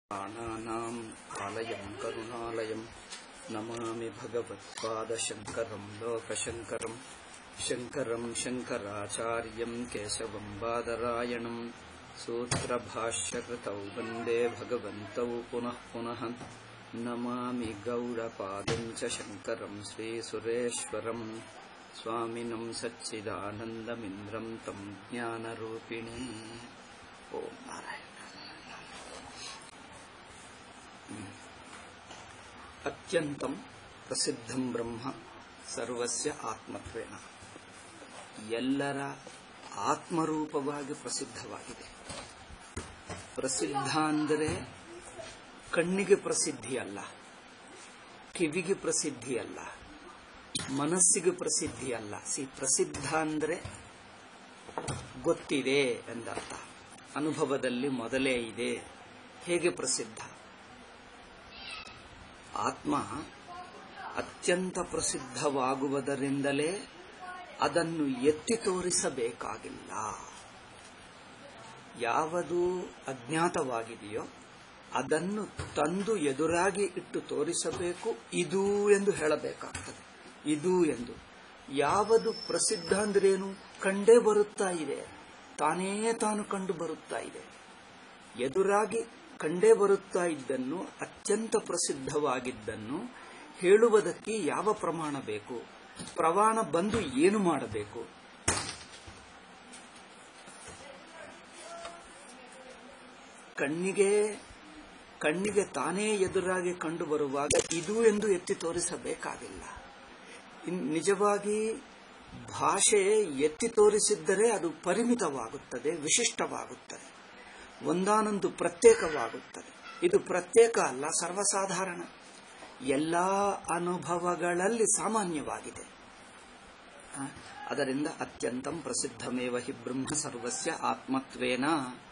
प्राणानाम् आलयम् करुणालयम् नमामि भगवत्पादशङ्करम् लोकशङ्करम् शङ्करम् शङ्कराचार्यम् केशवम् बादरायणम् सूत्रभाष्यकृतौ वन्दे भगवन्तौ पुनः पुनः नमामि गौडपादम् च शङ्करम् श्रीसुरेश्वरम् स्वामिनम् सच्चिदानन्दमिन्द्रम् तम् ज्ञानरूपिणी ॐ नारायण ಅತ್ಯಂತಂ ಪ್ರಸಿದ್ಧಂ ಬ್ರಹ್ಮ ಸರ್ವಸ್ಯ ಆತ್ಮತ್ವೇನ ಎಲ್ಲರ ಆತ್ಮರೂಪವಾಗಿ ಪ್ರಸಿದ್ಧವಾಗಿದೆ ಪ್ರಸಿದ್ಧ ಅಂದರೆ ಕಣ್ಣಿಗೆ ಪ್ರಸಿದ್ಧಿ ಅಲ್ಲ ಕಿವಿಗೆ ಪ್ರಸಿದ್ಧಿ ಅಲ್ಲ ಮನಸ್ಸಿಗೆ ಪ್ರಸಿದ್ಧಿ ಅಲ್ಲ ಸಿ ಪ್ರಸಿದ್ಧ ಅಂದರೆ ಗೊತ್ತಿದೆ ಎಂದರ್ಥ ಅನುಭವದಲ್ಲಿ ಮೊದಲೇ ಇದೆ ಹೇಗೆ ಪ್ರಸಿದ್ಧ ಆತ್ಮ ಅತ್ಯಂತ ಪ್ರಸಿದ್ಧವಾಗುವುದರಿಂದಲೇ ಅದನ್ನು ಎತ್ತಿ ತೋರಿಸಬೇಕಾಗಿಲ್ಲ ಯಾವುದು ಅಜ್ಞಾತವಾಗಿದೆಯೋ ಅದನ್ನು ತಂದು ಎದುರಾಗಿ ಇಟ್ಟು ತೋರಿಸಬೇಕು ಇದು ಎಂದು ಹೇಳಬೇಕಾಗ್ತದೆ ಇದು ಎಂದು ಯಾವುದು ಪ್ರಸಿದ್ಧ ಅಂದ್ರೇನು ಕಂಡೇ ಬರುತ್ತಾ ಇದೆ ತಾನೇ ತಾನು ಕಂಡು ಬರುತ್ತಾ ಇದೆ ಎದುರಾಗಿ ಕಂಡೇ ಬರುತ್ತಾ ಇದ್ದನ್ನು ಅತ್ಯಂತ ಪ್ರಸಿದ್ಧವಾಗಿದ್ದನ್ನು ಹೇಳುವುದಕ್ಕೆ ಯಾವ ಪ್ರಮಾಣ ಬೇಕು ಪ್ರಮಾಣ ಬಂದು ಏನು ಮಾಡಬೇಕು ಕಣ್ಣಿಗೆ ಕಣ್ಣಿಗೆ ತಾನೇ ಎದುರಾಗಿ ಕಂಡು ಬರುವಾಗ ಇದು ಎಂದು ಎತ್ತಿ ತೋರಿಸಬೇಕಾಗಿಲ್ಲ ನಿಜವಾಗಿ ಭಾಷೆ ಎತ್ತಿ ತೋರಿಸಿದ್ದರೆ ಅದು ಪರಿಮಿತವಾಗುತ್ತದೆ ವಿಶಿಷ್ಟವಾಗುತ್ತದೆ ಒಂದಾನೊಂದು ಪ್ರತ್ಯೇಕವಾಗುತ್ತದೆ ಇದು ಪ್ರತ್ಯೇಕ ಅಲ್ಲ ಸರ್ವಸಾಧಾರಣ ಎಲ್ಲ ಅನುಭವಗಳಲ್ಲಿ ಸಾಮಾನ್ಯವಾಗಿದೆ ಅದರಿಂದ ಅತ್ಯಂತಂ ಪ್ರಸಿದ್ಧಮೇವ ಹಿ ಬ್ರಹ್ಮ ಸರ್ವಸ್ಯ ಆತ್ಮತ್ವೇನ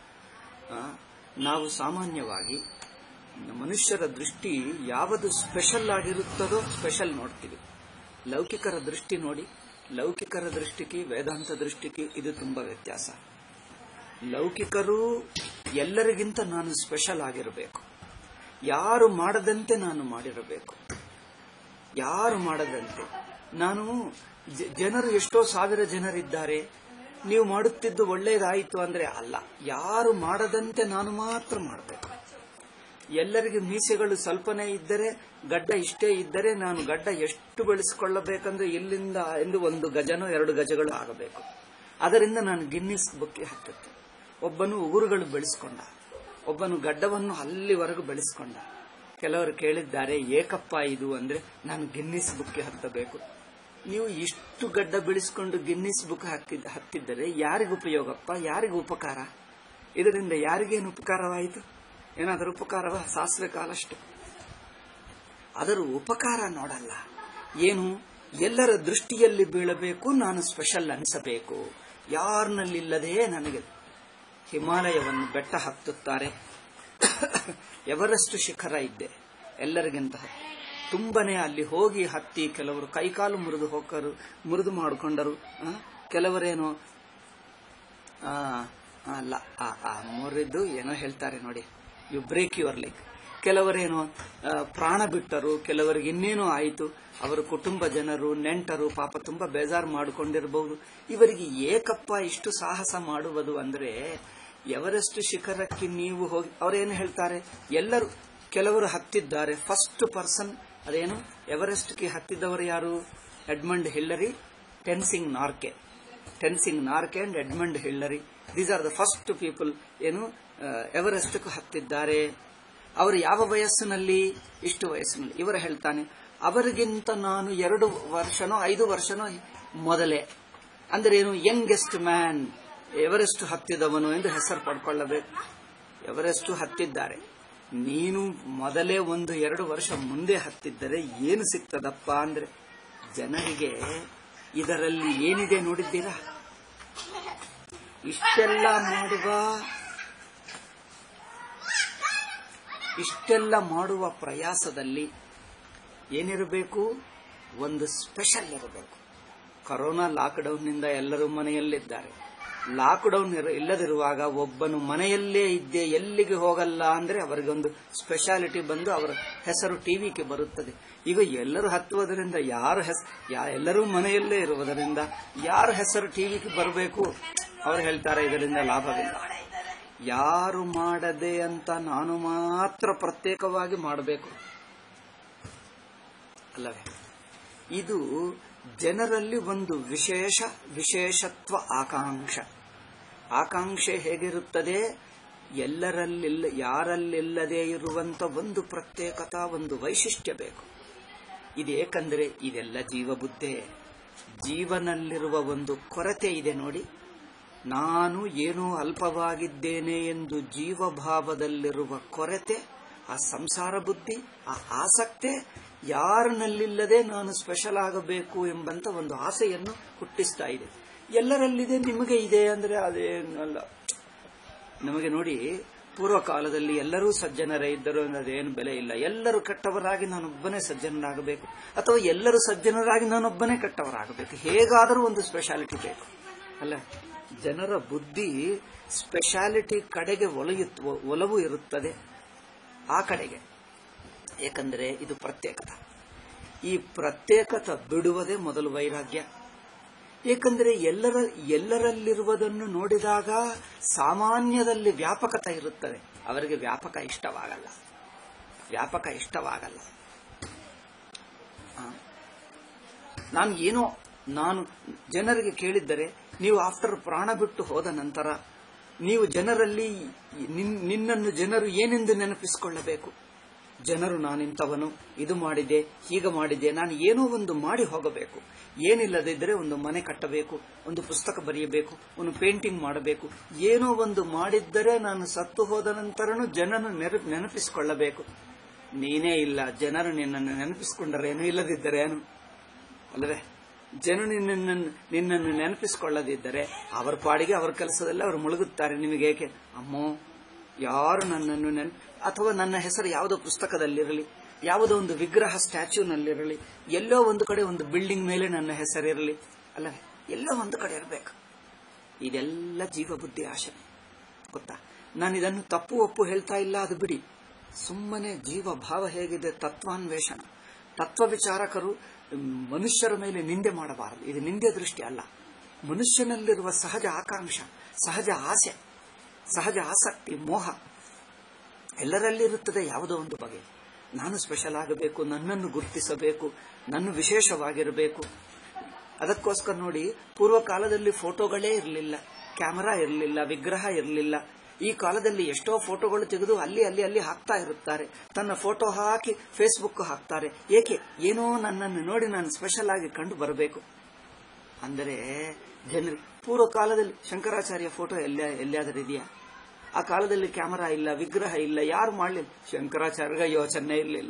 ನಾವು ಸಾಮಾನ್ಯವಾಗಿ ಮನುಷ್ಯರ ದೃಷ್ಟಿ ಯಾವುದು ಸ್ಪೆಷಲ್ ಆಗಿರುತ್ತದೋ ಸ್ಪೆಷಲ್ ನೋಡ್ತೀವಿ ಲೌಕಿಕರ ದೃಷ್ಟಿ ನೋಡಿ ಲೌಕಿಕರ ದೃಷ್ಟಿಗೆ ವೇದಾಂತ ದೃಷ್ಟಿಗೆ ಇದು ತುಂಬಾ ವ್ಯತ್ಯಾಸ ಲೌಕಿಕರು ಎಲ್ಲರಿಗಿಂತ ನಾನು ಸ್ಪೆಷಲ್ ಆಗಿರಬೇಕು ಯಾರು ಮಾಡದಂತೆ ನಾನು ಮಾಡಿರಬೇಕು ಯಾರು ಮಾಡದಂತೆ ನಾನು ಜನರು ಎಷ್ಟೋ ಸಾವಿರ ಜನರಿದ್ದಾರೆ ನೀವು ಮಾಡುತ್ತಿದ್ದು ಒಳ್ಳೇದಾಯಿತು ಅಂದ್ರೆ ಅಲ್ಲ ಯಾರು ಮಾಡದಂತೆ ನಾನು ಮಾತ್ರ ಮಾಡಬೇಕು ಎಲ್ಲರಿಗೆ ಮೀಸೆಗಳು ಸ್ವಲ್ಪನೇ ಇದ್ದರೆ ಗಡ್ಡ ಇಷ್ಟೇ ಇದ್ದರೆ ನಾನು ಗಡ್ಡ ಎಷ್ಟು ಬೆಳೆಸಿಕೊಳ್ಳಬೇಕಂದ್ರೆ ಇಲ್ಲಿಂದ ಎಂದು ಒಂದು ಗಜನೋ ಎರಡು ಗಜಗಳು ಆಗಬೇಕು ಅದರಿಂದ ನಾನು ಗಿನ್ನಿಸ್ ಬುಕ್ಗೆ ಹತ್ತುತ್ತೆ ಒಬ್ಬನು ಉಗುರುಗಳು ಬೆಳೆಸ್ಕೊಂಡ ಒಬ್ಬನು ಗಡ್ಡವನ್ನು ಅಲ್ಲಿವರೆಗೂ ಬೆಳೆಸ್ಕೊಂಡ ಕೆಲವರು ಕೇಳಿದ್ದಾರೆ ಏಕಪ್ಪ ಇದು ಅಂದ್ರೆ ನಾನು ಗಿನ್ನಿಸ್ ಬುಕ್ಗೆ ಹತ್ತಬೇಕು ನೀವು ಇಷ್ಟು ಗಡ್ಡ ಬೆಳೆಸ್ಕೊಂಡು ಗಿನ್ನಿಸ್ ಬುಕ್ ಹತ್ತಿದ್ದ ಹತ್ತಿದ್ದರೆ ಯಾರಿಗ ಉಪಯೋಗಪ್ಪ ಯಾರಿಗ ಉಪಕಾರ ಇದರಿಂದ ಯಾರಿಗೇನು ಉಪಕಾರವಾಯಿತು ಏನಾದರೂ ಉಪಕಾರವ ಸಾಸಿವೆ ಕಾಲಷ್ಟು ಅದರ ಉಪಕಾರ ನೋಡಲ್ಲ ಏನು ಎಲ್ಲರ ದೃಷ್ಟಿಯಲ್ಲಿ ಬೀಳಬೇಕು ನಾನು ಸ್ಪೆಷಲ್ ಅನಿಸಬೇಕು ಯಾರನಲ್ಲಿಲ್ಲದೆ ನನಗೆ ಹಿಮಾಲಯವನ್ನು ಬೆಟ್ಟ ಹತ್ತುತ್ತಾರೆ ಎವರೆಸ್ಟ್ ಶಿಖರ ಇದ್ದೆ ಎಲ್ಲರಿಗಿಂತ ತುಂಬನೇ ಅಲ್ಲಿ ಹೋಗಿ ಹತ್ತಿ ಕೆಲವರು ಕೈಕಾಲು ಮುರಿದು ಹೋಗರು ಮುರಿದು ಮಾಡಿಕೊಂಡರು ಕೆಲವರೇನೋ ಅಲ್ಲ ಮುರಿದು ಏನೋ ಹೇಳ್ತಾರೆ ನೋಡಿ ಯು ಬ್ರೇಕ್ ಯುವರ್ ಲೆಗ್ ಕೆಲವರೇನೋ ಪ್ರಾಣ ಬಿಟ್ಟರು ಕೆಲವರಿಗೆ ಇನ್ನೇನೋ ಆಯಿತು ಅವರ ಕುಟುಂಬ ಜನರು ನೆಂಟರು ಪಾಪ ತುಂಬಾ ಬೇಜಾರು ಮಾಡಿಕೊಂಡಿರಬಹುದು ಇವರಿಗೆ ಏಕಪ್ಪ ಇಷ್ಟು ಸಾಹಸ ಮಾಡುವುದು ಅಂದ್ರೆ ಎವರೆಸ್ಟ್ ಶಿಖರಕ್ಕೆ ನೀವು ಹೋಗಿ ಅವರೇನು ಹೇಳ್ತಾರೆ ಎಲ್ಲರೂ ಕೆಲವರು ಹತ್ತಿದ್ದಾರೆ ಫಸ್ಟ್ ಪರ್ಸನ್ ಅದೇನು ಎವರೆಸ್ಟ್ಗೆ ಹತ್ತಿದವರು ಯಾರು Edmund Hillary Tenzing Norgay Tenzing Norgay and Edmund Hillary these are the first people ಏನು ಎವರೆಸ್ಟ್ ಹತ್ತಿದ್ದಾರೆ ಅವರು ಯಾವ ವಯಸ್ಸಿನಲ್ಲಿ ಇಷ್ಟು ವಯಸ್ಸಿನಲ್ಲಿ ಇವರ ಹೇಳ್ತಾನೆ ಅವರಿಗಿಂತ ನಾನು ಎರಡು ವರ್ಷನೋ ಐದು ವರ್ಷನೋ ಮೊದಲೇ ಅಂದ್ರೆ ಏನು ಯಂಗೆಸ್ಟ್ ಮ್ಯಾನ್ ಎವರೆಸ್ಟ್ ಹತ್ತಿದವನು ಎಂದು ಹೆಸರು ಪಡ್ಕೊಳ್ಳಬೇಕು ಎವರೆಸ್ಟ್ ಹತ್ತಿದ್ದಾರೆ ನೀನು ಮೊದಲೇ ಒಂದು ಎರಡು ವರ್ಷ ಮುಂದೆ ಹತ್ತಿದ್ದರೆ ಏನು ಸಿಗ್ತದಪ್ಪ ಅಂದ್ರೆ ಜನರಿಗೆ ಇದರಲ್ಲಿ ಏನಿದೆ ನೋಡಿದ್ದೀರಾ ಇಷ್ಟೆಲ್ಲ ಮಾಡುವ ಇಷ್ಟೆಲ್ಲ ಮಾಡುವ ಪ್ರಯಾಸದಲ್ಲಿ ಏನಿರಬೇಕು ಒಂದು ಸ್ಪೆಷಲ್ ಇರಬೇಕು ಕೊರೋನಾ ಲಾಕ್ಡೌನ್ನಿಂದ ಎಲ್ಲರೂ ಮನೆಯಲ್ಲಿದ್ದಾರೆ ಲಾಕ್ಡೌನ್ ಇಲ್ಲದಿರುವಾಗ ಒಬ್ಬನು ಮನೆಯಲ್ಲೇ ಇದ್ದೆ ಎಲ್ಲಿಗೆ ಹೋಗಲ್ಲ ಅಂದ್ರೆ ಅವರಿಗೊಂದು ಸ್ಪೆಷಾಲಿಟಿ ಬಂದು ಅವರ ಹೆಸರು ಟಿವಿಗೆ ಬರುತ್ತದೆ ಈಗ ಎಲ್ಲರೂ ಹತ್ತುವುದರಿಂದ ಯಾರ ಹೆಸ ಯಾ- ಎಲ್ಲರೂ ಮನೆಯಲ್ಲೇ ಇರುವುದರಿಂದ ಯಾರ ಹೆಸರು ಟಿವಿಗೆ ಬರಬೇಕು ಅವರು ಹೇಳ್ತಾರೆ ಇದರಿಂದ ಲಾಭವಿಲ್ಲ ಯಾರು ಮಾಡದೆ ಅಂತ ನಾನು ಮಾತ್ರ ಪ್ರತ್ಯೇಕವಾಗಿ ಮಾಡಬೇಕು ಅಲ್ಲವೇ ಇದು ಜನರಲ್ಲಿ ಒಂದು ವಿಶೇಷ ವಿಶೇಷತ್ವ ಆಕಾಂಕ್ಷ ಆಕಾಂಕ್ಷೆ ಹೇಗಿರುತ್ತದೆ ಎಲ್ಲರಲ್ಲಿಲ್ಲ ಯಾರಲ್ಲಿಲ್ಲದೆ ಇರುವಂತ ಒಂದು ಪ್ರತ್ಯೇಕತಾ ಒಂದು ವೈಶಿಷ್ಟ್ಯ ಬೇಕು ಇದೇಕಂದ್ರೆ ಇದೆಲ್ಲ ಜೀವಬುದ್ಧೆ ಜೀವನಲ್ಲಿರುವ ಒಂದು ಕೊರತೆ ಇದೆ ನೋಡಿ ನಾನು ಏನೋ ಅಲ್ಪವಾಗಿದ್ದೇನೆ ಎಂದು ಜೀವಭಾವದಲ್ಲಿರುವ ಕೊರತೆ ಆ ಸಂಸಾರ ಬುದ್ಧಿ ಆ ಆಸಕ್ತೆ ಯಾರನಲ್ಲಿಲ್ಲದೆ ನಾನು ಸ್ಪೆಷಲ್ ಆಗಬೇಕು ಎಂಬಂತ ಒಂದು ಆಸೆಯನ್ನು ಹುಟ್ಟಿಸ್ತಾ ಇದೆ ಎಲ್ಲರಲ್ಲಿದೆ ನಿಮಗೆ ಇದೆ ಅಂದ್ರೆ ಅದೇನಲ್ಲ ನಮಗೆ ನೋಡಿ ಪೂರ್ವ ಕಾಲದಲ್ಲಿ ಎಲ್ಲರೂ ಸಜ್ಜನರೇ ಇದ್ದರು ಅದೇನು ಬೆಲೆ ಇಲ್ಲ ಎಲ್ಲರೂ ಕೆಟ್ಟವರಾಗಿ ನಾನೊಬ್ಬನೇ ಸಜ್ಜನರಾಗಬೇಕು ಅಥವಾ ಎಲ್ಲರೂ ಸಜ್ಜನರಾಗಿ ನಾನೊಬ್ಬನೇ ಕೆಟ್ಟವರಾಗಬೇಕು ಹೇಗಾದರೂ ಒಂದು ಸ್ಪೆಷಾಲಿಟಿ ಬೇಕು ಅಲ್ಲ ಜನರ ಬುದ್ಧಿ ಸ್ಪೆಷಾಲಿಟಿ ಕಡೆಗೆ ಒಲಯುತ್ತ ಒಲವು ಇರುತ್ತದೆ ಆ ಕಡೆಗೆ ಏಕೆಂದರೆ ಇದು ಪ್ರತ್ಯೇಕತ ಈ ಪ್ರತ್ಯೇಕತ ಬಿಡುವುದೇ ಮೊದಲು ವೈರಾಗ್ಯ ಏಕೆಂದರೆ ಎಲ್ಲರ ಎಲ್ಲರಲ್ಲಿರುವುದನ್ನು ನೋಡಿದಾಗ ಸಾಮಾನ್ಯದಲ್ಲಿ ವ್ಯಾಪಕತೆ ಇರುತ್ತದೆ ಅವರಿಗೆ ವ್ಯಾಪಕ ಇಷ್ಟವಾಗಲ್ಲ ವ್ಯಾಪಕ ಇಷ್ಟವಾಗಲ್ಲ ಆ. ನಾನು ಏನೋ ನಾನು ಜನರಿಗೆ ಕೇಳಿದ್ದರೆ ನೀವು ಆಫ್ಟರ್ ಪ್ರಾಣ ಬಿಟ್ಟು ಹೋದ ನಂತರ ನೀವು ಜನರಲ್ಲಿ ನಿನ್- ನಿನ್ನನ್ನು ಜನರು ಏನೆಂದು ನೆನಪಿಸಿಕೊಳ್ಳಬೇಕು ಜನರು ನಾನಿಂತವನು ಇದು ಮಾಡಿದೆ ಹೀಗೆ ಮಾಡಿದೆ ನಾನು ಏನೋ ಒಂದು ಮಾಡಿ ಹೋಗಬೇಕು ಏನಿಲ್ಲದಿದ್ದರೆ ಒಂದು ಮನೆ ಕಟ್ಟಬೇಕು ಒಂದು ಪುಸ್ತಕ ಬರೆಯಬೇಕು ಒಂದು ಪೇಂಟಿಂಗ್ ಮಾಡಬೇಕು ಏನೋ ಒಂದು ಮಾಡಿದ್ದರೆ ನಾನು ಸತ್ತು ಹೋದ ನಂತರನು ಜನನು ನೆನಪು ನೆನಪಿಸಿಕೊಳ್ಳಬೇಕು ನೀನೇ ಇಲ್ಲ ಜನರು ನಿನ್ನನ್ನು ನೆನಪಿಸಿಕೊಂಡರೇನು ಇಲ್ಲದಿದ್ದರೇನು ಅಲ್ಲವೇ ಜನರು ನಿನ್ನನ್ನು ನಿನ್ನನ್ನು ನೆನಪಿಸಿಕೊಳ್ಳದಿದ್ದರೆ ಅವರ ಪಾಡಿಗೆ ಅವರ ಕೆಲಸದಲ್ಲಿ ಅವರು ಮುಳುಗುತ್ತಾರೆ ನಿಮಗೇಕೆ ಅಮ್ಮೋ ಯಾರು ನನ್ನನ್ನು ನೆನ್ ಅಥವಾ ನನ್ನ ಹೆಸರು ಯಾವುದೋ ಪುಸ್ತಕದಲ್ಲಿರಲಿ ಯಾವುದೋ ಒಂದು ವಿಗ್ರಹ ಸ್ಟ್ಯಾಚ್ಯೂನಲ್ಲಿರಲಿ ಎಲ್ಲೋ ಒಂದು ಕಡೆ ಒಂದು ಬಿಲ್ಡಿಂಗ್ ಮೇಲೆ ನನ್ನ ಹೆಸರಿರಲಿ ಅಲ್ಲವೇ ಎಲ್ಲೋ ಒಂದು ಕಡೆ ಇರಬೇಕು ಇದೆಲ್ಲ ಜೀವಬುದ್ಧಿ ಆಶೆ ಗೊತ್ತಾ ನಾನು ಇದನ್ನು ತಪ್ಪು ಒಪ್ಪು ಹೇಳ್ತಾ ಇಲ್ಲ ಅದು ಬಿಡಿ ಸುಮ್ಮನೆ ಜೀವ ಭಾವ ಹೇಗಿದೆ ತತ್ವಾನ್ವೇಷಣ ತತ್ವ ವಿಚಾರಕರು ಮ್, ಮನುಷ್ಯರ ಮೇಲೆ ನಿಂದೆ ಮಾಡಬಾರದು ಇದು ನಿಂದೆ ದೃಷ್ಟಿ ಅಲ್ಲ ಮನುಷ್ಯನಲ್ಲಿರುವ ಸಹಜ ಆಕಾಂಕ್ಷ ಸಹಜ ಆಸೆ ಸಹಜ ಆಸಕ್ತಿ ಮೋಹ ಎಲ್ಲರಲ್ಲಿರುತ್ತದೆ ಯಾವುದೋ ಒಂದು ಬಗೆ ನಾನು ಸ್ಪೆಷಲ್ ಆಗಬೇಕು ನನ್ನನ್ನು ಗುರುತಿಸಬೇಕು ನನ್ನ ವಿಶೇಷವಾಗಿರಬೇಕು ಅದಕ್ಕೋಸ್ಕರ ನೋಡಿ ಪೂರ್ವ ಕಾಲದಲ್ಲಿ ಫೋಟೋಗಳೇ ಇರಲಿಲ್ಲ ಕ್ಯಾಮರಾ ಇರಲಿಲ್ಲ ವಿಗ್ರಹ ಇರಲಿಲ್ಲ ಈ ಕಾಲದಲ್ಲಿ ಎಷ್ಟೋ ಫೋಟೋಗಳು ತೆಗೆದು ಅಲ್ಲಿ ಅಲ್ಲಿ ಅಲ್ಲಿ ಹಾಕ್ತಾ ಇರುತ್ತಾರೆ ತನ್ನ ಫೋಟೋ ಹಾಕಿ ಫೇಸ್ಬುಕ್ ಹಾಕ್ತಾರೆ ಏಕೆ ಏನೋ ನನ್ನನ್ನು ನೋಡಿ ನಾನು ಸ್ಪೆಷಲ್ ಆಗಿ ಕಂಡು ಬರಬೇಕು ಅಂದರೆ ಜನರು ಪೂರ್ವ ಕಾಲದಲ್ಲಿ ಶಂಕರಾಚಾರ್ಯ ಫೋಟೋ ಎಲ್ಲ ಎಲ್ಲಿಯಾದರೂ ಇದೆಯಾ ಆ ಕಾಲದಲ್ಲಿ ಕ್ಯಾಮರಾ ಇಲ್ಲ ವಿಗ್ರಹ ಇಲ್ಲ ಯಾರು ಮಾಡಲಿಲ್ಲ ಶಂಕರಾಚಾರ್ಯ ಯೋಚನೆ ಇರಲಿಲ್ಲ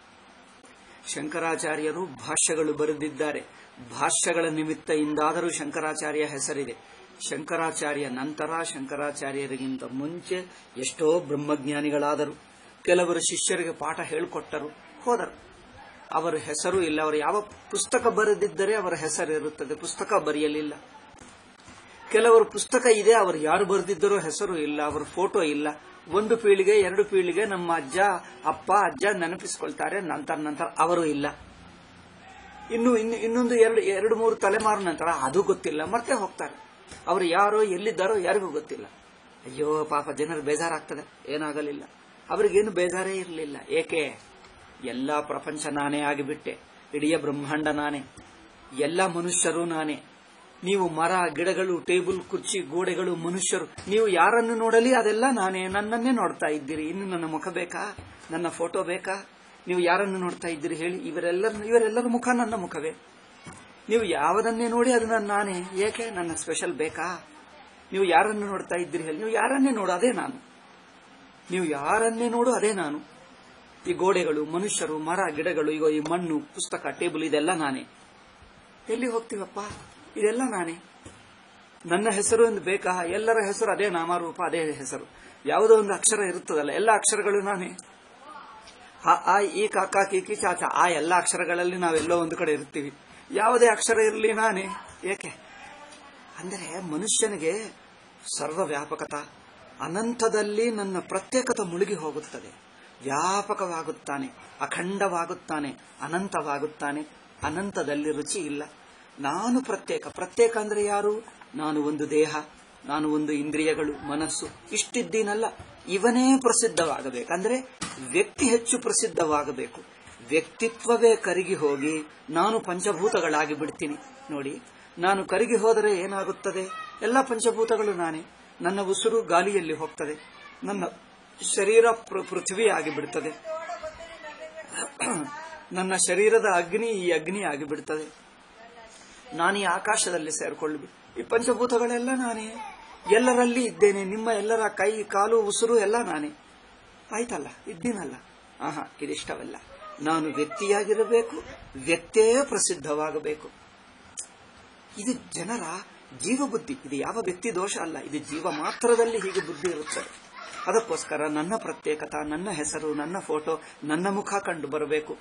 ಶಂಕರಾಚಾರ್ಯರು ಭಾಷ್ಯಗಳು ಬರೆದಿದ್ದಾರೆ ಭಾಷ್ಯಗಳ ನಿಮಿತ್ತ ಇಂದಾದರೂ ಶಂಕರಾಚಾರ್ಯ ಹೆಸರಿದೆ ಶಂಕರಾಚಾರ್ಯ ನಂತರ ಶಂಕರಾಚಾರ್ಯರಿಗಿಂತ ಮುಂಚೆ ಎಷ್ಟೋ ಬ್ರಹ್ಮಜ್ಞಾನಿಗಳಾದರು ಕೆಲವರು ಶಿಷ್ಯರಿಗೆ ಪಾಠ ಹೇಳಿಕೊಟ್ಟರು ಹೋದರು ಅವರ ಹೆಸರು ಇಲ್ಲ ಅವರು ಯಾವ ಪುಸ್ತಕ ಬರೆದಿದ್ದರೆ ಅವರ ಹೆಸರು ಇರುತ್ತದೆ ಪುಸ್ತಕ ಬರೆಯಲಿಲ್ಲ ಕೆಲವರು ಪುಸ್ತಕ ಇದೆ ಅವರು ಯಾರು ಬರೆದಿದ್ದರೋ ಹೆಸರು ಇಲ್ಲ ಅವರ ಫೋಟೋ ಇಲ್ಲ ಒಂದು ಪೀಳಿಗೆ ಎರಡು ಪೀಳಿಗೆ ನಮ್ಮ ಅಜ್ಜ ಅಪ್ಪ ಅಜ್ಜ ನೆನಪಿಸ್ಕೊಳ್ತಾರೆ ನಂತರ ನಂತರ ಅವರು ಇಲ್ಲ ಇನ್ನು ಇನ್ನು ಇನ್ನೊಂದು ಎರಡು ಎರಡು ಮೂರು ತಲೆಮಾರು ನಂತರ ಅದು ಗೊತ್ತಿಲ್ಲ ಮತ್ತೆ ಹೋಗ್ತಾರೆ ಅವರು ಯಾರೋ ಎಲ್ಲಿದ್ದಾರೋ ಯಾರಿಗೂ ಗೊತ್ತಿಲ್ಲ ಅಯ್ಯೋ ಪಾಪ ಜನರು ಬೇಜಾರಾಗ್ತದೆ ಏನಾಗಲಿಲ್ಲ ಅವರಿಗೇನು ಬೇಜಾರೇ ಇರಲಿಲ್ಲ ಏಕೆ ಎಲ್ಲ ಪ್ರಪಂಚ ನಾನೇ ಆಗಿಬಿಟ್ಟೆ ಇಡೀ ಬ್ರಹ್ಮಾಂಡ ನಾನೇ ಎಲ್ಲ ಮನುಷ್ಯರು ನಾನೇ ನೀವು ಮರ ಗಿಡಗಳು ಟೇಬಲ್ ಕುರ್ಚಿ ಗೋಡೆಗಳು ಮನುಷ್ಯರು ನೀವು ಯಾರನ್ನು ನೋಡಲಿ ಅದೆಲ್ಲ ನಾನೇ ನನ್ನನ್ನೇ ನೋಡ್ತಾ ಇದ್ದೀರಿ ಇನ್ನು ನನ್ನ ಮುಖ ಬೇಕಾ ನನ್ನ ಫೋಟೋ ಬೇಕಾ ನೀವು ಯಾರನ್ನು ನೋಡ್ತಾ ಇದ್ದೀರಿ ಹೇಳಿ ಇವರೆಲ್ಲರ ಇವರೆಲ್ಲರ ಮುಖ ನನ್ನ ಮುಖವೇ ನೀವು ಯಾವುದನ್ನೇ ನೋಡಿ ಅದು ನನ್ನ ನಾನೇ ಏಕೆ ನನ್ನ ಸ್ಪೆಷಲ್ ಬೇಕಾ ನೀವು ಯಾರನ್ನು ನೋಡ್ತಾ ಇದ್ದೀರಿ ಹೇಳಿ ನೀವು ಯಾರನ್ನೇ ನೋಡು ಅದೇ ನಾನು ನೀವು ಯಾರನ್ನೇ ನೋಡು ಅದೇ ನಾನು ಈ ಗೋಡೆಗಳು ಮನುಷ್ಯರು ಮರ ಗಿಡಗಳು ಈಗ ಈ ಮಣ್ಣು ಪುಸ್ತಕ ಟೇಬಲ್ ಇದೆಲ್ಲ ನಾನೇ ಎಲ್ಲಿ ಹೋಗ್ತೀವಪ್ಪ ಇದೆಲ್ಲ ನಾನೇ ನನ್ನ ಹೆಸರು ಎಂದು ಬೇಕಾ ಎಲ್ಲರ ಹೆಸರು ಅದೇ ನಾಮರೂಪ ಅದೇ ಹೆಸರು ಯಾವುದೋ ಒಂದು ಅಕ್ಷರ ಇರುತ್ತದಲ್ಲ ಎಲ್ಲ ಅಕ್ಷರಗಳು ನಾನೇ ಆ ಆ ಈ ಕಾಕ ಕೀಕಿ ಚಾಚ ಆ ಎಲ್ಲ ಅಕ್ಷರಗಳಲ್ಲಿ ನಾವೆಲ್ಲೋ ಒಂದು ಕಡೆ ಇರ್ತೀವಿ ಯಾವುದೇ ಅಕ್ಷರ ಇರಲಿ ನಾನೇ ಏಕೆ ಅಂದರೆ ಮನುಷ್ಯನಿಗೆ ಸರ್ವವ್ಯಾಪಕತ ಅನಂತದಲ್ಲಿ ನನ್ನ ಪ್ರತ್ಯೇಕತ ಮುಳುಗಿ ಹೋಗುತ್ತದೆ ವ್ಯಾಪಕವಾಗುತ್ತಾನೆ ಅಖಂಡವಾಗುತ್ತಾನೆ ಅನಂತವಾಗುತ್ತಾನೆ ಅನಂತದಲ್ಲಿ ರುಚಿ ಇಲ್ಲ ನಾನು ಪ್ರತ್ಯೇಕ ಪ್ರತ್ಯೇಕ ಅಂದ್ರೆ ಯಾರು ನಾನು ಒಂದು ದೇಹ ನಾನು ಒಂದು ಇಂದ್ರಿಯಗಳು ಮನಸ್ಸು ಇಷ್ಟಿದ್ದೀನಲ್ಲ ಇವನೇ ಪ್ರಸಿದ್ಧವಾಗಬೇಕು ಅಂದ್ರೆ ವ್ಯಕ್ತಿ ಹೆಚ್ಚು ಪ್ರಸಿದ್ಧವಾಗಬೇಕು ವ್ಯಕ್ತಿತ್ವವೇ ಕರಗಿ ಹೋಗಿ ನಾನು ಪಂಚಭೂತಗಳಾಗಿ ಬಿಡ್ತೀನಿ ನೋಡಿ ನಾನು ಕರಗಿ ಹೋದರೆ ಏನಾಗುತ್ತದೆ ಎಲ್ಲ ಪಂಚಭೂತಗಳು ನಾನೇ ನನ್ನ ಉಸಿರು ಗಾಳಿಯಲ್ಲಿ ಹೋಗ್ತದೆ ನನ್ನ ಶರೀರ ಪೃ- ಪೃಥ್ವಿಯಾಗಿ ಬಿಡುತ್ತದೆ ನನ್ನ ಶರೀರದ ಅಗ್ನಿ ಈ ಅಗ್ನಿ ಆಗಿ ಬಿಡುತ್ತದೆ ನಾನು ಈ ಆಕಾಶದಲ್ಲಿ ಸೇರ್ಕೊಳ್ಳಿ ಈ ಪಂಚಭೂತಗಳೆಲ್ಲ ನಾನೇ ಎಲ್ಲರಲ್ಲಿ ಇದ್ದೇನೆ ನಿಮ್ಮ ಎಲ್ಲರ ಕೈ ಕಾಲು ಉಸಿರು ಎಲ್ಲ ನಾನೇ ಆಯ್ತಲ್ಲ ಇದ್ದೀನಲ್ಲ ಆಹಾ ಇದಿಷ್ಟವಲ್ಲ ನಾನು ವ್ಯಕ್ತಿಯಾಗಿರಬೇಕು ವ್ಯಕ್ತಿಯೇ ಪ್ರಸಿದ್ಧವಾಗಬೇಕು ಇದು ಜನರ ಜೀವ ಬುದ್ಧಿ ಇದು ಯಾವ ವ್ಯಕ್ತಿ ದೋಷ ಅಲ್ಲ ಇದು ಜೀವ ಮಾತ್ರದಲ್ಲಿ ಹೀಗೆ ಬುದ್ಧಿ ಇರುತ್ತದೆ ಅದಕ್ಕೋಸ್ಕರ ನನ್ನ ಪ್ರತ್ಯೇಕತ ನನ್ನ ಹೆಸರು ನನ್ನ ಫೋಟೋ ನನ್ನ ಮುಖ ಕಂಡು ಬರಬೇಕು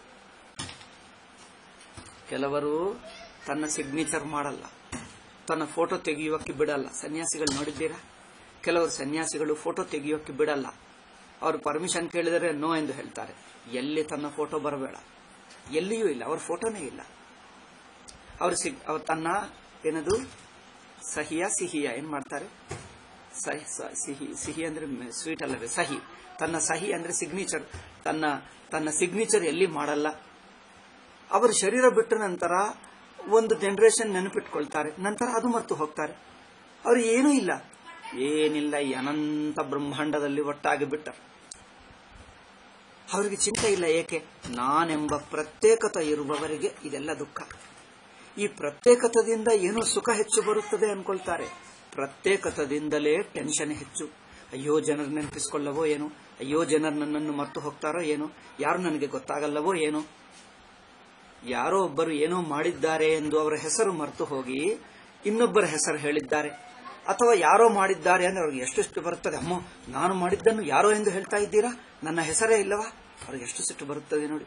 ಕೆಲವರು ತನ್ನ ಸಿಗ್ನೇಚರ್ ಮಾಡಲ್ಲ ತನ್ನ ಫೋಟೋ ತೆಗೆಯುವಕ್ಕೆ ಬಿಡಲ್ಲ ಸನ್ಯಾಸಿಗಳು ನೋಡಿದ್ದೀರಾ ಕೆಲವರು ಸನ್ಯಾಸಿಗಳು ಫೋಟೋ ತೆಗೆಯುವಕ್ಕೆ ಬಿಡಲ್ಲ ಅವರು ಪರ್ಮಿಷನ್ ಕೇಳಿದರೆ ನೋ ಎಂದು ಹೇಳ್ತಾರೆ ಎಲ್ಲಿ ತನ್ನ ಫೋಟೋ ಬರಬೇಡ ಎಲ್ಲಿಯೂ ಇಲ್ಲ ಅವ್ರ ಫೋಟೋನೇ ಇಲ್ಲ ಅವರು ಸಿಗ್ ಅವ್ರು ತನ್ನ ಏನದು ಸಹಿಯ ಸಿಹಿಯ ಏನ್ ಮಾಡ್ತಾರೆ ಸಹಿ ಸ- ಸಿಹಿ ಸಿಹಿ ಅಂದ್ರೆ ಸ್ವೀಟ್ ಅಲ್ಲವೇ ಸಹಿ ತನ್ನ ಸಹಿ ಅಂದ್ರೆ ಸಿಗ್ನೇಚರ್ ತನ್ನ ತನ್ನ ಸಿಗ್ನೇಚರ್ ಎಲ್ಲಿ ಮಾಡಲ್ಲ ಅವರು ಶರೀರ ಬಿಟ್ಟ ನಂತರ ಒಂದು ಜನರೇಷನ್ ನೆನಪಿಟ್ಕೊಳ್ತಾರೆ ನಂತರ ಅದು ಮರೆತು ಹೋಗ್ತಾರೆ ಅವರು ಏನೂ ಇಲ್ಲ ಏನಿಲ್ಲ ಈ ಅನಂತ ಬ್ರಹ್ಮಾಂಡದಲ್ಲಿ ಒಟ್ಟಾಗಿ ಬಿಟ್ಟರು ಅವರಿಗೆ ಚಿಂತೆ ಇಲ್ಲ ಏಕೆ ನಾನೆಂಬ ಪ್ರತ್ಯೇಕತೆ ಇರುವವರಿಗೆ ಇದೆಲ್ಲ ದುಃಖ ಈ ಪ್ರತ್ಯೇಕತದಿಂದ ಏನೋ ಸುಖ ಹೆಚ್ಚು ಬರುತ್ತದೆ ಅನ್ಕೊಳ್ತಾರೆ ಪ್ರತ್ಯೇಕತದಿಂದಲೇ ಟೆನ್ಷನ್ ಹೆಚ್ಚು ಅಯ್ಯೋ ಜನರು ನೆನಪಿಸ್ಕೊಳ್ಳವೋ ಏನೋ ಅಯ್ಯೋ ಜನರು ನನ್ನನ್ನು ಮರ್ತು ಹೋಗ್ತಾರೋ ಏನೋ ಯಾರು ನನಗೆ ಗೊತ್ತಾಗಲ್ಲವೋ ಏನೋ ಯಾರೋ ಒಬ್ಬರು ಏನೋ ಮಾಡಿದ್ದಾರೆ ಎಂದು ಅವರ ಹೆಸರು ಮರೆತು ಹೋಗಿ ಇನ್ನೊಬ್ಬರ ಹೆಸರು ಹೇಳಿದ್ದಾರೆ ಅಥವಾ ಯಾರೋ ಮಾಡಿದ್ದಾರೆ ಅಂದ್ರೆ ಅವ್ರಿಗೆ ಎಷ್ಟೆಷ್ಟು ಬರುತ್ತದೆ ಅಮ್ಮ ನಾನು ಮಾಡಿದ್ದನ್ನು ಯಾರೋ ಎಂದು ಹೇಳ್ತಾ ಇದ್ದೀರಾ ನನ್ನ ಹೆಸರೇ ಇಲ್ಲವಾ ಅವ್ರಿಗೆ ಎಷ್ಟು ಸಿಟ್ಟು ಬರುತ್ತದೆ ನೋಡಿ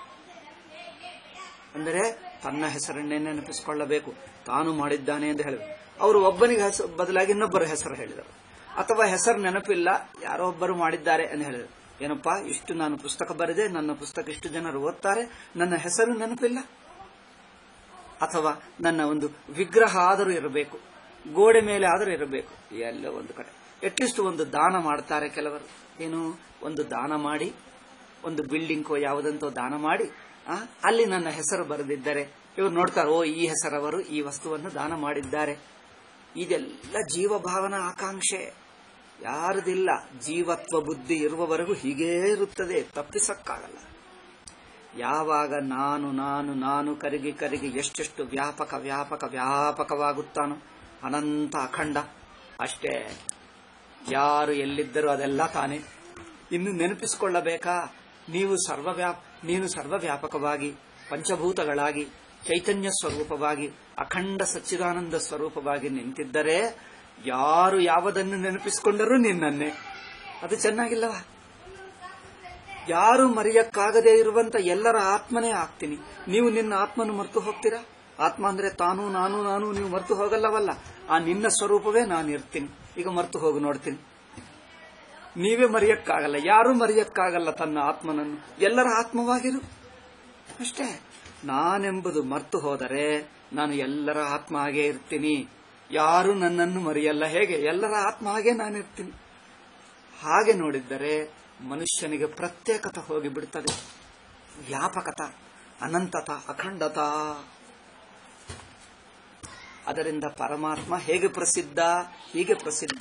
ಅಂದರೆ ತನ್ನ ಹೆಸರನ್ನೇ ನೆನಪಿಸಿಕೊಳ್ಳಬೇಕು ತಾನು ಮಾಡಿದ್ದಾನೆ ಎಂದು ಹೇಳಬೇಕು ಅವರು ಒಬ್ಬನಿಗೆ ಹೆಸರು ಬದಲಾಗಿ ಇನ್ನೊಬ್ಬರ ಹೆಸರು ಹೇಳಿದರು ಅಥವಾ ಹೆಸರು ನೆನಪಿಲ್ಲ ಯಾರೋ ಒಬ್ಬರು ಮಾಡಿದ್ದಾರೆ ಎಂದು ಹೇಳಿದರು ಏನಪ್ಪಾ ಇಷ್ಟು ನಾನು ಪುಸ್ತಕ ಬರೆದೆ ನನ್ನ ಪುಸ್ತಕ ಇಷ್ಟು ಜನರು ಓದ್ತಾರೆ ನನ್ನ ಹೆಸರು ನೆನಪಿಲ್ಲ ಅಥವಾ ನನ್ನ ಒಂದು ವಿಗ್ರಹ ಆದರೂ ಇರಬೇಕು ಗೋಡೆ ಮೇಲೆ ಆದರೂ ಇರಬೇಕು ಎಲ್ಲ ಒಂದು ಕಡೆ ಅಟ್ಲೀಸ್ಟ್ ಒಂದು ದಾನ ಮಾಡ್ತಾರೆ ಕೆಲವರು ಏನು ಒಂದು ದಾನ ಮಾಡಿ ಒಂದು ಬಿಲ್ಡಿಂಗೋ ಯಾವುದಂತೋ ದಾನ ಮಾಡಿ ಆ, ಅಲ್ಲಿ ನನ್ನ ಹೆಸರು ಬರೆದಿದ್ದರೆ ಇವರು ನೋಡ್ತಾರೆ ಓ ಈ ಹೆಸರವರು ಈ ವಸ್ತುವನ್ನು ದಾನ ಮಾಡಿದ್ದಾರೆ ಇದೆಲ್ಲ ಜೀವಭಾವನ ಆಕಾಂಕ್ಷೆ ಯಾರದಿಲ್ಲ ಜೀವತ್ವ ಬುದ್ಧಿ ಇರುವವರೆಗೂ ಹೀಗೇ ಇರುತ್ತದೆ ತಪ್ಪಿಸಕ್ಕಾಗಲ್ಲ ಯಾವಾಗ ನಾನು ನಾನು ನಾನು ಕರಗಿ ಕರಗಿ ಎಷ್ಟೆಷ್ಟು ವ್ಯಾಪಕ ವ್ಯಾಪಕ ವ್ಯಾಪಕವಾಗುತ್ತಾನೋ ಅನಂತ ಅಖಂಡ ಅಷ್ಟೇ ಯಾರು ಎಲ್ಲಿದ್ದರೂ ಅದೆಲ್ಲ ತಾನೇ ಇನ್ನು ನೆನಪಿಸಿಕೊಳ್ಳಬೇಕಾ ನೀವು ಸರ್ವವ್ಯಾಪ ನೀನು ಸರ್ವವ್ಯಾಪಕವಾಗಿ ಪಂಚಭೂತಗಳಾಗಿ ಚೈತನ್ಯ ಸ್ವರೂಪವಾಗಿ ಅಖಂಡ ಸಚ್ಚಿದಾನಂದ ಸ್ವರೂಪವಾಗಿ ನಿಂತಿದ್ದರೆ ಯಾರು ಯಾವುದನ್ನು ನೆನಪಿಸಿಕೊಂಡರೂ ನಿನ್ನನ್ನೇ ಅದು ಚೆನ್ನಾಗಿಲ್ಲವಾ ಯಾರು ಮರೆಯಕ್ಕಾಗದೇ ಇರುವಂತ ಎಲ್ಲರ ಆತ್ಮನೇ ಆಗ್ತೀನಿ ನೀವು ನಿನ್ನ ಆತ್ಮನು ಮರೆತು ಹೋಗ್ತೀರಾ ಆತ್ಮ ಅಂದ್ರೆ ತಾನು ನಾನು ನಾನು ನೀವು ಮರೆತು ಹೋಗಲ್ಲವಲ್ಲ ಆ ನಿನ್ನ ಸ್ವರೂಪವೇ ನಾನು ಇರ್ತೀನಿ ಈಗ ಮರೆತು ಹೋಗಿ ನೋಡ್ತೀನಿ ನೀವೇ ಮರೆಯಕ್ಕಾಗಲ್ಲ ಯಾರು ಮರೆಯಕ್ಕಾಗಲ್ಲ ತನ್ನ ಆತ್ಮನನ್ನು ಎಲ್ಲರ ಆತ್ಮವಾಗಿರು ಅಷ್ಟೇ ನಾನೆಂಬುದು ಮರ್ತು ಹೋದರೆ ನಾನು ಎಲ್ಲರ ಆತ್ಮ ಹಾಗೆ ಇರ್ತೀನಿ ಯಾರು ನನ್ನನ್ನು ಮರೆಯಲ್ಲ ಹೇಗೆ ಎಲ್ಲರ ಆತ್ಮ ಹಾಗೆ ನಾನಿರ್ತೀನಿ ಹಾಗೆ ನೋಡಿದ್ದರೆ ಮನುಷ್ಯನಿಗೆ ಪ್ರತ್ಯೇಕತ ಹೋಗಿ ಬಿಡುತ್ತದೆ ವ್ಯಾಪಕತ ಅನಂತತ ಅಖಂಡತ ಅದರಿಂದ ಪರಮಾತ್ಮ ಹೇಗೆ ಪ್ರಸಿದ್ಧ ಹೀಗೆ ಪ್ರಸಿದ್ಧ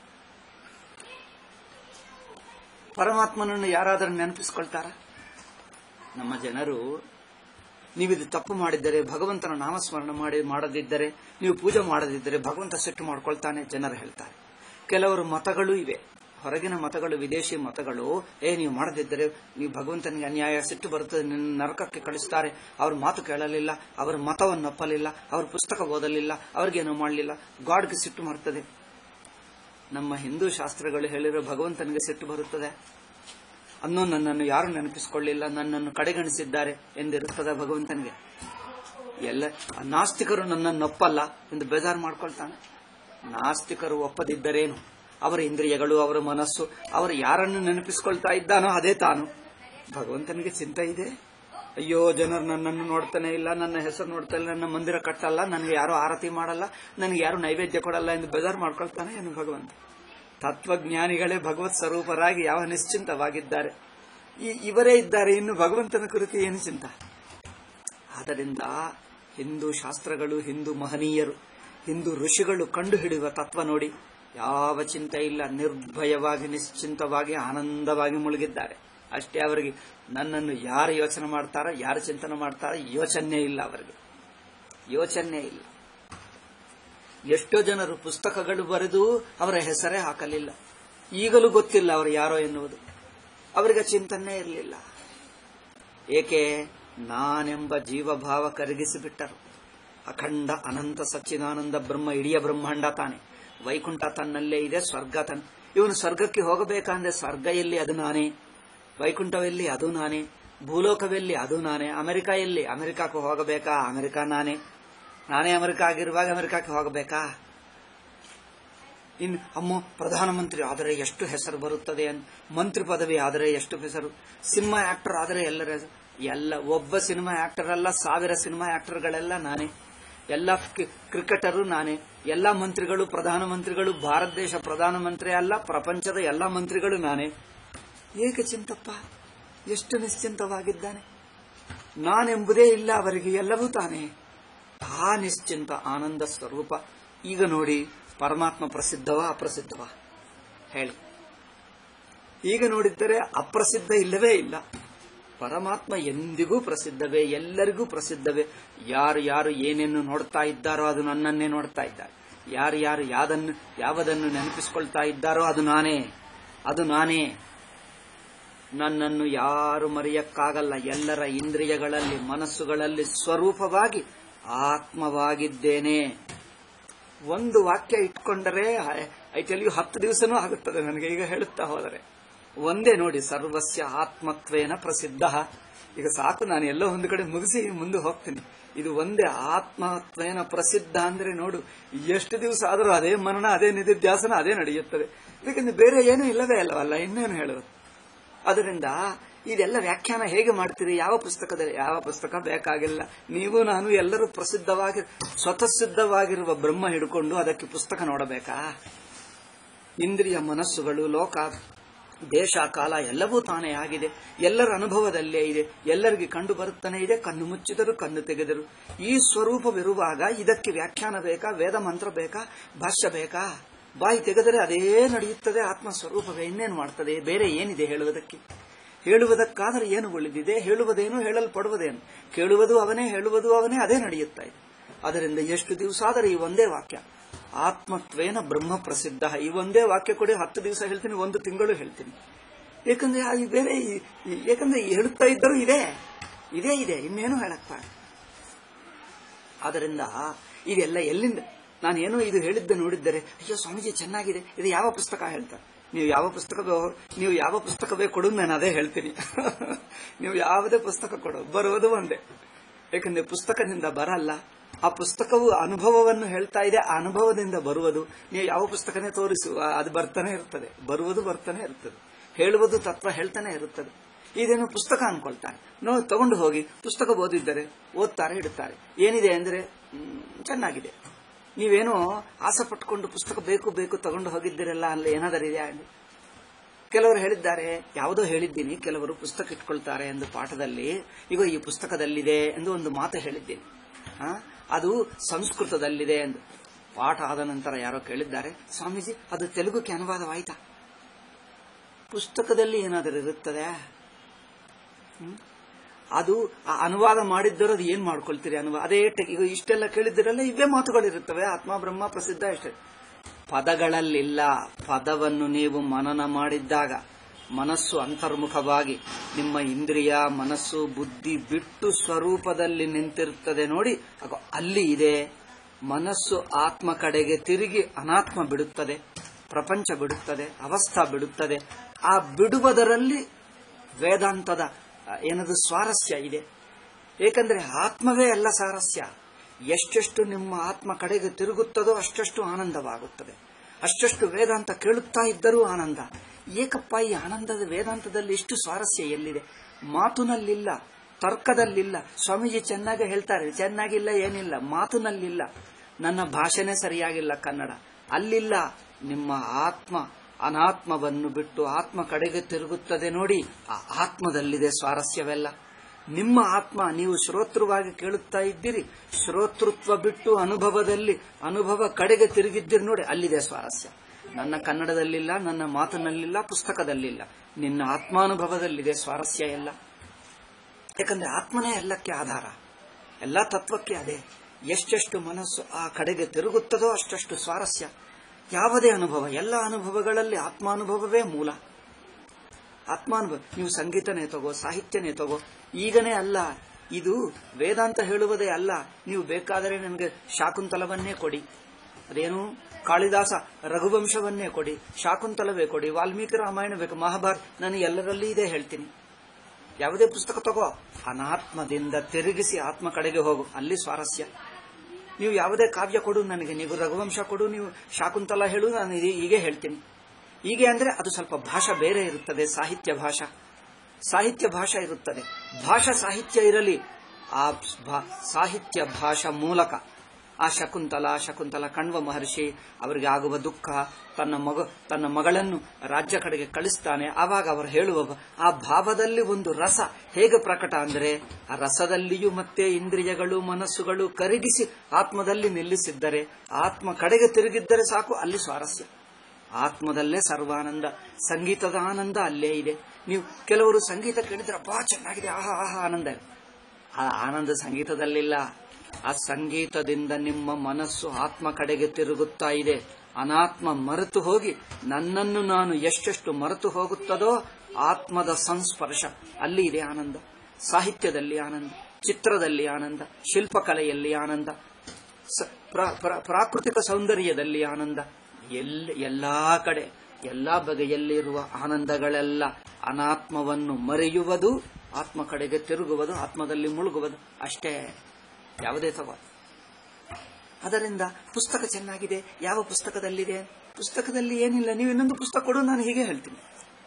ಪರಮಾತ್ಮನನ್ನು ಯಾರಾದರೂ ನೆನಪಿಸ್ಕೊಳ್ತಾರ ನಮ್ಮ ಜನರು ನೀವಿದು ತಪ್ಪು ಮಾಡಿದ್ದರೆ ಭಗವಂತನ ನಾಮಸ್ಮರಣ ಮಾಡಿ ಮಾಡದಿದ್ದರೆ ನೀವು ಪೂಜೆ ಮಾಡದಿದ್ದರೆ ಭಗವಂತ ಸಿಟ್ಟು ಮಾಡ್ಕೊಳ್ತಾನೆ ಜನರು ಹೇಳ್ತಾರೆ ಕೆಲವರು ಮತಗಳು ಇವೆ ಹೊರಗಿನ ಮತಗಳು ವಿದೇಶಿ ಮತಗಳು ಏ ನೀವು ಮಾಡದಿದ್ದರೆ ನೀವು ಭಗವಂತನಿಗೆ ಅನ್ಯಾಯ ಸಿಟ್ಟು ಬರುತ್ತದೆ ನಿನ್ನ ನರಕಕ್ಕೆ ಕಳಿಸ್ತಾರೆ ಅವ್ರ ಮಾತು ಕೇಳಲಿಲ್ಲ ಅವರ ಮತವನ್ನು ಒಪ್ಪಲಿಲ್ಲ ಅವ್ರ ಪುಸ್ತಕ ಓದಲಿಲ್ಲ ಅವ್ರಿಗೇನು ಮಾಡಲಿಲ್ಲ ಗಾಡ್ಗೆ ಸಿಟ್ಟು ಬರ್ತದೆ ನಮ್ಮ ಹಿಂದೂ ಶಾಸ್ತ್ರಗಳು ಹೇಳಿರೋ ಭಗವಂತನಿಗೆ ಸಿಟ್ಟು ಬರುತ್ತದೆ ಅನ್ನೋ ನನ್ನನ್ನು ಯಾರು ನೆನಪಿಸಿಕೊಳ್ಳಿಲ್ಲ ನನ್ನನ್ನು ಕಡೆಗಣಿಸಿದ್ದಾರೆ ಎಂದಿರುತ್ತದೆ ಭಗವಂತನಿಗೆ ಎಲ್ಲ ನಾಸ್ತಿಕರು ನನ್ನನ್ನು ಒಪ್ಪಲ್ಲ ಎಂದು ಬೇಜಾರು ಮಾಡ್ಕೊಳ್ತಾನೆ ನಾಸ್ತಿಕರು ಒಪ್ಪದಿದ್ದರೇನು ಅವರ ಇಂದ್ರಿಯಗಳು ಅವರ ಮನಸ್ಸು ಅವರು ಯಾರನ್ನು ನೆನಪಿಸಿಕೊಳ್ತಾ ಇದ್ದಾನೋ ಅದೇ ತಾನು ಭಗವಂತನಿಗೆ ಚಿಂತೆ ಇದೆ ಅಯ್ಯೋ ಜನರು ನನ್ನನ್ನು ನೋಡ್ತಾನೆ ಇಲ್ಲ ನನ್ನ ಹೆಸರು ನೋಡ್ತಾ ಇಲ್ಲ ನನ್ನ ಮಂದಿರ ಕಟ್ಟಲ್ಲ ನನಗೆ ಯಾರು ಆರತಿ ಮಾಡಲ್ಲ ನನಗೆ ಯಾರು ನೈವೇದ್ಯ ಕೊಡಲ್ಲ ಎಂದು ಬೇಜಾರು ಮಾಡ್ಕೊಳ್ತಾನೆ ಏನು ಭಗವಂತ ತತ್ವಜ್ಞಾನಿಗಳೇ ಭಗವತ್ ಸ್ವರೂಪರಾಗಿ ಯಾವ ನಿಶ್ಚಿಂತವಾಗಿದ್ದಾರೆ ಈ ಇವರೇ ಇದ್ದಾರೆ ಇನ್ನು ಭಗವಂತನ ಕುರಿತು ಏನು ಚಿಂತ ಆದ್ದರಿಂದ ಹಿಂದೂ ಶಾಸ್ತ್ರಗಳು ಹಿಂದೂ ಮಹನೀಯರು ಹಿಂದೂ ಋಷಿಗಳು ಕಂಡುಹಿಡಿಯುವ ತತ್ವ ನೋಡಿ ಯಾವ ಚಿಂತೆ ಇಲ್ಲ ನಿರ್ಭಯವಾಗಿ ನಿಶ್ಚಿಂತವಾಗಿ ಆನಂದವಾಗಿ ಮುಳುಗಿದ್ದಾರೆ ಅಷ್ಟೇ ಅವರಿಗೆ ನನ್ನನ್ನು ಯಾರು ಯೋಚನೆ ಮಾಡ್ತಾರೋ ಯಾರು ಚಿಂತನೆ ಮಾಡ್ತಾರೋ ಯೋಚನೆ ಇಲ್ಲ ಅವರಿಗೆ ಯೋಚನೆ ಇಲ್ಲ ಎಷ್ಟೋ ಜನರು ಪುಸ್ತಕಗಳು ಬರೆದು ಅವರ ಹೆಸರೇ ಹಾಕಲಿಲ್ಲ ಈಗಲೂ ಗೊತ್ತಿಲ್ಲ ಅವರು ಯಾರೋ ಎನ್ನುವುದು ಅವರಿಗೆ ಚಿಂತನೆ ಇರಲಿಲ್ಲ ಏಕೆ ನಾನೆಂಬ ಜೀವಭಾವ ಕರಗಿಸಿಬಿಟ್ಟರು ಅಖಂಡ ಅನಂತ ಸಚ್ಚಿದಾನಂದ ಬ್ರಹ್ಮ ಇಡೀ ಬ್ರಹ್ಮಾಂಡ ತಾನೆ ವೈಕುಂಠ ತನ್ನಲ್ಲೇ ಇದೆ ಸ್ವರ್ಗ ತನ್ ಇವನು ಸ್ವರ್ಗಕ್ಕೆ ಹೋಗಬೇಕಂದ್ರೆ ಸ್ವರ್ಗ ಎಲ್ಲಿ ಅದು ನಾನೇ ವೈಕುಂಠವೆಲ್ಲಿ ಅದು ನಾನೇ ಭೂಲೋಕವೆಲ್ಲಿ ಅದು ನಾನೇ ಅಮೆರಿಕ ಎಲ್ಲಿ ಅಮೆರಿಕಕ್ಕೆ ಹೋಗಬೇಕಾ ಅಮೆರಿಕ ನಾನೇ ನಾನೇ ಅಮೆರಿಕ ಆಗಿರುವಾಗ ಅಮೆರಿಕಕ್ಕೆ ಹೋಗಬೇಕಾ ಇನ್ನು ಅಮ್ಮ ಪ್ರಧಾನಮಂತ್ರಿ ಆದರೆ ಎಷ್ಟು ಹೆಸರು ಬರುತ್ತದೆ ಅಂತ ಮಂತ್ರಿ ಪದವಿ ಆದರೆ ಎಷ್ಟು ಹೆಸರು ಸಿನಿಮಾ ಆಕ್ಟರ್ ಆದರೆ ಎಲ್ಲರ ಹೆಸರು. ಎಲ್ಲ ಒಬ್ಬ ಸಿನಿಮಾ ಆಕ್ಟರ್ ಅಲ್ಲ ಸಾವಿರ ಸಿನಿಮಾ ಆಕ್ಟರ್ಗಳೆಲ್ಲ ನಾನೇ ಎಲ್ಲ ಕಿ- ಕ್ರಿಕೆಟರು ನಾನೇ ಎಲ್ಲ ಮಂತ್ರಿಗಳು ಪ್ರಧಾನಮಂತ್ರಿಗಳು ಭಾರತ ದೇಶ ಪ್ರಧಾನಮಂತ್ರಿ ಅಲ್ಲ ಪ್ರಪಂಚದ ಎಲ್ಲ ಮಂತ್ರಿಗಳು ನಾನೇ ಏಕೆ ಚಿಂತಪ್ಪ ಎಷ್ಟು ನಿಶ್ಚಿಂತವಾಗಿದ್ದಾನೆ ನಾನೆಂಬುದೇ ಇಲ್ಲ ಅವರಿಗೆ ಎಲ್ಲವೂ ತಾನೇ ಆ ನಿಶ್ಚಿಂತ ಆನಂದ ಸ್ವರೂಪ ಈಗ ನೋಡಿ ಪರಮಾತ್ಮ ಪ್ರಸಿದ್ಧವಾ ಅಪ್ರಸಿದ್ಧವಾ ಹೇಳಿ ಈಗ ನೋಡಿದ್ದರೆ ಅಪ್ರಸಿದ್ಧ ಇಲ್ಲವೇ ಇಲ್ಲ ಪರಮಾತ್ಮ ಎಂದಿಗೂ ಪ್ರಸಿದ್ಧವೇ ಎಲ್ಲರಿಗೂ ಪ್ರಸಿದ್ಧವೇ ಯಾರು ಯಾರು ಏನೇನು ನೋಡ್ತಾ ಇದ್ದಾರೋ ಅದು ನನ್ನನ್ನೇ ನೋಡ್ತಾ ಇದ್ದಾರೆ ಯಾರು ಯಾರು ಯಾದನ್ನು ಯಾವದನ್ನು ನೆನಪಿಸಿಕೊಳ್ತಾ ಇದ್ದಾರೋ ಅದು ನಾನೇ ಅದು ನಾನೇ ನನ್ನನ್ನು ಯಾರು ಮರೆಯಕ್ಕಾಗಲ್ಲ ಎಲ್ಲರ ಇಂದ್ರಿಯಗಳಲ್ಲಿ ಮನಸ್ಸುಗಳಲ್ಲಿ ಸ್ವರೂಪವಾಗಿ ಆತ್ಮವಾಗಿದ್ದೇನೆ ಒಂದು ವಾಕ್ಯ ಇಟ್ಕೊಂಡರೆ ಐ ಟೆಲ್ ಯು ಹತ್ತು ದಿವಸನೂ ಆಗುತ್ತದೆ ನನಗೆ ಈಗ ಹೇಳುತ್ತಾ ಹೋದರೆ ಒಂದೇ ನೋಡಿ ಸರ್ವಸ್ಯ ಆತ್ಮತ್ವೇನ ಪ್ರಸಿದ್ಧ ಈಗ ಸಾಕು ನಾನು ಎಲ್ಲೋ ಒಂದು ಕಡೆ ಮುಗಿಸಿ ಮುಂದೆ ಹೋಗ್ತೀನಿ ಇದು ಒಂದೇ ಆತ್ಮತ್ವೇನ ಪ್ರಸಿದ್ಧ ಅಂದ್ರೆ ನೋಡು ಎಷ್ಟು ದಿವಸ ಆದರೂ ಅದೇ ಮರಣ ಅದೇ ನಿಧಿಧ್ಯಾಸನ ಅದೇ ನಡೆಯುತ್ತದೆ ಇದಕ್ಕಿಂತ ಬೇರೆ ಏನೂ ಇಲ್ಲವೇ ಅಲ್ಲವಲ್ಲ ಇನ್ನೇನು ಹೇಳುವುದು ಅದರಿಂದ ಇದೆಲ್ಲ ವ್ಯಾಖ್ಯಾನ ಹೇಗೆ ಮಾಡ್ತೀರಿ ಯಾವ ಪುಸ್ತಕದಲ್ಲಿ ಯಾವ ಪುಸ್ತಕ ಬೇಕಾಗಿಲ್ಲ ನೀವು ನಾನು ಎಲ್ಲರೂ ಪ್ರಸಿದ್ಧವಾಗಿ ಸ್ವತಃ ಸಿದ್ಧವಾಗಿರುವ ಬ್ರಹ್ಮ ಹಿಡ್ಕೊಂಡು ಅದಕ್ಕೆ ಪುಸ್ತಕ ನೋಡಬೇಕಾ ಇಂದ್ರಿಯ ಮನಸ್ಸುಗಳು ಲೋಕ ದೇಶ ಕಾಲ ಎಲ್ಲವೂ ತಾನೇ ಆಗಿದೆ ಎಲ್ಲರ ಅನುಭವದಲ್ಲೇ ಇದೆ ಎಲ್ಲರಿಗೆ ಕಂಡು ಬರುತ್ತಾನೆ ಇದೆ ಕಣ್ಣು ಮುಚ್ಚಿದರು ಕಣ್ಣು ತೆಗೆದರು ಈ ಸ್ವರೂಪವಿರುವಾಗ ಇದಕ್ಕೆ ವ್ಯಾಖ್ಯಾನ ಬೇಕಾ ವೇದ ಮಂತ್ರ ಬೇಕಾ ಭಾಷ್ಯ ಬೇಕಾ ಬಾಯಿ ತೆಗೆದರೆ ಅದೇ ನಡೆಯುತ್ತದೆ ಆತ್ಮ ಸ್ವರೂಪವೇ ಇನ್ನೇನು ಮಾಡ್ತದೆ ಬೇರೆ ಏನಿದೆ ಹೇಳುವುದಕ್ಕೆ ಹೇಳುವುದಕ್ಕಾದರೆ ಏನು ಉಳಿದಿದೆ ಹೇಳುವುದೇನು ಹೇಳಲ್ಪಡುವುದೇನು ಕೇಳುವುದು ಅವನೇ ಹೇಳುವುದು ಅವನೇ ಅದೇ ನಡೆಯುತ್ತಾ ಇದೆ ಅದರಿಂದ ಎಷ್ಟು ದಿವಸ ಆದರೆ ಈ ಒಂದೇ ವಾಕ್ಯ ಆತ್ಮತ್ವೇನ ಬ್ರಹ್ಮ ಪ್ರಸಿದ್ಧ ಈ ಒಂದೇ ವಾಕ್ಯ ಕೊಡಿ ಹತ್ತು ದಿವಸ ಹೇಳ್ತೀನಿ ಒಂದು ತಿಂಗಳು ಹೇಳ್ತೀನಿ ಯಾಕಂದ್ರೆ ಆ ಈ ಬೇರೆ ಈ- ಈ- ಯಾಕಂದ್ರೆ ಈ ಹೇಳುತ್ತಾ ಇದ್ದರೂ ಇದೆ ಇದೇ ಇದೆ ಇನ್ನೇನು ಹೇಳಕ್ಕ ಆದ್ದರಿಂದ ಇದೆಲ್ಲ ಎಲ್ಲಿಂದ ನಾನು ಏನೋ ಇದು ಹೇಳಿದ್ದೆ ನೋಡಿದ್ದರೆ ಅಯ್ಯೋ ಸ್ವಾಮೀಜಿ ಚೆನ್ನಾಗಿದೆ ಇದು ಯಾವ ಪುಸ್ತಕ ಹೇಳ್ತಾರೆ ನೀವು ಯಾವ ಪುಸ್ತಕ ಬೇ- ನೀವು ಯಾವ ಪುಸ್ತಕ ಬೇಕು ಕೊಡು ನಾನು ಅದೇ ಹೇಳ್ತೀನಿ ನೀವು ಯಾವುದೇ ಪುಸ್ತಕ ಕೊಡು ಬರುವುದು ಒಂದೇ ಯಾಕಂದ್ರೆ ಪುಸ್ತಕದಿಂದ ಬರಲ್ಲ ಆ ಪುಸ್ತಕವು ಅನುಭವವನ್ನು ಹೇಳ್ತಾ ಇದೆ ಆ ಅನುಭವದಿಂದ ಬರುವುದು ನೀವು ಯಾವ ಪುಸ್ತಕನೇ ತೋರಿಸು ಆ- ಅದು ಬರ್ತಾನೆ ಇರ್ತದೆ ಬರುವುದು ಬರ್ತಾನೆ ಇರ್ತದೆ ಹೇಳುವುದು ತತ್ವ ಹೇಳ್ತಾನೆ ಇರುತ್ತದೆ ಇದೇನು ಪುಸ್ತಕ ಅನ್ಕೊಳ್ತಾನೆ ನೋ ತಗೊಂಡು ಹೋಗಿ ಪುಸ್ತಕ ಓದಿದ್ದರೆ ಓದ್ತಾರೆ ಇಡುತ್ತಾರೆ ಏನಿದೆ ಅಂದ್ರೆ ಹ್ಮ್, ಚೆನ್ನಾಗಿದೆ ನೀವೇನೋ ಆಸೆ ಪಟ್ಕೊಂಡು ಪುಸ್ತಕ ಬೇಕು ಬೇಕು ತಗೊಂಡು ಹೋಗಿದ್ದೀರಲ್ಲ ಅಲ್ಲಿ ಏನಾದರೂ ಇದೆಯಾ ಎಂದು ಕೆಲವರು ಹೇಳಿದ್ದಾರೆ ಯಾವುದೋ ಹೇಳಿದ್ದೀನಿ ಕೆಲವರು ಪುಸ್ತಕ ಇಟ್ಕೊಳ್ತಾರೆ ಎಂದು ಪಾಠದಲ್ಲಿ ಈಗ ಈ ಪುಸ್ತಕದಲ್ಲಿದೆ ಎಂದು ಒಂದು ಮಾತು ಹೇಳಿದ್ದೀನಿ ಆ, ಅದು ಸಂಸ್ಕೃತದಲ್ಲಿದೆ ಎಂದು ಪಾಠ ಆದ ನಂತರ ಯಾರೋ ಕೇಳಿದ್ದಾರೆ ಸ್ವಾಮೀಜಿ ಅದು ತೆಲುಗುಕ್ಕೆ ಅನುವಾದವಾಯಿತಾ ಪುಸ್ತಕದಲ್ಲಿ ಏನಾದರೂ ಇರುತ್ತದೆ ಹ್ಮ್? ಅದು ಆ ಅನುವಾದ ಮಾಡಿದ್ದರು ಅದು ಏನ್ ಮಾಡ್ಕೊಳ್ತೀರಿ ಅನುವಾದ ಅದೇ ಟೆ- ಈಗ ಇಷ್ಟೆಲ್ಲ ಕೇಳಿದ್ದಿರಲ್ಲ ಇವೇ ಮಾತುಗಳಿರುತ್ತವೆ ಆತ್ಮ ಬ್ರಹ್ಮ ಪ್ರಸಿದ್ಧ ಇಷ್ಟೇ ಪದಗಳಲ್ಲಿಲ್ಲ ಪದವನ್ನು ನೀವು ಮನನ ಮಾಡಿದ್ದಾಗ ಮನಸ್ಸು ಅಂತರ್ಮುಖವಾಗಿ ನಿಮ್ಮ ಇಂದ್ರಿಯ ಮನಸ್ಸು ಬುದ್ಧಿ ಬಿಟ್ಟು ಸ್ವರೂಪದಲ್ಲಿ ನಿಂತಿರುತ್ತದೆ ನೋಡಿ ಅಗೋ ಅಲ್ಲಿ ಇದೆ ಮನಸ್ಸು ಆತ್ಮ ಕಡೆಗೆ ತಿರುಗಿ ಅನಾತ್ಮ ಬಿಡುತ್ತದೆ ಪ್ರಪಂಚ ಬಿಡುತ್ತದೆ ಅವಸ್ಥಾ ಬಿಡುತ್ತದೆ ಆ ಬಿಡುವುದರಲ್ಲಿ ವೇದಾಂತದ ಆ, ಏನದು ಸ್ವಾರಸ್ಯ ಇದೆ ಏಕೆಂದ್ರೆ ಆತ್ಮವೇ ಅಲ್ಲ ಸಾರಸ್ಯ ಎಷ್ಟೆಷ್ಟು ನಿಮ್ಮ ಆತ್ಮ ಕಡೆಗೆ ತಿರುಗುತ್ತದೋ ಅಷ್ಟಷ್ಟು ಆನಂದವಾಗುತ್ತದೆ ಅಷ್ಟಷ್ಟು ವೇದಾಂತ ಕೇಳುತ್ತಾ ಇದ್ದರೂ ಆನಂದ ಏಕಪ್ಪ ಈ ಆನಂದದ ವೇದಾಂತದಲ್ಲಿ ಇಷ್ಟು ಸ್ವಾರಸ್ಯ ಎಲ್ಲಿದೆ ಮಾತುನಲ್ಲಿಲ್ಲ ತರ್ಕದಲ್ಲಿಲ್ಲ ಸ್ವಾಮೀಜಿ ಚೆನ್ನಾಗಿ ಹೇಳ್ತಾರೆ ಚೆನ್ನಾಗಿಲ್ಲ ಏನಿಲ್ಲ ಮಾತುನಲ್ಲಿಲ್ಲ ನನ್ನ ಭಾಷೆನೇ ಸರಿಯಾಗಿಲ್ಲ ಕನ್ನಡ ಅಲ್ಲಿಲ್ಲ ನಿಮ್ಮ ಆತ್ಮ ಅನಾತ್ಮವನ್ನು ಬಿಟ್ಟು ಆತ್ಮ ಕಡೆಗೆ ತಿರುಗುತ್ತದೆ ನೋಡಿ ಆ ಆತ್ಮದಲ್ಲಿದೆ ಸ್ವಾರಸ್ಯವೆಲ್ಲ ನಿಮ್ಮ ಆತ್ಮ ನೀವು ಶ್ರೋತೃವಾಗಿ ಕೇಳುತ್ತಾ ಇದ್ದೀರಿ ಶ್ರೋತೃತ್ವ ಬಿಟ್ಟು ಅನುಭವದಲ್ಲಿ ಅನುಭವ ಕಡೆಗೆ ತಿರುಗಿದ್ದೀರಿ ನೋಡಿ ಅಲ್ಲಿದೆ ಸ್ವಾರಸ್ಯ ನನ್ನ ಕನ್ನಡದಲ್ಲಿಲ್ಲ ನನ್ನ ಮಾತಿನಲ್ಲಿಲ್ಲ ಪುಸ್ತಕದಲ್ಲಿಲ್ಲ ನಿನ್ನ ಆತ್ಮಾನುಭವದಲ್ಲಿದೆ ಸ್ವಾರಸ್ಯ ಎಲ್ಲ ಯಾಕಂದ್ರೆ ಆತ್ಮನೇ ಎಲ್ಲಕ್ಕೆ ಆಧಾರ ಎಲ್ಲ ತತ್ವಕ್ಕೆ ಅದೇ ಎಷ್ಟೆಷ್ಟು ಮನಸ್ಸು ಆ ಕಡೆಗೆ ತಿರುಗುತ್ತದೋ ಅಷ್ಟಷ್ಟು ಸ್ವಾರಸ್ಯ ಯಾವುದೇ ಅನುಭವ ಎಲ್ಲ ಅನುಭವಗಳಲ್ಲಿ ಆತ್ಮಾನುಭವವೇ ಮೂಲ ಆತ್ಮಾನುಭವ ನೀವು ಸಂಗೀತನೇ ತಗೋ ಸಾಹಿತ್ಯನೇ ತಗೋ ಈಗನೇ ಅಲ್ಲ ಇದು ವೇದಾಂತ ಹೇಳುವುದೇ ಅಲ್ಲ ನೀವು ಬೇಕಾದರೆ ನನಗೆ ಶಾಕುಂತಲವನ್ನೇ ಕೊಡಿ ಅದೇನು ಕಾಳಿದಾಸ ರಘುವಂಶವನ್ನೇ ಕೊಡಿ ಶಾಕುಂತಲವೇ ಕೊಡಿ ವಾಲ್ಮೀಕಿ ರಾಮಾಯಣ ಬೇಕು ಮಹಾಭಾರತ ನಾನು ಎಲ್ಲರಲ್ಲಿ ಇದೇ ಹೇಳ್ತೀನಿ ಯಾವುದೇ ಪುಸ್ತಕ ತಗೋ ಅನಾತ್ಮದಿಂದ ತಿರುಗಿಸಿ ಆತ್ಮ ಕಡೆಗೆ ಹೋಗು ಅಲ್ಲಿ ಸ್ವಾರಸ್ಯ ನೀವು ಯಾವುದೇ ಕಾವ್ಯ ಕೊಡು ನನಗೆ ನೀವು ರಘುವಂಶ ಕೊಡು ನೀವು ಶಾಕುಂತಲ ಹೇಳು ನಾನು ಇದು- ಹೀಗೆ ಹೇಳ್ತೀನಿ ಹೀಗೆ ಅಂದ್ರೆ ಅದು ಸ್ವಲ್ಪ ಭಾಷಾ ಬೇರೆ ಇರುತ್ತದೆ ಸಾಹಿತ್ಯ ಭಾಷಾ ಸಾಹಿತ್ಯ ಭಾಷಾ ಇರುತ್ತದೆ ಭಾಷಾ ಸಾಹಿತ್ಯ ಇರಲಿ ಆ ಭಾ- ಸಾಹಿತ್ಯ ಭಾಷಾ ಮೂಲಕ ಆ ಶಕುಂತಲ ಶಕುಂತಲ ಕಣ್ವ ಮಹರ್ಷಿ ಅವರಿಗೆ ಆಗುವ ದುಃಖ ತನ್ನ ಮಗ ತನ್ನ ಮಗಳನ್ನು ರಾಜ್ಯ ಕಡೆಗೆ ಕಳಿಸ್ತಾನೆ ಆವಾಗ ಅವರು ಹೇಳುವ ಆ ಭಾವದಲ್ಲಿ ಒಂದು ರಸ ಹೇಗೆ ಪ್ರಕಟ ಅಂದ್ರೆ ಆ ರಸದಲ್ಲಿಯೂ ಮತ್ತೆ ಇಂದ್ರಿಯಗಳು ಮನಸ್ಸುಗಳು ಕರಗಿಸಿ ಆತ್ಮದಲ್ಲಿ ನಿಲ್ಲಿಸಿದ್ದರೆ ಆತ್ಮ ಕಡೆಗೆ ತಿರುಗಿದ್ದರೆ ಸಾಕು ಅಲ್ಲಿ ಸ್ವಾರಸ್ಯ ಆತ್ಮದಲ್ಲೇ ಸರ್ವಾನಂದ ಸಂಗೀತದ ಆನಂದ ಅಲ್ಲೇ ಇದೆ ನೀವು ಕೆಲವರು ಸಂಗೀತ ಕೇಳಿದ್ರೆ ಬಾ ಚೆನ್ನಾಗಿದೆ ಆಹಾ ಆಹಾ ಆನಂದ ಆ ಆನಂದ ಸಂಗೀತದಲ್ಲಿಲ್ಲ ಆ ಸಂಗೀತದಿಂದ ನಿಮ್ಮ ಮನಸ್ಸು ಆತ್ಮ ಕಡೆಗೆ ತಿರುಗುತ್ತಾ ಇದೆ ಅನಾತ್ಮ ಮರೆತು ಹೋಗಿ ನನ್ನನ್ನು ನಾನು ಎಷ್ಟೆಷ್ಟು ಮರೆತು ಹೋಗುತ್ತದೋ ಆತ್ಮದ ಸಂಸ್ಪರ್ಶ ಅಲ್ಲಿ ಇದೆ ಆನಂದ ಸಾಹಿತ್ಯದಲ್ಲಿ ಆನಂದ ಚಿತ್ರದಲ್ಲಿ ಆನಂದ ಶಿಲ್ಪಕಲೆಯಲ್ಲಿ ಆನಂದ ಸ- ಪ್ರ- ಪ್ರ- ಪ್ರಾಕೃತಿಕ ಸೌಂದರ್ಯದಲ್ಲಿ ಆನಂದ ಎಲ್ಲ ಎಲ್ಲಾ ಕಡೆ ಎಲ್ಲಾ ಬಗೆಯಲ್ಲಿರುವ ಆನಂದಗಳೆಲ್ಲ ಅನಾತ್ಮವನ್ನು ಮರೆಯುವುದು ಆತ್ಮ ಕಡೆಗೆ ತಿರುಗುವುದು ಆತ್ಮದಲ್ಲಿ ಮುಳುಗುವುದು ಅಷ್ಟೇ ಯಾವುದೇ ತಗೋ ಅದರಿಂದ ಪುಸ್ತಕ ಚೆನ್ನಾಗಿದೆ ಯಾವ ಪುಸ್ತಕದಲ್ಲಿದೆ ಪುಸ್ತಕದಲ್ಲಿ ಏನಿಲ್ಲ ನೀವು ಇನ್ನೊಂದು ಪುಸ್ತಕ ಕೊಡು ನಾನು ಹೀಗೆ ಹೇಳ್ತೀನಿ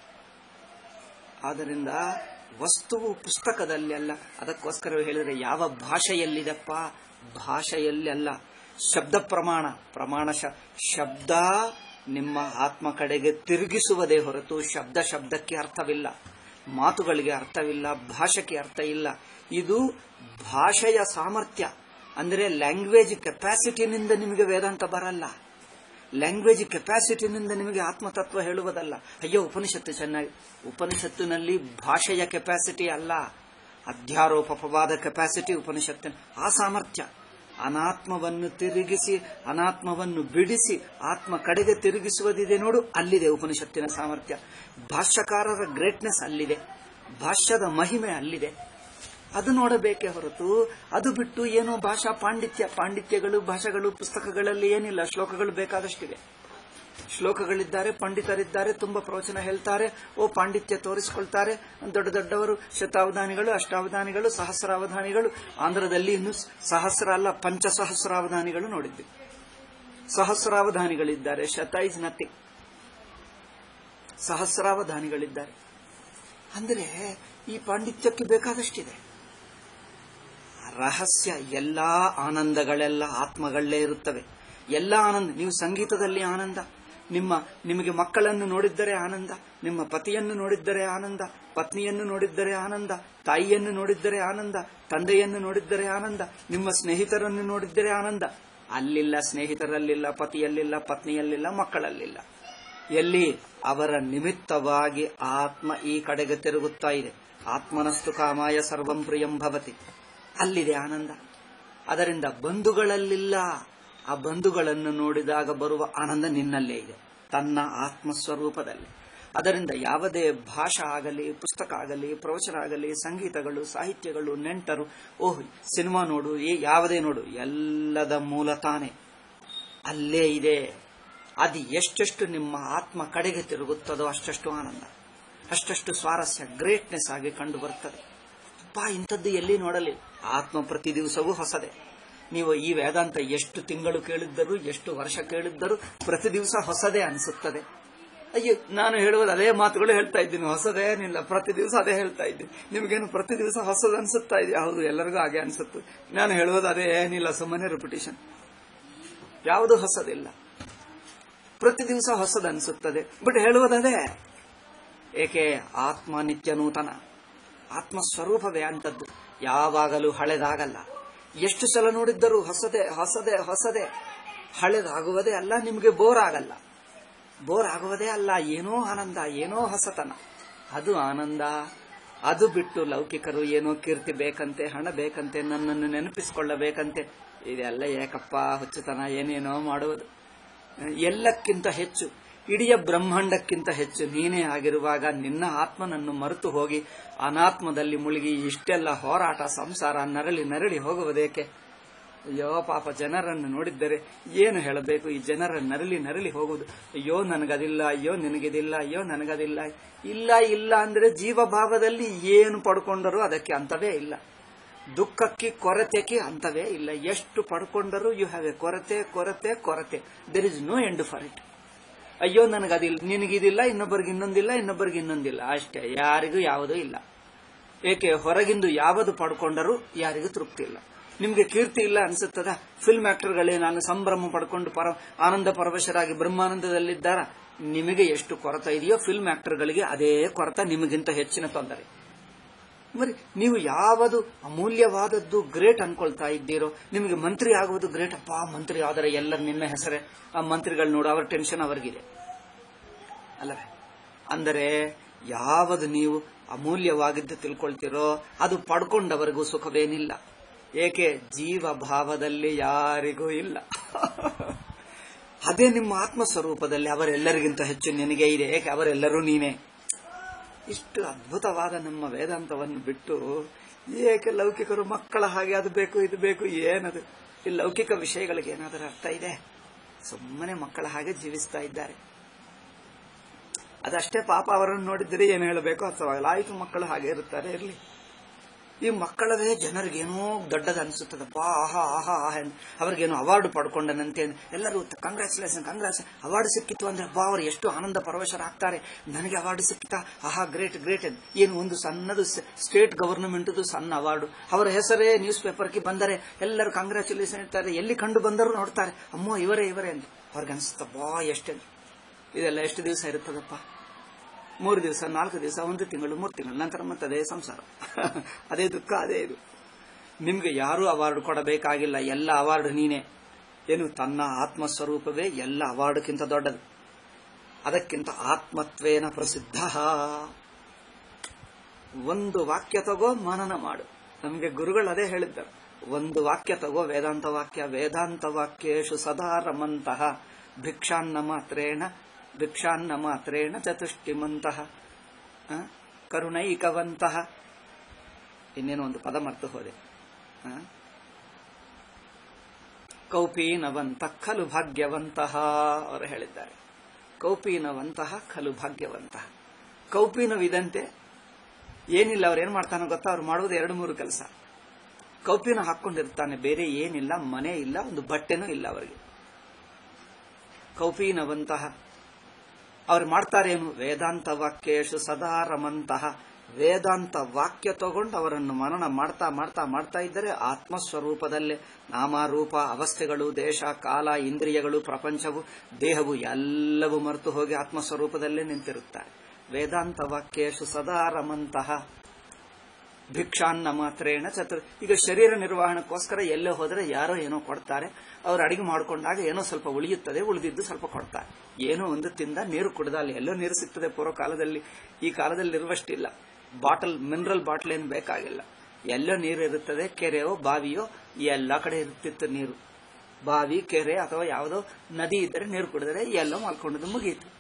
ಆದ್ದರಿಂದ ವಸ್ತುವು ಪುಸ್ತಕದಲ್ಲಿ ಅಲ್ಲ ಅದಕ್ಕೋಸ್ಕರ ಹೇಳಿದರೆ ಯಾವ ಭಾಷೆಯಲ್ಲಿದೆಪ್ಪ ಭಾಷೆಯಲ್ಲಿ ಅಲ್ಲ ಶಬ್ದ ಪ್ರಮಾಣ ಪ್ರಮಾಣ ಶ- ಶಬ್ದ ನಿಮ್ಮ ಆತ್ಮ ಕಡೆಗೆ ತಿರುಗಿಸುವುದೇ ಹೊರತು ಶಬ್ದ ಶಬ್ದಕ್ಕೆ ಅರ್ಥವಿಲ್ಲ ಮಾತುಗಳಿಗೆ ಅರ್ಥವಿಲ್ಲ ಭಾಷೆಗೆ ಅರ್ಥ ಇಲ್ಲ ಇದು ಭಾಷೆಯ ಸಾಮರ್ಥ್ಯ ಅಂದರೆ ಲ್ಯಾಂಗ್ವೇಜ್ ಕೆಪಾಸಿಟಿನಿಂದ ನಿಮಗೆ ವೇದಾಂತ ಬರಲ್ಲ ಲ್ಯಾಂಗ್ವೇಜ್ ಕೆಪಾಸಿಟಿನಿಂದ ನಿಮಗೆ ಆತ್ಮತತ್ವ ಹೇಳುವುದಲ್ಲ ಅಯ್ಯೋ ಉಪನಿಷತ್ತು ಚೆನ್ನಾಗಿ ಉಪನಿಷತ್ತಿನಲ್ಲಿ ಭಾಷೆಯ ಕೆಪಾಸಿಟಿ ಅಲ್ಲ ಅಧ್ಯಾರೋಪವಾದ ಕೆಪಾಸಿಟಿ ಉಪನಿಷತ್ತಿನ ಆ ಸಾಮರ್ಥ್ಯ ಅನಾತ್ಮವನ್ನು ತಿರುಗಿಸಿ ಅನಾತ್ಮವನ್ನು ಬಿಡಿಸಿ ಆತ್ಮ ಕಡೆಗೆ ತಿರುಗಿಸುವುದಿದೆ ನೋಡು ಅಲ್ಲಿದೆ ಉಪನಿಷತ್ತಿನ ಸಾಮರ್ಥ್ಯ ಭಾಷ್ಯಕಾರರ ಗ್ರೇಟ್ನೆಸ್ ಅಲ್ಲಿದೆ ಭಾಷ್ಯದ ಮಹಿಮೆ ಅಲ್ಲಿದೆ ಅದು ನೋಡಬೇಕೇ ಹೊರತು ಅದು ಬಿಟ್ಟು ಏನೋ ಭಾಷಾ ಪಾಂಡಿತ್ಯ ಪಾಂಡಿತ್ಯಗಳು ಭಾಷೆಗಳು ಪುಸ್ತಕಗಳಲ್ಲಿ ಏನಿಲ್ಲ ಶ್ಲೋಕಗಳು ಬೇಕಾದಷ್ಟಿವೆ ಶ್ಲೋಕಗಳಿದ್ದಾರೆ ಪಂಡಿತರಿದ್ದಾರೆ ತುಂಬಾ ಪ್ರವಚನ ಹೇಳ್ತಾರೆ ಓ ಪಾಂಡಿತ್ಯ ತೋರಿಸಿಕೊಳ್ತಾರೆ ದೊಡ್ಡ ದೊಡ್ಡವರು ಶತಾವಧಾನಿಗಳು ಅಷ್ಟಾವಧಾನಿಗಳು ಸಹಸ್ರಾವಧಾನಿಗಳು ಆಂಧ್ರದಲ್ಲಿ ಇನ್ನು ಸಹಸ್ರ ಅಲ್ಲ ಪಂಚಸಹಸ್ರಾವಧಾನಿಗಳು ನೋಡಿದ್ವಿ ಸಹಸ್ರಾವಧಾನಿಗಳಿದ್ದಾರೆ ಶತ ಇಸ್ ನಥಿಂಗ್ ಸಹಸ್ರಾವಧಾನಿಗಳಿದ್ದಾರೆ ಅಂದರೆ ಈ ಪಾಂಡಿತ್ಯಕ್ಕೆ ಬೇಕಾದಷ್ಟಿದೆ ರಹಸ್ಯ ಎಲ್ಲಾ ಆನಂದಗಳೆಲ್ಲ ಆತ್ಮಗಳೇ ಇರುತ್ತವೆ ಎಲ್ಲ ಆನಂದ ನೀವು ಸಂಗೀತದಲ್ಲಿ ಆನಂದ ನಿಮ್ಮ ನಿಮಗೆ ಮಕ್ಕಳನ್ನು ನೋಡಿದ್ದರೆ ಆನಂದ ನಿಮ್ಮ ಪತಿಯನ್ನು ನೋಡಿದ್ದರೆ ಆನಂದ ಪತ್ನಿಯನ್ನು ನೋಡಿದ್ದರೆ ಆನಂದ ತಾಯಿಯನ್ನು ನೋಡಿದ್ದರೆ ಆನಂದ ತಂದೆಯನ್ನು ನೋಡಿದ್ದರೆ ಆನಂದ ನಿಮ್ಮ ಸ್ನೇಹಿತರನ್ನು ನೋಡಿದ್ದರೆ ಆನಂದ ಅಲ್ಲಿಲ್ಲ ಸ್ನೇಹಿತರಲ್ಲಿಲ್ಲ ಪತಿಯಲ್ಲಿಲ್ಲ ಪತ್ನಿಯಲ್ಲಿಲ್ಲ ಮಕ್ಕಳಲ್ಲಿಲ್ಲ ಎಲ್ಲಿ ಅವರ ನಿಮಿತ್ತವಾಗಿ ಆತ್ಮ ಈ ಕಡೆಗೆ ತಿರುಗುತ್ತಾ ಇದೆ ಆತ್ಮನಸ್ತು ಕಾಮಾಯ ಸರ್ವಂ ಪ್ರಿಯಂ ಭವತಿ ಅಲ್ಲಿದೆ ಆನಂದ ಅದರಿಂದ ಬಂಧುಗಳಲ್ಲಿಲ್ಲ ಆ ಬಂಧುಗಳನ್ನು ನೋಡಿದಾಗ ಬರುವ ಆನಂದ ನಿನ್ನಲ್ಲೇ ಇದೆ ತನ್ನ ಆತ್ಮಸ್ವರೂಪದಲ್ಲಿ ಅದರಿಂದ ಯಾವುದೇ ಭಾಷಾ ಆಗಲಿ ಪುಸ್ತಕ ಆಗಲಿ ಪ್ರವಚನ ಆಗಲಿ ಸಂಗೀತಗಳು ಸಾಹಿತ್ಯಗಳು ನೆಂಟರು ಓಹ್ ಸಿನಿಮಾ ನೋಡು ಏ- ಯಾವುದೇ ನೋಡು ಎಲ್ಲದ ಮೂಲ ತಾನೇ ಅಲ್ಲೇ ಇದೆ ಅದು ಎಷ್ಟೆಷ್ಟು ನಿಮ್ಮ ಆತ್ಮ ಕಡೆಗೆ ತಿರುಗುತ್ತದೋ ಅಷ್ಟಷ್ಟು ಆನಂದ ಅಷ್ಟಷ್ಟು ಸ್ವಾರಸ್ಯ ಗ್ರೇಟ್ನೆಸ್ ಆಗಿ ಕಂಡು ಬರ್ತದೆ ಅಪ್ಪ ಇಂಥದ್ದು ಎಲ್ಲಿ ನೋಡಲಿ ಆತ್ಮ ಪ್ರತಿ ದಿವಸವೂ ಹೊಸದೇ ನೀವು ಈ ವೇದಾಂತ ಎಷ್ಟು ತಿಂಗಳು ಕೇಳಿದ್ದರೂ ಎಷ್ಟು ವರ್ಷ ಕೇಳಿದ್ದರೂ ಪ್ರತಿ ದಿವಸ ಹೊಸದೇ ಅನಿಸುತ್ತದೆ ಅಯ್ಯೋ ನಾನು ಹೇಳುವುದು ಅದೇ ಮಾತುಗಳು ಹೇಳ್ತಾ ಇದ್ದೀನಿ ಹೊಸದೇನಿಲ್ಲ ಪ್ರತಿ ದಿವಸ ಅದೇ ಹೇಳ್ತಾ ಇದ್ದೀನಿ ನಿಮಗೇನು ಪ್ರತಿ ದಿವಸ ಹೊಸದು ಅನ್ಸುತ್ತಾ ಇದೆ ಹೌದು ಎಲ್ಲರಿಗೂ ಹಾಗೆ ಅನ್ಸುತ್ತೆ ನಾನು ಹೇಳುವುದು ಅದೇ ಏನಿಲ್ಲ ಸುಮ್ಮನೆ ರಿಪಿಟೇಷನ್ ಯಾವುದು ಹೊಸದಿಲ್ಲ ಪ್ರತಿ ದಿವಸ ಹೊಸದು ಅನಿಸುತ್ತದೆ ಬಟ್ ಹೇಳುವುದದೇ ಏಕೆ ಆತ್ಮ ನಿತ್ಯ ನೂತನ ಆತ್ಮ ಸ್ವರೂಪವೇ ಅಂತದ್ದು ಯಾವಾಗಲೂ ಹಳೆದಾಗಲ್ಲ ಎಷ್ಟು ಸಲ ನೋಡಿದ್ದರೂ ಹೊಸದೇ ಹೊಸದೇ ಹೊಸದೇ ಹಳೆದಾಗುವುದೇ ಅಲ್ಲ ನಿಮಗೆ ಬೋರ್ ಆಗಲ್ಲ ಬೋರ್ ಆಗುವುದೇ ಅಲ್ಲ ಏನೋ ಆನಂದ ಏನೋ ಹೊಸತನ ಅದು ಆನಂದ ಅದು ಬಿಟ್ಟು ಲೌಕಿಕರು ಏನೋ ಕೀರ್ತಿ ಬೇಕಂತೆ ಹಣ ಬೇಕಂತೆ ನನ್ನನ್ನು ನೆನಪಿಸಿಕೊಳ್ಳಬೇಕಂತೆ ಇದೆಲ್ಲ ಏಕಪ್ಪ ಹುಚ್ಚುತನ ಏನೇನೋ ಮಾಡುವುದು ಎಲ್ಲಕ್ಕಿಂತ ಹೆಚ್ಚು ಇಡೀ ಬ್ರಹ್ಮಾಂಡಕ್ಕಿಂತ ಹೆಚ್ಚು ನೀನೇ ಆಗಿರುವಾಗ ನಿನ್ನ ಆತ್ಮನನ್ನು ಮರೆತು ಹೋಗಿ ಅನಾತ್ಮದಲ್ಲಿ ಮುಳುಗಿ ಇಷ್ಟೆಲ್ಲ ಹೋರಾಟ ಸಂಸಾರ ನರಳಿ ನರಳಿ ಹೋಗುವುದೇಕೆ ಅಯ್ಯೋ ಪಾಪ ಜನರನ್ನು ನೋಡಿದ್ದರೆ ಏನು ಹೇಳಬೇಕು ಈ ಜನರ ನರಳಿ ನರಳಿ ಹೋಗುವುದು ಅಯ್ಯೋ ನನಗದಿಲ್ಲ ಅಯ್ಯೋ ನಿನಗಿದಿಲ್ಲ ಅಯ್ಯೋ ನನಗದಿಲ್ಲ ಇಲ್ಲ ಇಲ್ಲ ಅಂದ್ರೆ ಜೀವಭಾವದಲ್ಲಿ ಏನು ಪಡ್ಕೊಂಡರೂ ಅದಕ್ಕೆ ಅಂತವೇ ಇಲ್ಲ ದುಃಖಕ್ಕೆ ಕೊರತೆಗೆ ಅಂತವೇ ಇಲ್ಲ ಎಷ್ಟು ಪಡ್ಕೊಂಡರೂ ಯು ಹ್ಯಾವ್ ಎ ಕೊರತೆ ಕೊರತೆ ಕೊರತೆ there is no end for it ಅಯ್ಯೋ ನನಗದಿಲ್ಲ ನಿನಗಿದಿಲ್ಲ ಇನ್ನೊಬ್ಬರಿಗೆ ಇನ್ನೊಂದಿಲ್ಲ ಇನ್ನೊಬ್ಬರಿಗೆ ಇನ್ನೊಂದಿಲ್ಲ ಅಷ್ಟೇ ಯಾರಿಗೂ ಯಾವುದೂ ಇಲ್ಲ ಏಕೆ ಹೊರಗಿಂದು ಯಾವುದು ಪಡ್ಕೊಂಡರೂ ಯಾರಿಗೂ ತೃಪ್ತಿ ಇಲ್ಲ ನಿಮ್ಗೆ ಕೀರ್ತಿ ಇಲ್ಲ ಅನ್ಸುತ್ತದ ಫಿಲ್ಮ್ ಆಕ್ಟರ್ಗಳೇ ನಾನು ಸಂಭ್ರಮ ಪಡ್ಕೊಂಡು ಪರ ಆನಂದ ಪರವಶರಾಗಿ ಬ್ರಹ್ಮಾನಂದದಲ್ಲಿದ್ದಾರ ನಿಮಗೆ ಎಷ್ಟು ಕೊರತ ಇದೆಯೋ ಫಿಲ್ಮ್ ಆಕ್ಟರ್ಗಳಿಗೆ ಅದೇ ಕೊರತ ನಿಮಗಿಂತ ಹೆಚ್ಚಿನ ತೊಂದರೆ మరి ನೀವು ಯಾವುದು ಅಮೂಲ್ಯವಾದದ್ದು ಗ್ರೇಟ್ ಅನ್ಕೊಳ್ತಾ ಇದ್ದೀರೋ ನಿಮಗೆ ಮಂತ್ರಿ ಆಗುವುದು ಗ್ರೇಟ್ ಅಪ್ಪ ಮಂತ್ರಿ ಆದರೆ ಎಲ್ಲರ ನಿನ್ನ ಹೆಸರೇ ಆ ಮಂತ್ರಿಗಳು ನೋಡು ಅವರ ಟೆನ್ಷನ್ ಅವರಿಗಿದೆ ಅಲ್ಲವೇ ಅಂದರೆ ಯಾವುದು ನೀವು ಅಮೂಲ್ಯವಾಗಿದ್ದು ತಿಳ್ಕೊಳ್ತಿರೋ ಅದು ಪಡ್ಕೊಂಡವರಿಗೂ ಸುಖವೇನಿಲ್ಲ ಏಕೆ ಜೀವ ಭಾವದಲ್ಲಿ ಯಾರಿಗೂ ಇಲ್ಲ ಅದೇ ನಿಮ್ಮ ಆತ್ಮ ಸ್ವರೂಪದಲ್ಲಿ ಅವರೆಲ್ಲರಿಗಿಂತ ಹೆಚ್ಚು ನಿನಗೆ ಇದೆ ಏಕೆ ಅವರೆಲ್ಲರೂ ನೀನೇ ಇಷ್ಟು ಅದ್ಭುತವಾದ ನಮ್ಮ ವೇದಾಂತವನ್ನು ಬಿಟ್ಟು ಏಕೆ ಲೌಕಿಕರು ಮಕ್ಕಳ ಹಾಗೆ ಅದು ಬೇಕು ಇದು ಬೇಕು ಏನದು ಈ ಲೌಕಿಕ ವಿಷಯಗಳಿಗೆ ಏನಾದರೂ ಅರ್ಥ ಇದೆ ಸುಮ್ಮನೆ ಮಕ್ಕಳ ಹಾಗೆ ಜೀವಿಸ್ತಾ ಇದ್ದಾರೆ ಅದಷ್ಟೇ ಪಾಪ ಅವರನ್ನು ನೋಡಿದರೆ ಏನು ಹೇಳಬೇಕು ಅರ್ಥವಾಗಲ್ಲ ಆಯ್ತು ಮಕ್ಕಳು ಹಾಗೆ ಇರುತ್ತಾರೆ ಇರಲಿ ಈ ಮಕ್ಕಳದೇ ಜನರಿಗೇನೋ ದೊಡ್ಡದು ಅನಿಸುತ್ತದಪ್ಪ ಆಹಾ ಆಹಾ ಆಹಾ ಅವ್ರಿಗೇನೋ ಅವಾರ್ಡ್ ಪಡ್ಕೊಂಡನಂತೆ ಎಲ್ಲರೂ ಕಂಗ್ರಾಚುಲೇಷನ್ ಕಂಗ್ರಾಚ್ ಅವಾರ್ಡ್ ಸಿಕ್ಕಿತ್ತು ಅಂದ್ರೆ ಅಬ್ಬಾ ಅವರು ಎಷ್ಟು ಆನಂದ ಪರವಶರಾಗ್ತಾರೆ ನನಗೆ ಅವಾರ್ಡ್ ಸಿಕ್ಕಿತಾ ಆಹಾ ಗ್ರೇಟ್ ಗ್ರೇಟ್ ಏನು ಒಂದು ಸಣ್ಣದು ಸ್ಟೇಟ್ ಗವರ್ನಮೆಂಟ್ ಸಣ್ಣ ಅವಾರ್ಡ್ ಅವರ ಹೆಸರೇ ನ್ಯೂಸ್ ಪೇಪರ್ಗೆ ಬಂದರೆ ಎಲ್ಲರೂ ಕಂಗ್ರಾಚುಲೇಷನ್ ಇರ್ತಾರೆ ಎಲ್ಲಿ ಕಂಡು ಬಂದರೂ ನೋಡ್ತಾರೆ ಅಮ್ಮ ಇವರೇ ಇವರೇ ಅಂತ ಅವ್ರಿಗೆ ಅನ್ಸುತ್ತಪ್ಪಾ ಎಷ್ಟೇ ಇದೆಲ್ಲ ಎಷ್ಟು ದಿವಸ ಇರುತ್ತದಪ್ಪ ಮೂರು ದಿವಸ ನಾಲ್ಕು ದಿವಸ ಒಂದು ತಿಂಗಳು ಮೂರು ತಿಂಗಳು ನಂತರ ಮತ್ತೆ ಅದೇ ಸಂಸಾರ ಅದೇ ದುಃಖ ಅದೇ ಇದು ನಿಮ್ಗೆ ಯಾರೂ ಅವಾರ್ಡ್ ಕೊಡಬೇಕಾಗಿಲ್ಲ ಎಲ್ಲ ಅವಾರ್ಡ್ ನೀನೇ ಏನು ತನ್ನ ಆತ್ಮಸ್ವರೂಪವೇ ಎಲ್ಲ ಅವಾರ್ಡ್ಕ್ಕಿಂತ ದೊಡ್ಡದು ಅದಕ್ಕಿಂತ ಆತ್ಮತ್ವೇನ ಪ್ರಸಿದ್ಧ ಒಂದು ವಾಕ್ಯ ತಗೋ ಮನನ ಮಾಡು ನಮಗೆ ಗುರುಗಳು ಅದೇ ಹೇಳಿದ್ದಾರೆ ಒಂದು ವಾಕ್ಯ ತಗೋ ವೇದಾಂತ ವಾಕ್ಯ ವೇದಾಂತ ವಾಕ್ಯೇಶು ಸದಾ ರಮಂತಹ ಭಿಕ್ಷಾನ್ನ ಮಾತ್ರೇಣ ಭಿಕ್ಷಾನ್ನ ಮಾತ್ರೇಣ ಚತುಷ್ಟಿಮಂತಹ ಕರುಣೈಕವಂತಹ ಇನ್ನೇನೋ ಒಂದು ಪದ ಮರ್ತು ಹೋದೆ ಕೌಪೀನವಂತ ಖಲು ಭಾಗ್ಯವಂತಹ ಅವರು ಹೇಳಿದ್ದಾರೆ ಕೌಪೀನವಂತಹ ಖಲು ಭಾಗ್ಯವಂತಹ ಕೌಪೀನವಿದಂತೆ ಏನಿಲ್ಲ ಅವ್ರು ಏನ್ ಮಾಡ್ತಾನೋ ಗೊತ್ತಾ ಅವ್ರು ಮಾಡುವುದು ಎರಡು ಮೂರು ಕೆಲಸ ಕೌಪಿನ ಹಾಕೊಂಡಿರ್ತಾನೆ ಬೇರೆ ಏನಿಲ್ಲ ಮನೆ ಇಲ್ಲ ಒಂದು ಬಟ್ಟೆನೂ ಇಲ್ಲ ಅವರಿಗೆ ಕೌಪೀನವಂತಹ ಅವ್ರು ಮಾಡ್ತಾರೇನು ವೇದಾಂತ ವಾಕ್ಯೇಶು ಸದಾ ರಮಂತಹ ವೇದಾಂತ ವಾಕ್ಯ ತಗೊಂಡು ಅವರನ್ನು ಮನನ ಮಾಡ್ತಾ ಮಾಡ್ತಾ ಮಾಡ್ತಾ ಇದ್ದರೆ ಆತ್ಮಸ್ವರೂಪದಲ್ಲೇ ನಾಮರೂಪ ಅವಸ್ಥೆಗಳು ದೇಶ ಕಾಲ ಇಂದ್ರಿಯಗಳು ಪ್ರಪಂಚವು ದೇಹವು ಎಲ್ಲವೂ ಮರೆತು ಹೋಗಿ ಆತ್ಮಸ್ವರೂಪದಲ್ಲೇ ನಿಂತಿರುತ್ತಾರೆ ವೇದಾಂತ ವಾಕ್ಯೇಶು ಸದಾ ರಮಂತಹ ಭಿಕ್ಷಾನ್ನ ಮಾತ್ರೇಣ ಚತುರ್ ಈಗ ಶರೀರ ನಿರ್ವಹಣಕ್ಕೋಸ್ಕರ ಎಲ್ಲೇ ಹೋದರೆ ಯಾರೋ ಏನೋ ಕೊಡ್ತಾರೆ ಅವ್ರು ಅಡಿಗೆ ಮಾಡಿಕೊಂಡಾಗ ಏನೋ ಸ್ವಲ್ಪ ಉಳಿಯುತ್ತದೆ ಉಳಿದಿದ್ದು ಸ್ವಲ್ಪ ಕೊಡ್ತಾರೆ ಏನೋ ಒಂದು ತಿಂದ ನೀರು ಕುಡ್ದ ಅಲ್ಲಿ ಎಲ್ಲೋ ನೀರು ಸಿಗ್ತದೆ ಪೂರ್ವ ಕಾಲದಲ್ಲಿ ಈ ಕಾಲದಲ್ಲಿ ಇರುವಷ್ಟಿಲ್ಲ ಬಾಟಲ್ ಮಿನರಲ್ ಬಾಟಲ್ ಏನು ಬೇಕಾಗಿಲ್ಲ ಎಲ್ಲೋ ನೀರು ಇರುತ್ತದೆ ಕೆರೆಯೋ ಬಾವಿಯೋ ಎಲ್ಲ ಕಡೆ ಇರುತ್ತಿತ್ತು ನೀರು ಬಾವಿ ಕೆರೆ ಅಥವಾ ಯಾವುದೋ ನದಿ ಇದ್ದರೆ ನೀರು ಕುಡಿದರೆ ಎಲ್ಲೋ ಮಲ್ಕೊಂಡದ್ದು ಮುಗಿಯಿತು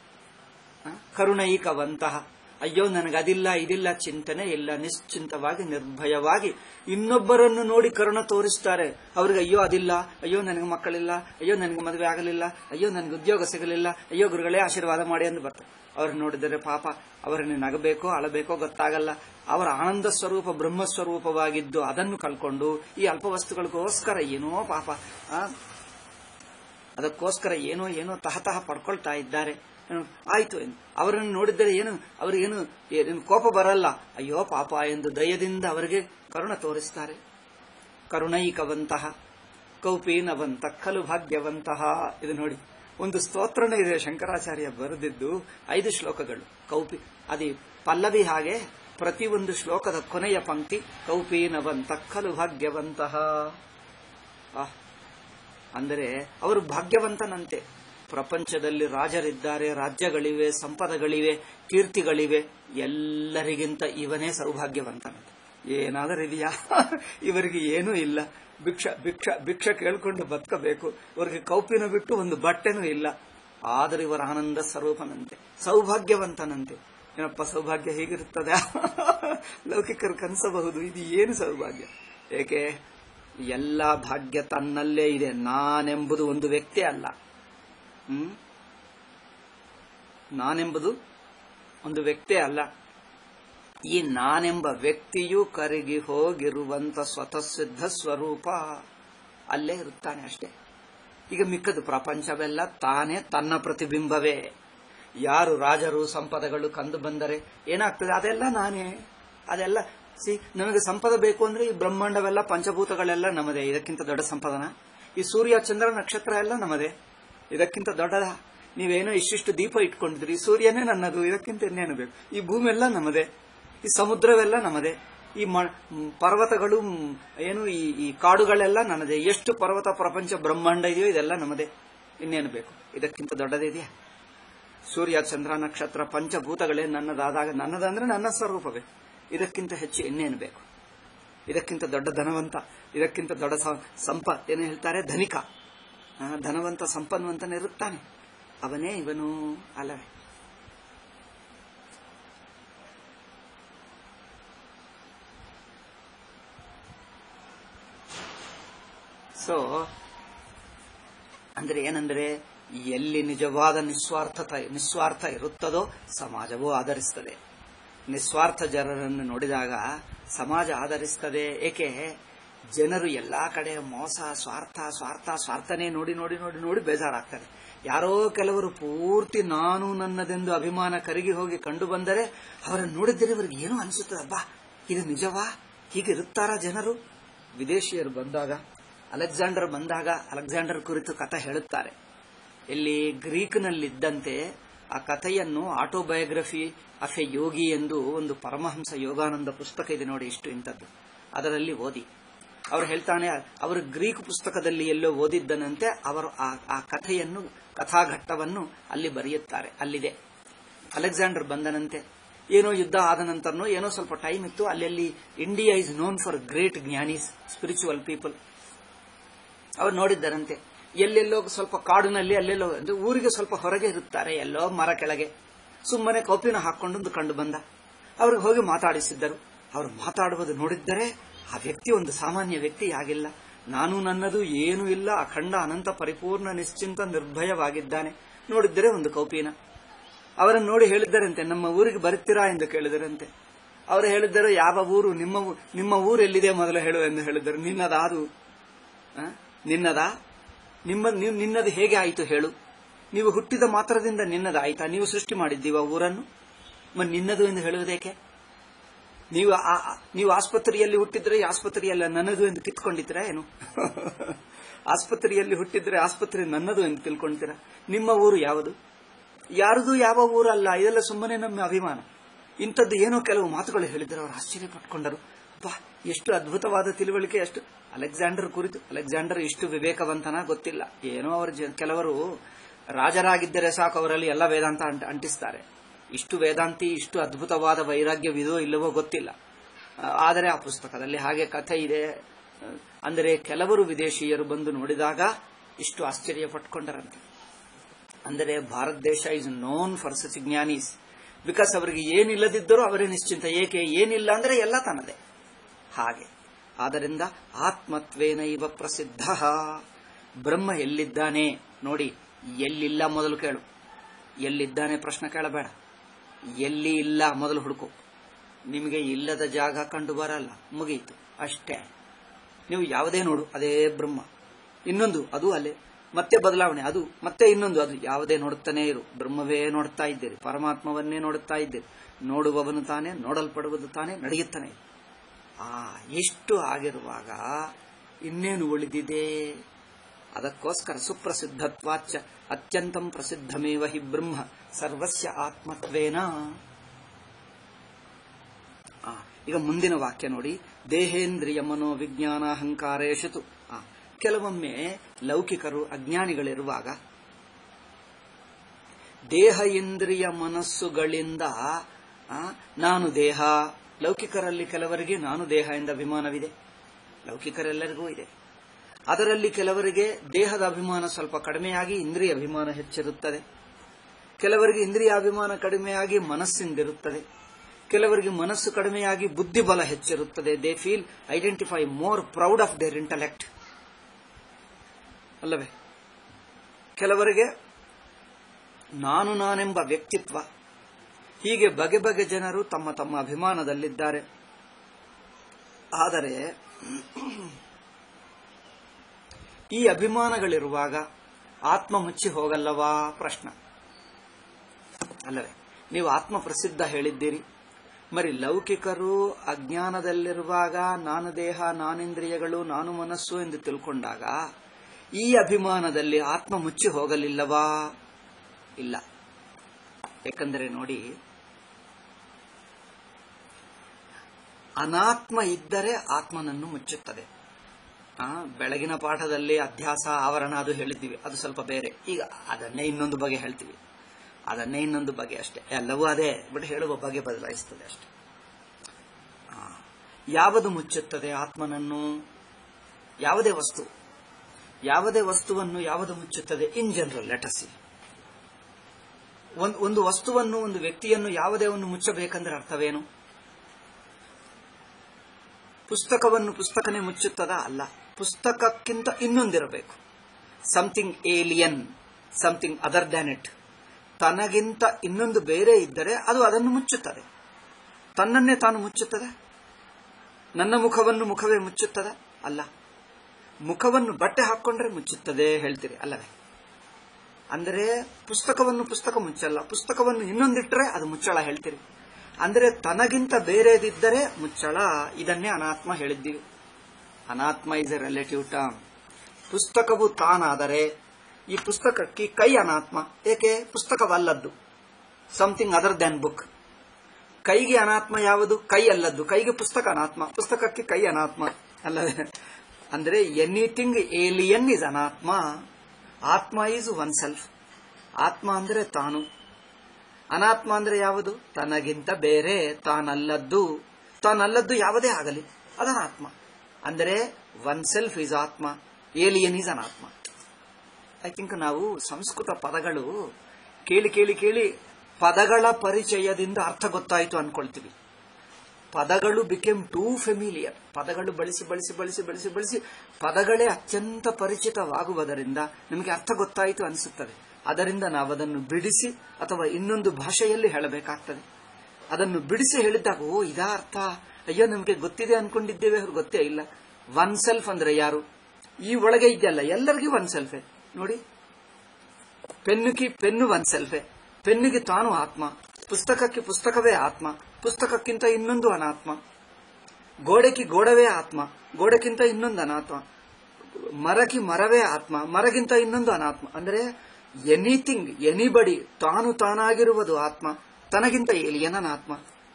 ಕರುಣೈಕವಂತಹ ಅಯ್ಯೋ ನನಗದಿಲ್ಲ ಇದಿಲ್ಲ ಚಿಂತನೆ ಇಲ್ಲ ನಿಶ್ಚಿಂತವಾಗಿ ನಿರ್ಭಯವಾಗಿ ಇನ್ನೊಬ್ಬರನ್ನು ನೋಡಿ ಕರುಣ ತೋರಿಸ್ತಾರೆ ಅವ್ರಿಗೆ ಅಯ್ಯೋ ಅದಿಲ್ಲ ಅಯ್ಯೋ ನನಗೆ ಮಕ್ಕಳಿಲ್ಲ ಅಯ್ಯೋ ನನಗೆ ಮದುವೆ ಆಗಲಿಲ್ಲ ಅಯ್ಯೋ ನನಗೆ ಉದ್ಯೋಗ ಸಿಗಲಿಲ್ಲ ಅಯ್ಯೋ ಗುರುಗಳೇ ಆಶೀರ್ವಾದ ಮಾಡಿ ಎಂದು ಬರ್ತಾರೆ ಅವ್ರು ನೋಡಿದರೆ ಪಾಪ ಅವರನ್ನು ನಗಬೇಕೋ ಅಳಬೇಕೋ ಗೊತ್ತಾಗಲ್ಲ ಅವರ ಆನಂದ ಸ್ವರೂಪ ಬ್ರಹ್ಮ ಸ್ವರೂಪವಾಗಿದ್ದು ಅದನ್ನು ಕಳ್ಕೊಂಡು ಈ ಅಲ್ಪ ವಸ್ತುಗಳಿಗೋಸ್ಕರ ಏನೋ ಪಾಪ ಆ, ಅದಕ್ಕೋಸ್ಕರ ಏನೋ ಏನೋ ತಹತಃ ಪಡ್ಕೊಳ್ತಾ ಇದ್ದಾರೆ ಏನು, ಆಯ್ತು ಎಂದು ಅವರನ್ನು ನೋಡಿದರೆ ಏನು ಅವರಿಗೇನು ಏನು ಕೋಪ ಬರಲ್ಲ ಅಯ್ಯೋ ಪಾಪ ಎಂದು ದಯದಿಂದ ಅವರಿಗೆ ಕರುಣ ತೋರಿಸ್ತಾರೆ ಕರುಣೈಕವಂತಹ ಕೌಪೀನವಂತ ಖಲು ಭಾಗ್ಯವಂತಹ ಇದು ನೋಡಿ ಒಂದು ಸ್ತೋತ್ರನೇ ಇದೆ ಶಂಕರಾಚಾರ್ಯ ಬರೆದಿದ್ದು ಐದು ಶ್ಲೋಕಗಳು ಕೌಪಿ ಅದೇ ಪಲ್ಲವಿ ಹಾಗೆ ಪ್ರತಿಯೊಂದು ಶ್ಲೋಕದ ಕೊನೆಯ ಪಂಕ್ತಿ ಕೌಪೀನವಂತ ಖಲು ಭಾಗ್ಯವಂತಹ ಆಹ್. ಅಂದರೆ ಅವರು ಭಾಗ್ಯವಂತನಂತೆ ಪ್ರಪಂಚದಲ್ಲಿ ರಾಜರಿದ್ದಾರೆ ರಾಜ್ಯಗಳಿವೆ ಸಂಪದಗಳಿವೆ ಕೀರ್ತಿಗಳಿವೆ ಎಲ್ಲರಿಗಿಂತ ಇವನೇ ಸೌಭಾಗ್ಯವಂತನಂತೆ ಏನಾದರೂ ಇದೆಯಾ ಇವರಿಗೆ ಏನೂ ಇಲ್ಲ ಭಿಕ್ಷ ಭಿಕ್ಷ ಭಿಕ್ಷ ಕೇಳ್ಕೊಂಡು ಬದುಕಬೇಕು ಇವರಿಗೆ ಕೌಪಿನ ಬಿಟ್ಟು ಒಂದು ಬಟ್ಟೆನೂ ಇಲ್ಲ ಆದರೆ ಇವರ ಆನಂದ ಸ್ವರೂಪನಂತೆ ಸೌಭಾಗ್ಯವಂತನಂತೆ ಏನಪ್ಪ ಸೌಭಾಗ್ಯ ಹೇಗಿರುತ್ತದೆ ಲೌಕಿಕರು ಕನಸಬಹುದು ಇದು ಏನು ಸೌಭಾಗ್ಯ ಏಕೆ ಎಲ್ಲ ಭಾಗ್ಯ ತನ್ನಲ್ಲೇ ಇದೆ ನಾನೆಂಬುದು ಒಂದು ವ್ಯಕ್ತಿ ಅಲ್ಲ ಹ್ಮ್ ನಾನೆಂಬುದು ಒಂದು ವ್ಯಕ್ತಿ ಅಲ್ಲ ಈ ನಾನೆಂಬ ವ್ಯಕ್ತಿಯು ಕರಗಿ ಹೋಗಿರುವಂತ ಸ್ವತಃ ಸಿದ್ಧ ಸ್ವರೂಪ ಅಲ್ಲೇ ಇರುತ್ತಾನೆ ಅಷ್ಟೇ ಈಗ ಮಿಕ್ಕದು ಪ್ರಪಂಚವೆಲ್ಲ ತಾನೇ ತನ್ನ ಪ್ರತಿಬಿಂಬವೇ ಯಾರು ರಾಜರು ಸಂಪದಗಳು ಕಂಡು ಬಂದರೆ ಏನಾಗ್ತದೆ ಅದೆಲ್ಲ ನಾನೇ ಅದೆಲ್ಲ ಸಿ ನಮಗೆ ಸಂಪದ ಬೇಕು ಅಂದ್ರೆ ಈ ಬ್ರಹ್ಮಾಂಡವೆಲ್ಲ ಪಂಚಭೂತಗಳೆಲ್ಲ ನಮ್ಮದೇ ಇದಕ್ಕಿಂತ ದೊಡ್ಡ ಸಂಪದನ ಈ ಸೂರ್ಯ ಚಂದ್ರ ನಕ್ಷತ್ರ ಎಲ್ಲ ನಮ್ಮದೇ ಇದಕ್ಕಿಂತ ದೊಡ್ಡದ ನೀವೇನೋ ಇಷ್ಟಿಷ್ಟು ದೀಪ ಇಟ್ಕೊಂಡಿದ್ರಿ ಈ ಸೂರ್ಯನೇ ನನ್ನದು ಇದಕ್ಕಿಂತ ಇನ್ನೇನು ಬೇಕು ಈ ಭೂಮಿ ಎಲ್ಲ ನಮ್ಮದೇ ಈ ಸಮುದ್ರವೆಲ್ಲ ನಮ್ಮದೇ ಈ ಮ- ಮ್, ಪರ್ವತಗಳು ಮ್, ಏನು ಈ ಈ ಕಾಡುಗಳೆಲ್ಲ ನನ್ನದೇ ಎಷ್ಟು ಪರ್ವತ ಪ್ರಪಂಚ ಬ್ರಹ್ಮಾಂಡ ಇದೆಯೋ ಇದೆಲ್ಲ ನಮ್ಮದೇ ಇನ್ನೇನು ಬೇಕು ಇದಕ್ಕಿಂತ ದೊಡ್ಡದಿದೆಯಾ ಸೂರ್ಯ ಚಂದ್ರ ನಕ್ಷತ್ರ ಪಂಚಭೂತಗಳೇ ನನ್ನದಾದಾಗ ನನ್ನದಂದ್ರೆ ನನ್ನ ಸ್ವರೂಪವೇ ಇದಕ್ಕಿಂತ ಹೆಚ್ಚು ಇನ್ನೇನು ಬೇಕು ಇದಕ್ಕಿಂತ ದೊಡ್ಡ ಧನವಂತ ಇದಕ್ಕಿಂತ ದೊಡ್ಡ ಸ- ಸಂಪ ಏನು ಹೇಳ್ತಾರೆ ಧನಿಕ ಆ, ಧನವಂತ ಸಂಪನ್ವಂತನಿರುತ್ತಾನೆ ಅವನೇ ಇವನು ಅಲ್ಲವೇ ಸೊ ಅಂದ್ರೆ ಏನಂದ್ರೆ ಎಲ್ಲಿ ನಿಜವಾದ ನಿಸ್ವಾರ್ಥತ ನಿಸ್ವಾರ್ಥ ಇರುತ್ತದೋ ಸಮಾಜವೂ ಆಧರಿಸ್ತದೆ ನಿಸ್ವಾರ್ಥ ಜನರನ್ನು ನೋಡಿದಾಗ ಸಮಾಜ ಆಧರಿಸ್ತದೆ ಏಕೆ ಜನರು ಎಲ್ಲಾ ಕಡೆ ಮೋಸ ಸ್ವಾರ್ಥ ಸ್ವಾರ್ಥ ಸ್ವಾರ್ಥನೇ ನೋಡಿ ನೋಡಿ ನೋಡಿ ನೋಡಿ ಬೇಜಾರಾಗ್ತಾರೆ ಯಾರೋ ಕೆಲವರು ಪೂರ್ತಿ ನಾನು ನನ್ನದೆಂದು ಅಭಿಮಾನ ಕರಗಿ ಹೋಗಿ ಕಂಡು ಬಂದರೆ ಅವರನ್ನು ನೋಡಿದರೆ ಇವರಿಗೆ ಏನೋ ಅನಿಸುತ್ತದಬ್ಬಾ ಇದು ನಿಜವಾ ಹೀಗಿರುತ್ತಾರ ಜನರು ವಿದೇಶಿಯರು ಬಂದಾಗ ಅಲೆಕ್ಸಾಂಡರ್ ಬಂದಾಗ ಅಲೆಕ್ಸಾಂಡರ್ ಕುರಿತು ಕಥೆ ಹೇಳುತ್ತಾರೆ ಇಲ್ಲಿ ಗ್ರೀಕ್ನಲ್ಲಿದ್ದಂತೆ ಆ ಕಥೆಯನ್ನು ಆಟೋಬಯೋಗ್ರಫಿ ಆಫ್ ಎ ಯೋಗಿ ಎಂದು ಒಂದು ಪರಮಹಂಸ ಯೋಗಾನಂದ ಪುಸ್ತಕ ಇದೆ ನೋಡಿ ಇಷ್ಟು ಇಂಥದ್ದು ಅದರಲ್ಲಿ ಓದಿ ಅವರು ಹೇಳ್ತಾನೆ ಅವರು ಗ್ರೀಕ್ ಪುಸ್ತಕದಲ್ಲಿ ಎಲ್ಲೋ ಓದಿದ್ದನಂತೆ ಅವರು ಆ- ಆ ಕಥೆಯನ್ನು ಕಥಾಘಟ್ಟವನ್ನು ಅಲ್ಲಿ ಬರೆಯುತ್ತಾರೆ ಅಲ್ಲಿದೆ ಅಲೆಕ್ಸಾಂಡರ್ ಬಂದನಂತೆ ಏನೋ ಯುದ್ಧ ಆದ ನಂತರನೋ ಏನೋ ಸ್ವಲ್ಪ ಟೈಮ್ ಇತ್ತು ಅಲ್ಲೆಲ್ಲಿ India is known for great ಜ್ಞಾನೀಸ್ ಸ್ಪಿರಿಚುವಲ್ ಪೀಪಲ್ ಅವ್ರು ನೋಡಿದ್ದರಂತೆ ಎಲ್ಲೆಲ್ಲೋ ಸ್ವಲ್ಪ ಕಾಡಿನಲ್ಲಿ ಅಲ್ಲೆಲ್ಲೋ ಅಂದ್ರೆ ಊರಿಗೆ ಸ್ವಲ್ಪ ಹೊರಗೆ ಇರುತ್ತಾರೆ ಎಲ್ಲೋ ಮರ ಕೆಳಗೆ ಸುಮ್ಮನೆ ಕೌಪಿನ ಹಾಕೊಂಡೊಂದು ಕಂಡು ಬಂದ ಅವ್ರಿಗೆ ಹೋಗಿ ಮಾತಾಡಿಸಿದ್ದರು ಅವರು ಮಾತಾಡುವುದು ನೋಡಿದ್ದರೆ ಆ ವ್ಯಕ್ತಿ ಒಂದು ಸಾಮಾನ್ಯ ವ್ಯಕ್ತಿ ಆಗಿಲ್ಲ ನಾನು ನನ್ನದು ಏನೂ ಇಲ್ಲ ಅಖಂಡ ಅನಂತ ಪರಿಪೂರ್ಣ ನಿಶ್ಚಿಂತ ನಿರ್ಭಯವಾಗಿದ್ದಾನೆ ನೋಡಿದ್ದರೆ ಒಂದು ಕೌಪಿನ ಅವರನ್ನು ನೋಡಿ ಹೇಳಿದ್ದರಂತೆ ನಮ್ಮ ಊರಿಗೆ ಬರುತ್ತೀರಾ ಎಂದು ಕೇಳಿದರಂತೆ ಅವರು ಹೇಳಿದ್ದರು ಯಾವ ಊರು ನಿಮ್ಮ ಊ- ನಿಮ್ಮ ಊರು ಎಲ್ಲಿದೆ ಮೊದಲು ಹೇಳು ಎಂದು ಹೇಳಿದರು ನಿನ್ನದಾದು ಆ? ನಿನ್ನದಾ ನಿಮ್ಮ ನೀವು ನಿನ್ನದು ಹೇಗೆ ಆಯಿತು ಹೇಳು ನೀವು ಹುಟ್ಟಿದ ಮಾತ್ರದಿಂದ ನಿನ್ನದಾಯ್ತಾ ನೀವು ಸೃಷ್ಟಿ ಮಾಡಿದ್ದೀವ ಊರನ್ನು ಮ ನಿನ್ನದು ಎಂದು ಹೇಳುವುದೇಕೆ ನೀವು ಆ- ಆ- ನೀವು ಆಸ್ಪತ್ರೆಯಲ್ಲಿ ಹುಟ್ಟಿದ್ರೆ ಈ ಆಸ್ಪತ್ರೆಯಲ್ಲ ನನ್ನದು ಎಂದು ಕಿತ್ಕೊಂಡಿದ್ದೀರಾ ಏನು ಆಸ್ಪತ್ರೆಯಲ್ಲಿ ಹುಟ್ಟಿದ್ರೆ ಆಸ್ಪತ್ರೆ ನನ್ನದು ಎಂದು ತಿಳ್ಕೊಂತೀರಾ ನಿಮ್ಮ ಊರು ಯಾವುದು ಯಾರದು ಯಾವ ಊರಲ್ಲ ಇದೆಲ್ಲ ಸುಮ್ಮನೆ ನಮ್ಮ ಅಭಿಮಾನ ಇಂಥದ್ದು ಏನೋ ಕೆಲವು ಮಾತುಗಳು ಹೇಳಿದ್ರು ಅವರು ಆಶ್ಚರ್ಯ ಪಟ್ಕೊಂಡರು ಬಾ ಎಷ್ಟು ಅದ್ಭುತವಾದ ತಿಳುವಳಿಕೆ ಎಷ್ಟು ಅಲೆಕ್ಸಾಂಡರ್ ಕುರಿತು ಅಲೆಕ್ಸಾಂಡರ್ ಇಷ್ಟು ವಿವೇಕವಂತನ ಗೊತ್ತಿಲ್ಲ ಏನೋ ಅವರು ಜ- ಕೆಲವರು ರಾಜರಾಗಿದ್ದರೆ ಸಾಕು ಅವರಲ್ಲಿ ಎಲ್ಲ ವೇದಾಂತ ಅಂಟ- ಅಂಟಿಸ್ತಾರೆ ಇಷ್ಟು ವೇದಾಂತಿ ಇಷ್ಟು ಅದ್ಭುತವಾದ ವೈರಾಗ್ಯವಿದೋ ಇಲ್ಲವೋ ಗೊತ್ತಿಲ್ಲ ಆ, ಆದರೆ ಆ ಪುಸ್ತಕದಲ್ಲಿ ಹಾಗೆ ಕಥೆ ಇದೆ ಆ, ಅಂದರೆ ಕೆಲವರು ವಿದೇಶಿಯರು ಬಂದು ನೋಡಿದಾಗ ಇಷ್ಟು ಆಶ್ಚರ್ಯ ಪಟ್ಕೊಂಡರಂತೆ ಅಂದರೆ ಭಾರತ ದೇಶ ಇಸ್ ನೋನ್ ಫಾರ್ ಸಚ್ ಜ್ಞಾನೀಸ್ ಬಿಕಾಸ್ ಅವರಿಗೆ ಏನಿಲ್ಲದಿದ್ದರೂ ಅವರೇ ನಿಶ್ಚಿಂತ ಏಕೆ ಏನಿಲ್ಲ ಅಂದ್ರೆ ಎಲ್ಲ ತನ್ನದೇ ಹಾಗೆ ಆದ್ದರಿಂದ ಆತ್ಮತ್ವೇನ ಇವ ಪ್ರಸಿದ್ಧ ಬ್ರಹ್ಮ ಎಲ್ಲಿದ್ದಾನೆ ನೋಡಿ ಎಲ್ಲಿಲ್ಲ ಮೊದಲು ಕೇಳು ಎಲ್ಲಿದ್ದಾನೆ ಪ್ರಶ್ನೆ ಕೇಳಬೇಡ ಎಲ್ಲಿ ಇಲ್ಲ ಮೊದಲು ಹುಡುಕು ನಿಮಗೆ ಇಲ್ಲದ ಜಾಗ ಕಂಡು ಬರಲ್ಲ ಮುಗೀತು ಅಷ್ಟೇ ನೀವು ಯಾವುದೇ ನೋಡು ಅದೇ ಬ್ರಹ್ಮ ಇನ್ನೊಂದು ಅದು ಅಲ್ಲೇ ಮತ್ತೆ ಬದಲಾವಣೆ ಅದು ಮತ್ತೆ ಇನ್ನೊಂದು ಅದು ಯಾವುದೇ ನೋಡುತ್ತಾನೇ ಇರು ಬ್ರಹ್ಮವೇ ನೋಡ್ತಾ ಇದ್ದೀರಿ ಪರಮಾತ್ಮವನ್ನೇ ನೋಡುತ್ತಾ ಇದ್ದೀರಿ ನೋಡುವವನು ತಾನೇ ನೋಡಲ್ಪಡುವುದು ತಾನೇ ನಡೆಯುತ್ತಾನೆ ಆ ಎಷ್ಟು ಆಗಿರುವಾಗ ಇನ್ನೇನು ಉಳಿದಿದೆ ಅದಕ್ಕೋಸ್ಕರ ಸುಪ್ರಸಿದ್ಧತ್ವಾಚ ಅತ್ಯಂತಂ ಪ್ರಸಿದ್ಧಮೇವ ಹಿ ಬ್ರಹ್ಮ ಸರ್ವಸ್ಯ ಆತ್ಮತ್ವೇನ ಆ, ಈಗ ಮುಂದಿನ ವಾಕ್ಯ ನೋಡಿ ದೇಹೇಂದ್ರಿಯ ಮನೋ ವಿಜ್ಞಾನ ಅಹಂಕಾರೇಶತು ಆ, ಕೆಲವೊಮ್ಮೆ ಲೌಕಿಕರು ಅಜ್ಞಾನಿಗಳಿರುವಾಗ ದೇಹ ಇಂದ್ರಿಯ ಮನಸ್ಸುಗಳಿಂದ ಆ, ನಾನು ದೇಹ ಲೌಕಿಕರಲ್ಲಿ ಕೆಲವರಿಗೆ ನಾನು ದೇಹ ಎಂದ ಅಭಿಮಾನವಿದೆ ಲೌಕಿಕರೆಲ್ಲರಿಗೂ ಇದೆ ಅದರಲ್ಲಿ ಕೆಲವರಿಗೆ ದೇಹದ ಅಭಿಮಾನ ಸ್ವಲ್ಪ ಕಡಿಮೆಯಾಗಿ ಇಂದ್ರಿಯ ಅಭಿಮಾನ ಹೆಚ್ಚಿರುತ್ತದೆ ಕೆಲವರಿಗೆ ಇಂದ್ರಿಯ ಅಭಿಮಾನ ಕಡಿಮೆಯಾಗಿ ಮನಸ್ಸಿಂದಿರುತ್ತದೆ ಕೆಲವರಿಗೆ ಮನಸ್ಸು ಕಡಿಮೆಯಾಗಿ ಬುದ್ಧಿಬಲ ಹೆಚ್ಚಿರುತ್ತದೆ they feel identify more proud of their intellect ಅಲ್ಲವೇ ಕೆಲವರಿಗೆ ನಾನು ನಾನೆಂಬ ವ್ಯಕ್ತಿತ್ವ ಹೀಗೆ ಬಗೆ ಬಗೆ ಜನರು ತಮ್ಮ ತಮ್ಮ ಅಭಿಮಾನದಲ್ಲಿದ್ದಾರೆ ಆದರೆ ಈ ಅಭಿಮಾನಗಳಿರುವಾಗ ಆತ್ಮ ಮುಚ್ಚಿ ಹೋಗಲ್ಲವಾ ಪ್ರಶ್ನ ಅಲ್ಲವೇ ನೀವು ಆತ್ಮ ಪ್ರಸಿದ್ಧ ಹೇಳಿದ್ದೀರಿ ಮರಿ ಲೌಕಿಕರು ಅಜ್ಞಾನದಲ್ಲಿರುವಾಗ ನಾನು ದೇಹ ನಾನಿಂದ್ರಿಯಗಳು ನಾನು ಮನಸ್ಸು ಎಂದು ತಿಳ್ಕೊಂಡಾಗ ಈ ಅಭಿಮಾನದಲ್ಲಿ ಆತ್ಮ ಮುಚ್ಚಿ ಹೋಗಲಿಲ್ಲವಾ ಇಲ್ಲ ಯಾಕಂದರೆ ನೋಡಿ ಅನಾತ್ಮ ಇದ್ದರೆ ಆತ್ಮನನ್ನು ಮುಚ್ಚುತ್ತದೆ ಆ, ಬೆಳಗಿನ ಪಾಠದಲ್ಲಿ ಅಧ್ಯಾಸ ಆವರಣ ಅದು ಹೇಳಿದ್ದೀವಿ ಅದು ಸ್ವಲ್ಪ ಬೇರೆ ಈಗ ಅದನ್ನೇ ಇನ್ನೊಂದು ಬಗೆ ಹೇಳ್ತೀವಿ ಅದನ್ನೇ ಇನ್ನೊಂದು ಬಗೆ ಅಷ್ಟೇ ಎಲ್ಲವೂ ಅದೇ ಬಟ್ ಹೇಳುವ ಬಗೆ ಬದಲಾಯಿಸ್ತದೆ ಅಷ್ಟೇ ಆ, ಯಾವುದು ಮುಚ್ಚುತ್ತದೆ ಆತ್ಮನನ್ನು ಯಾವುದೇ ವಸ್ತು ಯಾವುದೇ ವಸ್ತುವನ್ನು ಯಾವುದು ಮುಚ್ಚುತ್ತದೆ ಇನ್ ಜನರಲ್ ಲೆಟಸಿ ಒಂದು ಒಂದು ವಸ್ತುವನ್ನು ಒಂದು ವ್ಯಕ್ತಿಯನ್ನು ಯಾವುದೇ ಒಂದು ಮುಚ್ಚಬೇಕಂದ್ರೆ ಅರ್ಥವೇನು ಪುಸ್ತಕವನ್ನು ಪುಸ್ತಕನೇ ಮುಚ್ಚುತ್ತದಾ ಅಲ್ಲ ಪುಸ್ತಕಕ್ಕಿಂತ ಇನ್ನೊಂದಿರಬೇಕು something alien something other than it ತನಗಿಂತ ಇನ್ನೊಂದು ಬೇರೆ ಇದ್ದರೆ ಅದು ಅದನ್ನು ಮುಚ್ಚುತ್ತದೆ ತನ್ನನ್ನೇ ತಾನು ಮುಚ್ಚುತ್ತದೆ ನನ್ನ ಮುಖವನ್ನು ಮುಖವೇ ಮುಚ್ಚುತ್ತದೆ ಅಲ್ಲ ಮುಖವನ್ನು ಬಟ್ಟೆ ಹಾಕೊಂಡ್ರೆ ಮುಚ್ಚುತ್ತದೆ ಹೇಳ್ತೀರಿ ಅಲ್ಲವೇ ಅಂದರೆ ಪುಸ್ತಕವನ್ನು ಪುಸ್ತಕ ಮುಚ್ಚಲ್ಲ ಪುಸ್ತಕವನ್ನು ಇನ್ನೊಂದಿಟ್ಟರೆ ಅದು ಮುಚ್ಚಳ ಹೇಳ್ತೀರಿ ಅಂದರೆ ತನಗಿಂತ ಬೇರೆದಿದ್ದರೆ ಮುಚ್ಚಳ ಇದನ್ನೇ ಅನಾತ್ಮ ಹೇಳಿದ್ದೀವಿ ಅನಾತ್ಮ ಇಸ್ ಎ ರಿಲೇಟಿವ್ ಟರ್ಮ್ ಪುಸ್ತಕವು ತಾನಾದರೆ ಈ ಪುಸ್ತಕಕ್ಕೆ ಕೈ ಅನಾತ್ಮ ಏಕೆ ಪುಸ್ತಕವಲ್ಲದ್ದು ಸಮಥಿಂಗ್ ಅದರ್ ದ್ಯಾನ್ ಬುಕ್ ಕೈಗೆ ಅನಾತ್ಮ ಯಾವುದು ಕೈ ಅಲ್ಲದ್ದು ಕೈಗೆ ಪುಸ್ತಕ ಅನಾತ್ಮ ಪುಸ್ತಕಕ್ಕೆ ಕೈ ಅನಾತ್ಮ ಅಲ್ಲದೆ ಅಂದ್ರೆ ಎನಿಥಿಂಗ್ ಏಲಿಯನ್ ಇಸ್ ಅನಾತ್ಮ ಆತ್ಮ ಈಸ್ ಒನ್ ಸೆಲ್ಫ್ ಆತ್ಮ ಅಂದ್ರೆ ತಾನು ಅನಾತ್ಮ ಅಂದ್ರೆ ಯಾವುದು ತನಗಿಂತ ಬೇರೆ ತಾನಲ್ಲದ್ದು ತಾನಲ್ಲದ್ದು ಯಾವುದೇ ಆಗಲಿ ಅದನಾತ್ಮ ಅಂದರೆ ಒನ್ ಸೆಲ್ಫ್ ಈಸ್ ಆತ್ಮ ಏಲಿಯನ್ ಈಸ್ ಅನಾತ್ಮ ಐ ಥಿಂಕ್ ನಾವು ಸಂಸ್ಕೃತ ಪದಗಳು ಕೇಳಿ ಕೇಳಿ ಕೇಳಿ ಪದಗಳ ಪರಿಚಯದಿಂದ ಅರ್ಥ ಗೊತ್ತಾಯಿತು ಅನ್ಕೊಳ್ತೀವಿ ಪದಗಳು ಬಿಕೆಮ್ ಟೂ ಫೆಮಿಲಿಯರ್ ಪದಗಳು ಬಳಸಿ ಬಳಸಿ ಬಳಸಿ ಬಳಸಿ ಬಳಸಿ ಪದಗಳೇ ಅತ್ಯಂತ ಪರಿಚಿತವಾಗುವುದರಿಂದ ನಮಗೆ ಅರ್ಥ ಗೊತ್ತಾಯಿತು ಅನಿಸುತ್ತದೆ ಅದರಿಂದ ನಾವು ಅದನ್ನು ಬಿಡಿಸಿ ಅಥವಾ ಇನ್ನೊಂದು ಭಾಷೆಯಲ್ಲಿ ಹೇಳಬೇಕಾಗ್ತದೆ ಅದನ್ನು ಬಿಡಿಸಿ ಹೇಳಿದಾಗ ಓ ಇದಾ ಅರ್ಥ ಅಯ್ಯೋ ನಮಗೆ ಗೊತ್ತಿದೆ ಅನ್ಕೊಂಡಿದ್ದೇವೆ ಅವ್ರು ಗೊತ್ತೇ ಇಲ್ಲ ಒನ್ ಸೆಲ್ಫ್ ಅಂದ್ರೆ ಯಾರು ಈ ಒಳಗೆ ಇದೆಯಲ್ಲ ಎಲ್ಲರಿಗೂ ಒನ್ ಸೆಲ್ಫೇ ನೋಡಿ ಪೆನ್ನುಕಿ ಪೆನ್ನು ಒನ್ ಸೆಲ್ಫೇ ಪೆನ್ನಿಗೆ ತಾನು ಆತ್ಮ ಪುಸ್ತಕಕ್ಕೆ ಪುಸ್ತಕವೇ ಆತ್ಮ ಪುಸ್ತಕಕ್ಕಿಂತ ಇನ್ನೊಂದು ಅನಾತ್ಮ ಗೋಡೆಗೆ ಗೋಡವೇ ಆತ್ಮ ಗೋಡೆಗಿಂತ ಇನ್ನೊಂದು ಅನಾತ್ಮ ಮರಕ್ಕೆ ಮರವೇ ಆತ್ಮ ಮರಗಿಂತ ಇನ್ನೊಂದು ಅನಾತ್ಮ ಅಂದ್ರೆ ಎನಿಥಿಂಗ್ ಎನಿಬಡಿ ತಾನು ತಾನಾಗಿರುವುದು ಆತ್ಮ ತನಗಿಂತ ಏಲಿಯನ್ ಅನಾತ್ಮ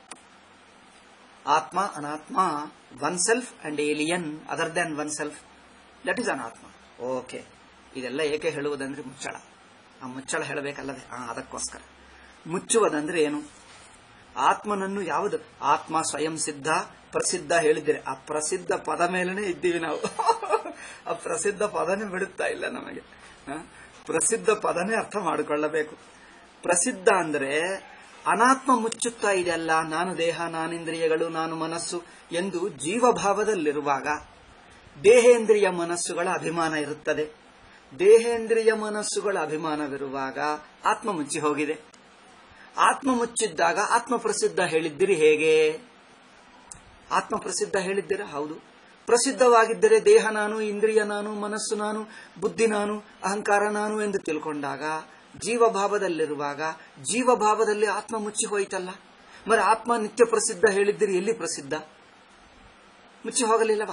ಆತ್ಮ ಅನಾತ್ಮ one self and alien other than one self that is ಅನಾತ್ಮ ಓಕೆ ಇದೆಲ್ಲ ಏಕೆ ಹೇಳುವುದಂದ್ರೆ ಮುಚ್ಚಳ ಆ ಮುಚ್ಚಳ ಹೇಳಬೇಕಲ್ಲದೆ ಆ ಅದಕ್ಕೋಸ್ಕರ ಮುಚ್ಚುವುದಂದ್ರೆ ಏನು ಆತ್ಮನನ್ನು ಯಾವುದು ಆತ್ಮ ಸ್ವಯಂ ಸಿದ್ಧ ಪ್ರಸಿದ್ಧ ಹೇಳಿದ್ದೀರಿ ಆ ಪ್ರಸಿದ್ಧ ಪದ ಮೇಲೇನೆ ಇದ್ದೀವಿ ನಾವು ಆ ಪ್ರಸಿದ್ಧ ಪದನೇ ಬಿಡುತ್ತಾ ಇಲ್ಲ ನಮಗೆ ಆ? ಪ್ರಸಿದ್ಧ ಪದನೇ ಅರ್ಥ ಮಾಡಿಕೊಳ್ಳಬೇಕು ಪ್ರಸಿದ್ಧ ಅಂದ್ರೆ ಅನಾತ್ಮ ಮುಚ್ಚುತ್ತಾ ಇದೆಯಲ್ಲ ನಾನು ದೇಹ ನಾನಿಂದ್ರಿಯಗಳು ನಾನು ಮನಸ್ಸು ಎಂದು ಜೀವಭಾವದಲ್ಲಿರುವಾಗ ದೇಹೇಂದ್ರಿಯ ಮನಸ್ಸುಗಳ ಅಭಿಮಾನ ಇರುತ್ತದೆ ದೇಹೇಂದ್ರಿಯ ಮನಸ್ಸುಗಳ ಅಭಿಮಾನವಿರುವಾಗ ಆತ್ಮ ಮುಚ್ಚಿ ಹೋಗಿದೆ ಆತ್ಮ ಮುಚ್ಚಿದ್ದಾಗ ಆತ್ಮ ಪ್ರಸಿದ್ಧ ಹೇಳಿದ್ದೀರಿ ಹೇಗೆ ಆತ್ಮ ಪ್ರಸಿದ್ಧ ಹೇಳಿದ್ದೀರಾ ಹೌದು ಪ್ರಸಿದ್ಧವಾಗಿದ್ದರೆ ದೇಹ ನಾನು ಇಂದ್ರಿಯ ನಾನು ಮನಸ್ಸು ನಾನು ಬುದ್ಧಿ ನಾನು ಅಹಂಕಾರ ನಾನು ಎಂದು ತಿಳ್ಕೊಂಡಾಗ ಜೀವಭಾವದಲ್ಲಿರುವಾಗ ಜೀವಭಾವದಲ್ಲಿ ಆತ್ಮ ಮುಚ್ಚಿ ಹೋಯಿತಲ್ಲ మరి ಆತ್ಮ ನಿತ್ಯ ಪ್ರಸಿದ್ಧ ಹೇಳಿದ್ದೀರಿ ಎಲ್ಲಿ ಪ್ರಸಿದ್ಧ ಮುಚ್ಚಿ ಹೋಗಲಿಲ್ಲವಾ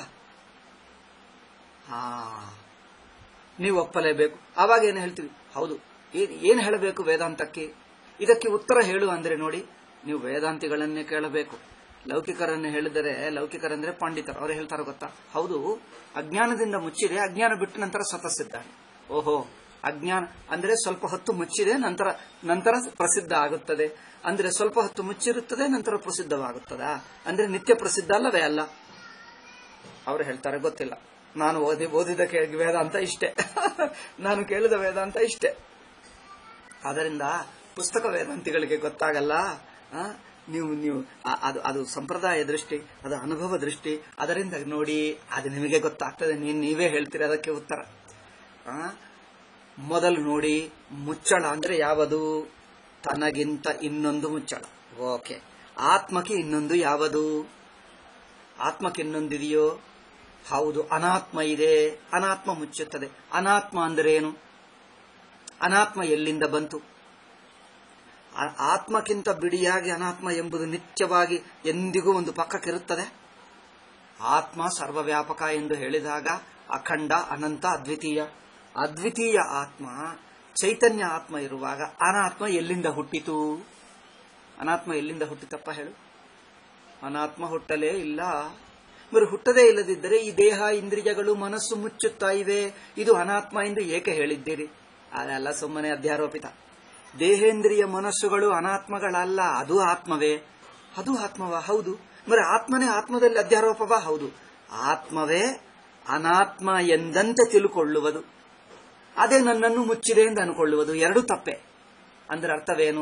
ಹಾ ನೀವು ಒಪ್ಪಲೇಬೇಕು ಆವಾಗ ಏನು ಹೇಳ್ತೀವಿ ಹೌದು ಏನ್ ಏನ್ ಹೇಳಬೇಕು ವೇದಾಂತಕ್ಕೆ ಇದಕ್ಕೆ ಉತ್ತರ ಹೇಳು ಅಂದ್ರೆ ನೋಡಿ ನೀವು ವೇದಾಂತಿಗಳನ್ನೇ ಕೇಳಬೇಕು ಲೌಕಿಕರನ್ನು ಹೇಳಿದರೆ ಲೌಕಿಕರಂದ್ರೆ ಪಂಡಿತರು ಅವರು ಹೇಳ್ತಾರೆ ಗೊತ್ತಾ ಹೌದು ಅಜ್ಞಾನದಿಂದ ಮುಚ್ಚಿದೆ ಅಜ್ಞಾನ ಬಿಟ್ಟ ನಂತರ ಸತಸಿದ್ದಾನೆ ಓಹೋ ಅಜ್ಞಾನ ಅಂದ್ರೆ ಸ್ವಲ್ಪ ಹೊತ್ತು ಮುಚ್ಚಿದೆ ನಂತರ ನಂತರ ಪ್ರಸಿದ್ಧ ಆಗುತ್ತದೆ ಅಂದ್ರೆ ಸ್ವಲ್ಪ ಹೊತ್ತು ಮುಚ್ಚಿರುತ್ತದೆ ನಂತರ ಪ್ರಸಿದ್ಧವಾಗುತ್ತದಾ ಅಂದ್ರೆ ನಿತ್ಯ ಪ್ರಸಿದ್ಧ ಅಲ್ಲವೇ ಅಲ್ಲ ಅವರು ಹೇಳ್ತಾರೆ ಗೊತ್ತಿಲ್ಲ ನಾನು ಓದಿ ಓದಿದ ಕೇ- ವೇದಾಂತ ಇಷ್ಟೇ ನಾನು ಕೇಳಿದ ವೇದಾಂತ ಇಷ್ಟೇ ಆದ್ದರಿಂದ ಪುಸ್ತಕ ವೇದಾಂತಿಗಳಿಗೆ ಗೊತ್ತಾಗಲ್ಲ ಆ, ನೀವು ನೀವು ಆ- ಅದು ಅದು ಸಂಪ್ರದಾಯ ದೃಷ್ಟಿ ಅದು ಅನುಭವ ದೃಷ್ಟಿ ಅದರಿಂದ ನೋಡಿ ಅದು ನಿಮಗೆ ಗೊತ್ತಾಗ್ತದೆ ನೀನ್ ನೀವೇ ಹೇಳ್ತೀರಿ ಅದಕ್ಕೆ ಉತ್ತರ ಆ, ಮೊದಲು ನೋಡಿ ಮುಚ್ಚಳ ಅಂದ್ರೆ ಯಾವುದು ತನಗಿಂತ ಇನ್ನೊಂದು ಮುಚ್ಚಳ ಓಕೆ ಆತ್ಮಕ್ಕೆ ಇನ್ನೊಂದು ಯಾವುದು ಆತ್ಮಕ್ಕೆ ಇನ್ನೊಂದಿದೆಯೋ ಹೌದು ಅನಾತ್ಮ ಇದೆ ಅನಾತ್ಮ ಮುಚ್ಚುತ್ತದೆ ಅನಾತ್ಮ ಅಂದ್ರೆ ಏನು ಅನಾತ್ಮ ಎಲ್ಲಿಂದ ಬಂತು ಆ- ಆತ್ಮಕ್ಕಿಂತ ಬಿಡಿಯಾಗಿ ಅನಾತ್ಮ ಎಂಬುದು ನಿತ್ಯವಾಗಿ ಎಂದಿಗೂ ಒಂದು ಪಕ್ಕಕ್ಕಿರುತ್ತದೆ ಆತ್ಮ ಸರ್ವವ್ಯಾಪಕ ಎಂದು ಹೇಳಿದಾಗ ಅಖಂಡ ಅನಂತ ಅದ್ವಿತೀಯ ಅದ್ವಿತೀಯ ಆತ್ಮ ಚೈತನ್ಯ ಆತ್ಮ ಇರುವಾಗ ಅನಾತ್ಮ ಎಲ್ಲಿಂದ ಹುಟ್ಟಿತು ಅನಾತ್ಮ ಎಲ್ಲಿಂದ ಹುಟ್ಟಿತಪ್ಪ ಹೇಳು ಅನಾತ್ಮ ಹುಟ್ಟಲೇ ಇಲ್ಲ మరి ಹುಟ್ಟದೇ ಇಲ್ಲದಿದ್ದರೆ ಈ ದೇಹ ಇಂದ್ರಿಯಗಳು ಮನಸ್ಸು ಮುಚ್ಚುತ್ತಾ ಇವೆ ಇದು ಅನಾತ್ಮ ಎಂದು ಏಕೆ ಹೇಳಿದ್ದೀರಿ ಅದೆಲ್ಲ ಸುಮ್ಮನೆ ಅಧ್ಯಾರೋಪಿತ ದೇಹೇಂದ್ರಿಯ ಮನಸ್ಸುಗಳು ಅನಾತ್ಮಗಳಲ್ಲ ಅದು ಆತ್ಮವೇ ಅದು ಆತ್ಮವ ಹೌದು మరి ಆತ್ಮನೇ ಆತ್ಮದಲ್ಲಿ ಅಧ್ಯಾರೋಪವಾ ಹೌದು ಆತ್ಮವೇ ಅನಾತ್ಮ ಎಂದಂತೆ ತಿಳ್ಕೊಳ್ಳುವುದು ಅದೇ ನನ್ನನ್ನು ಮುಚ್ಚಿದೆ ಎಂದು ಅನ್ಕೊಳ್ಳುವುದು ಎರಡು ತಪ್ಪೆ ಅಂದ್ರೆ ಅರ್ಥವೇನು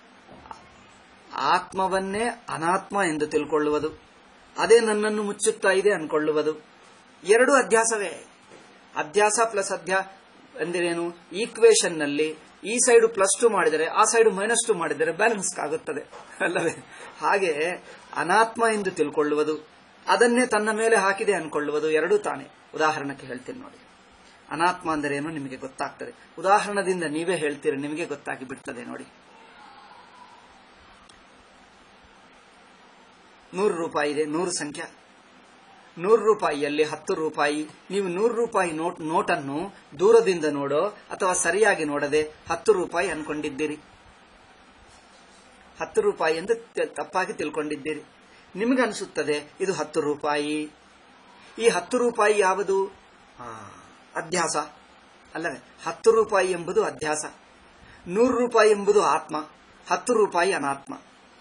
ಆತ್ಮವನ್ನೇ ಅನಾತ್ಮ ಎಂದು ತಿಳ್ಕೊಳ್ಳುವುದು ಅದೇ ನನ್ನನ್ನು ಮುಚ್ಚುತ್ತಾ ಇದೆ ಅನ್ಕೊಳ್ಳುವುದು ಎರಡು ಅಧ್ಯಾಸವೇ ಅಧ್ಯಾಸ ಪ್ಲಸ್ ಅಧ್ಯಾಸ ಎಂದರೇನು ಈಕ್ವೇಶನ್ ನಲ್ಲಿ ಈ ಸೈಡ್ ಪ್ಲಸ್ ಟು ಮಾಡಿದರೆ ಆ ಸೈಡ್ ಮೈನಸ್ ಟು ಮಾಡಿದರೆ ಬ್ಯಾಲೆನ್ಸ್ ಆಗುತ್ತದೆ ಅಲ್ಲವೇ ಹಾಗೆ ಅನಾತ್ಮ ಎಂದು ತಿಳ್ಕೊಳ್ಳುವುದು ಅದನ್ನೇ ತನ್ನ ಮೇಲೆ ಹಾಕಿದೆ ಅನ್ಕೊಳ್ಳುವುದು ಎರಡೂ ತಾನೆ ಉದಾಹರಣಕ್ಕೆ ಹೇಳ್ತೀನಿ ನೋಡಿ ಅನಾತ್ಮ ಅಂದರೆ ಏನು ನಿಮಗೆ ಗೊತ್ತಾಗ್ತದೆ ಉದಾಹರಣದಿಂದ ನೀವೇ ಹೇಳ್ತೀರಿ ನಿಮಗೆ ಗೊತ್ತಾಗಿ ಬಿಡ್ತದೆ ನೋಡಿ ನೂರು ರೂಪಾಯಿ ಇದೆ ನೂರು ಸಂಖ್ಯೆ ನೂರು ರೂಪಾಯಿಯಲ್ಲಿ ಹತ್ತು ರೂಪಾಯಿ ನೀವು ನೂರು ರೂಪಾಯಿ ನೋಟ್ ನೋಟನ್ನು ದೂರದಿಂದ ನೋಡೋ ಅಥವಾ ಸರಿಯಾಗಿ ನೋಡದೆ ಹತ್ತು ರೂಪಾಯಿ ಅನ್ಕೊಂಡಿದ್ದೀರಿ ಹತ್ತು ರೂಪಾಯಿ ಎಂದು ತ- ತಪ್ಪಾಗಿ ತಿಳ್ಕೊಂಡಿದ್ದೀರಿ ನಿಮಗನ್ಸುತ್ತದೆ ಇದು ಹತ್ತು ರೂಪಾಯಿ ಈ ಹತ್ತು ರೂಪಾಯಿ ಯಾವುದು ಆ, ಅಧ್ಯಾಸ ಅಲ್ಲವೇ ಹತ್ತು ರೂಪಾಯಿ ಎಂಬುದು ಅಧ್ಯಾಸ ನೂರು ರೂಪಾಯಿ ಎಂಬುದು ಆತ್ಮ ಹತ್ತು ರೂಪಾಯಿ ಅನಾತ್ಮ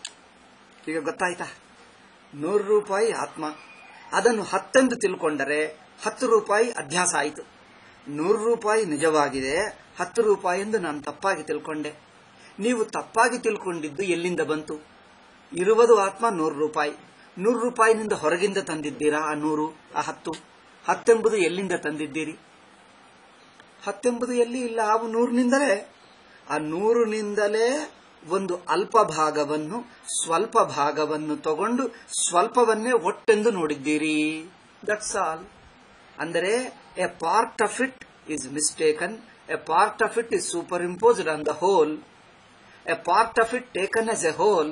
ಈಗ ಗೊತ್ತಾಯ್ತಾ ನೂರು ರೂಪಾಯಿ ಆತ್ಮ ಅದನ್ನು ಹತ್ತೆಂದು ತಿಳ್ಕೊಂಡರೆ ಹತ್ತು ರೂಪಾಯಿ ಅಧ್ಯಾಸ ಆಯಿತು ನೂರು ರೂಪಾಯಿ ನಿಜವಾಗಿದೆ ಹತ್ತು ರೂಪಾಯಿ ಎಂದು ನಾನು ತಪ್ಪಾಗಿ ತಿಳ್ಕೊಂಡೆ ನೀವು ತಪ್ಪಾಗಿ ತಿಳ್ಕೊಂಡಿದ್ದು ಎಲ್ಲಿಂದ ಬಂತು ಇರುವುದು ಆತ್ಮ ನೂರು ರೂಪಾಯಿ ನೂರು ರೂಪಾಯಿನಿಂದ ಹೊರಗಿಂದ ತಂದಿದ್ದೀರಾ ಆ ನೂರು ಆ ಹತ್ತು ಹತ್ತೆಂಬುದು ಎಲ್ಲಿಂದ ತಂದಿದ್ದೀರಿ ಹತ್ತೆಂಬುದು ಎಲ್ಲಿ ಇಲ್ಲ ಆ ನೂರಿನಿಂದಲೇ ಆ ನೂರಿನಿಂದಲೇ ಒಂದು ಅಲ್ಪ ಭಾಗವನ್ನು ಸ್ವಲ್ಪ ಭಾಗವನ್ನು ತಗೊಂಡು ಸ್ವಲ್ಪವನ್ನೇ ಒಟ್ಟೆಂದು ನೋಡಿದ್ದೀರಿ ದಟ್ಸ್ ಆಲ್ ಅಂದರೆ a part of it is mistaken a part of it is superimposed on the whole a part of it taken as a whole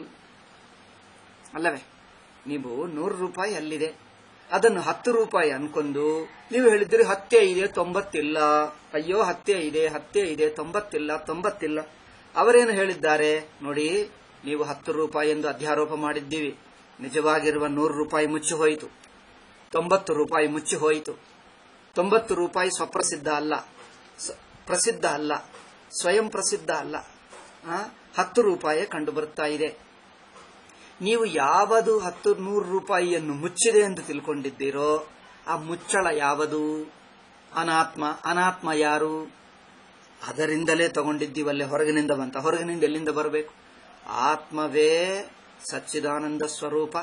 ಅಲ್ಲವೇ ನೀವು ನೂರು ರೂಪಾಯಿ ಅಲ್ಲಿದೆ ಅದನ್ನು ಹತ್ತು ರೂಪಾಯಿ ಅನ್ಕೊಂಡು ನೀವು ಹೇಳಿದ್ರಿ ಹತ್ತೆ ಇದೆ ತೊಂಬತ್ತಿಲ್ಲ ಅಯ್ಯೋ ಹತ್ತೆ ಇದೆ ಹತ್ತೆ ಇದೆ ತೊಂಬತ್ತಿಲ್ಲ ತೊಂಬತ್ತಿಲ್ಲ ಅವರೇನು ಹೇಳಿದ್ದಾರೆ ನೋಡಿ ನೀವು ಹತ್ತು ರೂಪಾಯಿ ಎಂದು ಅಧ್ಯಾರೋಪ ಮಾಡಿದ್ದೀವಿ ನಿಜವಾಗಿರುವ ನೂರು ರೂಪಾಯಿ ಮುಚ್ಚಿ ಹೋಯಿತು ತೊಂಬತ್ತು ರೂಪಾಯಿ ಮುಚ್ಚಿ ಹೋಯಿತು ತೊಂಬತ್ತು ರೂಪಾಯಿ ಸ್ವಪ್ರಸಿದ್ಧ ಅಲ್ಲ ಸ- ಪ್ರಸಿದ್ಧ ಅಲ್ಲ ಸ್ವಯಂ ಪ್ರಸಿದ್ಧ ಅಲ್ಲ ಆ, ಹತ್ತು ರೂಪಾಯಿ ಕಂಡು ಬರುತ್ತಾ ಇದೆ ನೀವು ಯಾವುದು ಹತ್ತು ನೂರು ರೂಪಾಯಿಯನ್ನು ಮುಚ್ಚಿದೆ ಎಂದು ತಿಳ್ಕೊಂಡಿದ್ದೀರೋ ಆ ಮುಚ್ಚಳ ಯಾವುದು ಅನಾತ್ಮ ಅನಾತ್ಮ ಯಾರು ಅದರಿಂದಲೇ ತಗೊಂಡಿದ್ದೀವಲ್ಲೇ ಹೊರಗಿನಿಂದ ಬಂತ ಹೊರಗಿನಿಂದ ಎಲ್ಲಿಂದ ಬರಬೇಕು ಆತ್ಮವೇ ಸಚ್ಚಿದಾನಂದ ಸ್ವರೂಪ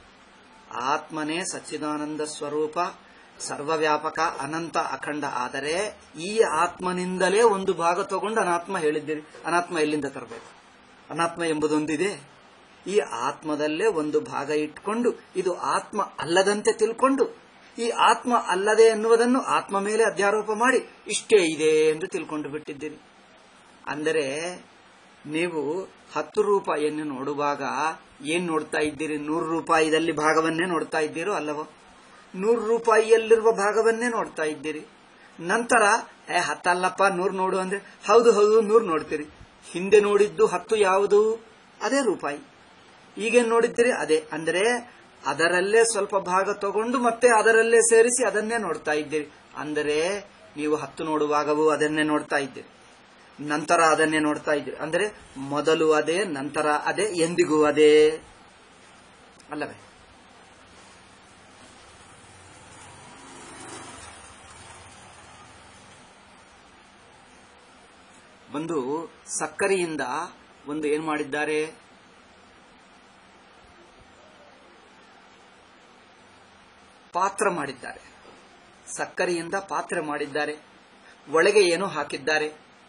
ಆತ್ಮನೇ ಸಚ್ಚಿದಾನಂದ ಸ್ವರೂಪ ಸರ್ವವ್ಯಾಪಕ ಅನಂತ ಅಖಂಡ ಆದರೆ ಈ ಆತ್ಮನಿಂದಲೇ ಒಂದು ಭಾಗ ತಗೊಂಡು ಅನಾತ್ಮ ಹೇಳಿದ್ದೀರಿ ಅನಾತ್ಮ ಎಲ್ಲಿಂದ ತರಬೇಕು ಅನಾತ್ಮ ಎಂಬುದೊಂದಿದೆ ಈ ಆತ್ಮದಲ್ಲೇ ಒಂದು ಭಾಗ ಇಟ್ಕೊಂಡು ಇದು ಆತ್ಮ ಅಲ್ಲದಂತೆ ತಿಳ್ಕೊಂಡು ಈ ಆತ್ಮ ಅಲ್ಲದೆ ಎನ್ನುವುದನ್ನು ಆತ್ಮ ಮೇಲೆ ಅಧ್ಯಾರೋಪ ಮಾಡಿ ಇಷ್ಟೇ ಇದೆ ಎಂದು ತಿಳ್ಕೊಂಡು ಬಿಟ್ಟಿದ್ದೀರಿ ಅಂದರೆ ನೀವು ಹತ್ತು ರೂಪಾಯಿಯನ್ನು ನೋಡುವಾಗ ಏನ್ ನೋಡ್ತಾ ಇದ್ದೀರಿ ನೂರು ರೂಪಾಯಿದಲ್ಲಿ ಭಾಗವನ್ನೇ ನೋಡ್ತಾ ಇದ್ದೀರೋ ಅಲ್ಲವೋ ನೂರು ರೂಪಾಯಿಯಲ್ಲಿರುವ ಭಾಗವನ್ನೇ ನೋಡ್ತಾ ಇದ್ದೀರಿ ನಂತರ ಏ ಹತ್ತಲ್ಲಪ್ಪ ನೂರು ನೋಡು ಅಂದ್ರೆ ಹೌದು ಹೌದು ನೂರು ನೋಡ್ತೀರಿ ಹಿಂದೆ ನೋಡಿದ್ದು ಹತ್ತು ಯಾವುದು ಅದೇ ರೂಪಾಯಿ ಈಗೇನ್ ನೋಡಿದ್ದೀರಿ ಅದೇ ಅಂದ್ರೆ ಅದರಲ್ಲೇ ಸ್ವಲ್ಪ ಭಾಗ ತಗೊಂಡು ಮತ್ತೆ ಅದರಲ್ಲೇ ಸೇರಿಸಿ ಅದನ್ನೇ ನೋಡ್ತಾ ಇದ್ದೀರಿ ಅಂದರೆ ನೀವು ಹತ್ತು ನೋಡುವಾಗವೂ ಅದನ್ನೇ ನೋಡ್ತಾ ಇದ್ದೀರಿ ನಂತರ ಅದನ್ನೇ ನೋಡ್ತಾ ಇದ್ದೀರಿ ಅಂದ್ರೆ ಮೊದಲು ಅದೇ ನಂತರ ಅದೇ ಎಂದಿಗೂ ಅದೇ ಅಲ್ಲವೇ ಒಂದು ಸಕ್ಕರೆಯಿಂದ ಒಂದು ಏನ್ ಮಾಡಿದ್ದಾರೆ ಪಾತ್ರ ಮಾಡಿದ್ದಾರೆ ಸಕ್ಕರೆಯಿಂದ ಪಾತ್ರೆ ಮಾಡಿದ್ದಾರೆ ಒಳಗೆ ಏನೋ ಹಾಕಿದ್ದಾರೆ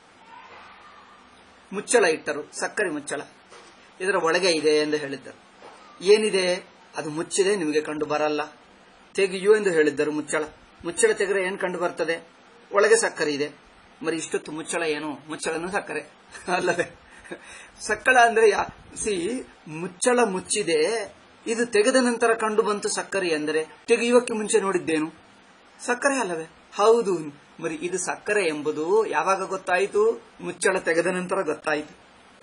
ಮುಚ್ಚಳ ಇಟ್ಟರು ಸಕ್ಕರೆ ಮುಚ್ಚಳ ಇದರ ಒಳಗೆ ಇದೆ ಎಂದು ಹೇಳಿದ್ದರು ಏನಿದೆ ಅದು ಮುಚ್ಚಿದೆ ನಿಮಗೆ ಕಂಡು ಬರಲ್ಲ ತೆಗೆಯು ಎಂದು ಹೇಳಿದ್ದರು ಮುಚ್ಚಳ ಮುಚ್ಚಳ ತೆಗೆದ್ರೆ ಏನ್ ಕಂಡು ಬರ್ತದೆ ಒಳಗೆ ಸಕ್ಕರೆ ಇದೆ మరి ಇಷ್ಟೊತ್ತು ಮುಚ್ಚಳ ಏನು ಮುಚ್ಚಳನು ಸಕ್ಕರೆ ಅಲ್ಲದೆ ಸಕ್ಕಳ ಅಂದ್ರೆ ಯಾ ಸಿ ಮುಚ್ಚಳ ಮುಚ್ಚಿದೆ ಇದು ತೆಗೆದ ನಂತರ ಕಂಡು ಬಂತು ಸಕ್ಕರೆ ಅಂದರೆ ತೆಗೆಯುವಕ್ಕೆ ಮುಂಚೆ ನೋಡಿದ್ದೇನು ಸಕ್ಕರೆ ಅಲ್ಲವೇ ಹೌದು ಮರಿ ಇದು ಸಕ್ಕರೆ ಎಂಬುದು ಯಾವಾಗ ಗೊತ್ತಾಯಿತು ಮುಚ್ಚಳ ತೆಗೆದ ನಂತರ ಗೊತ್ತಾಯಿತು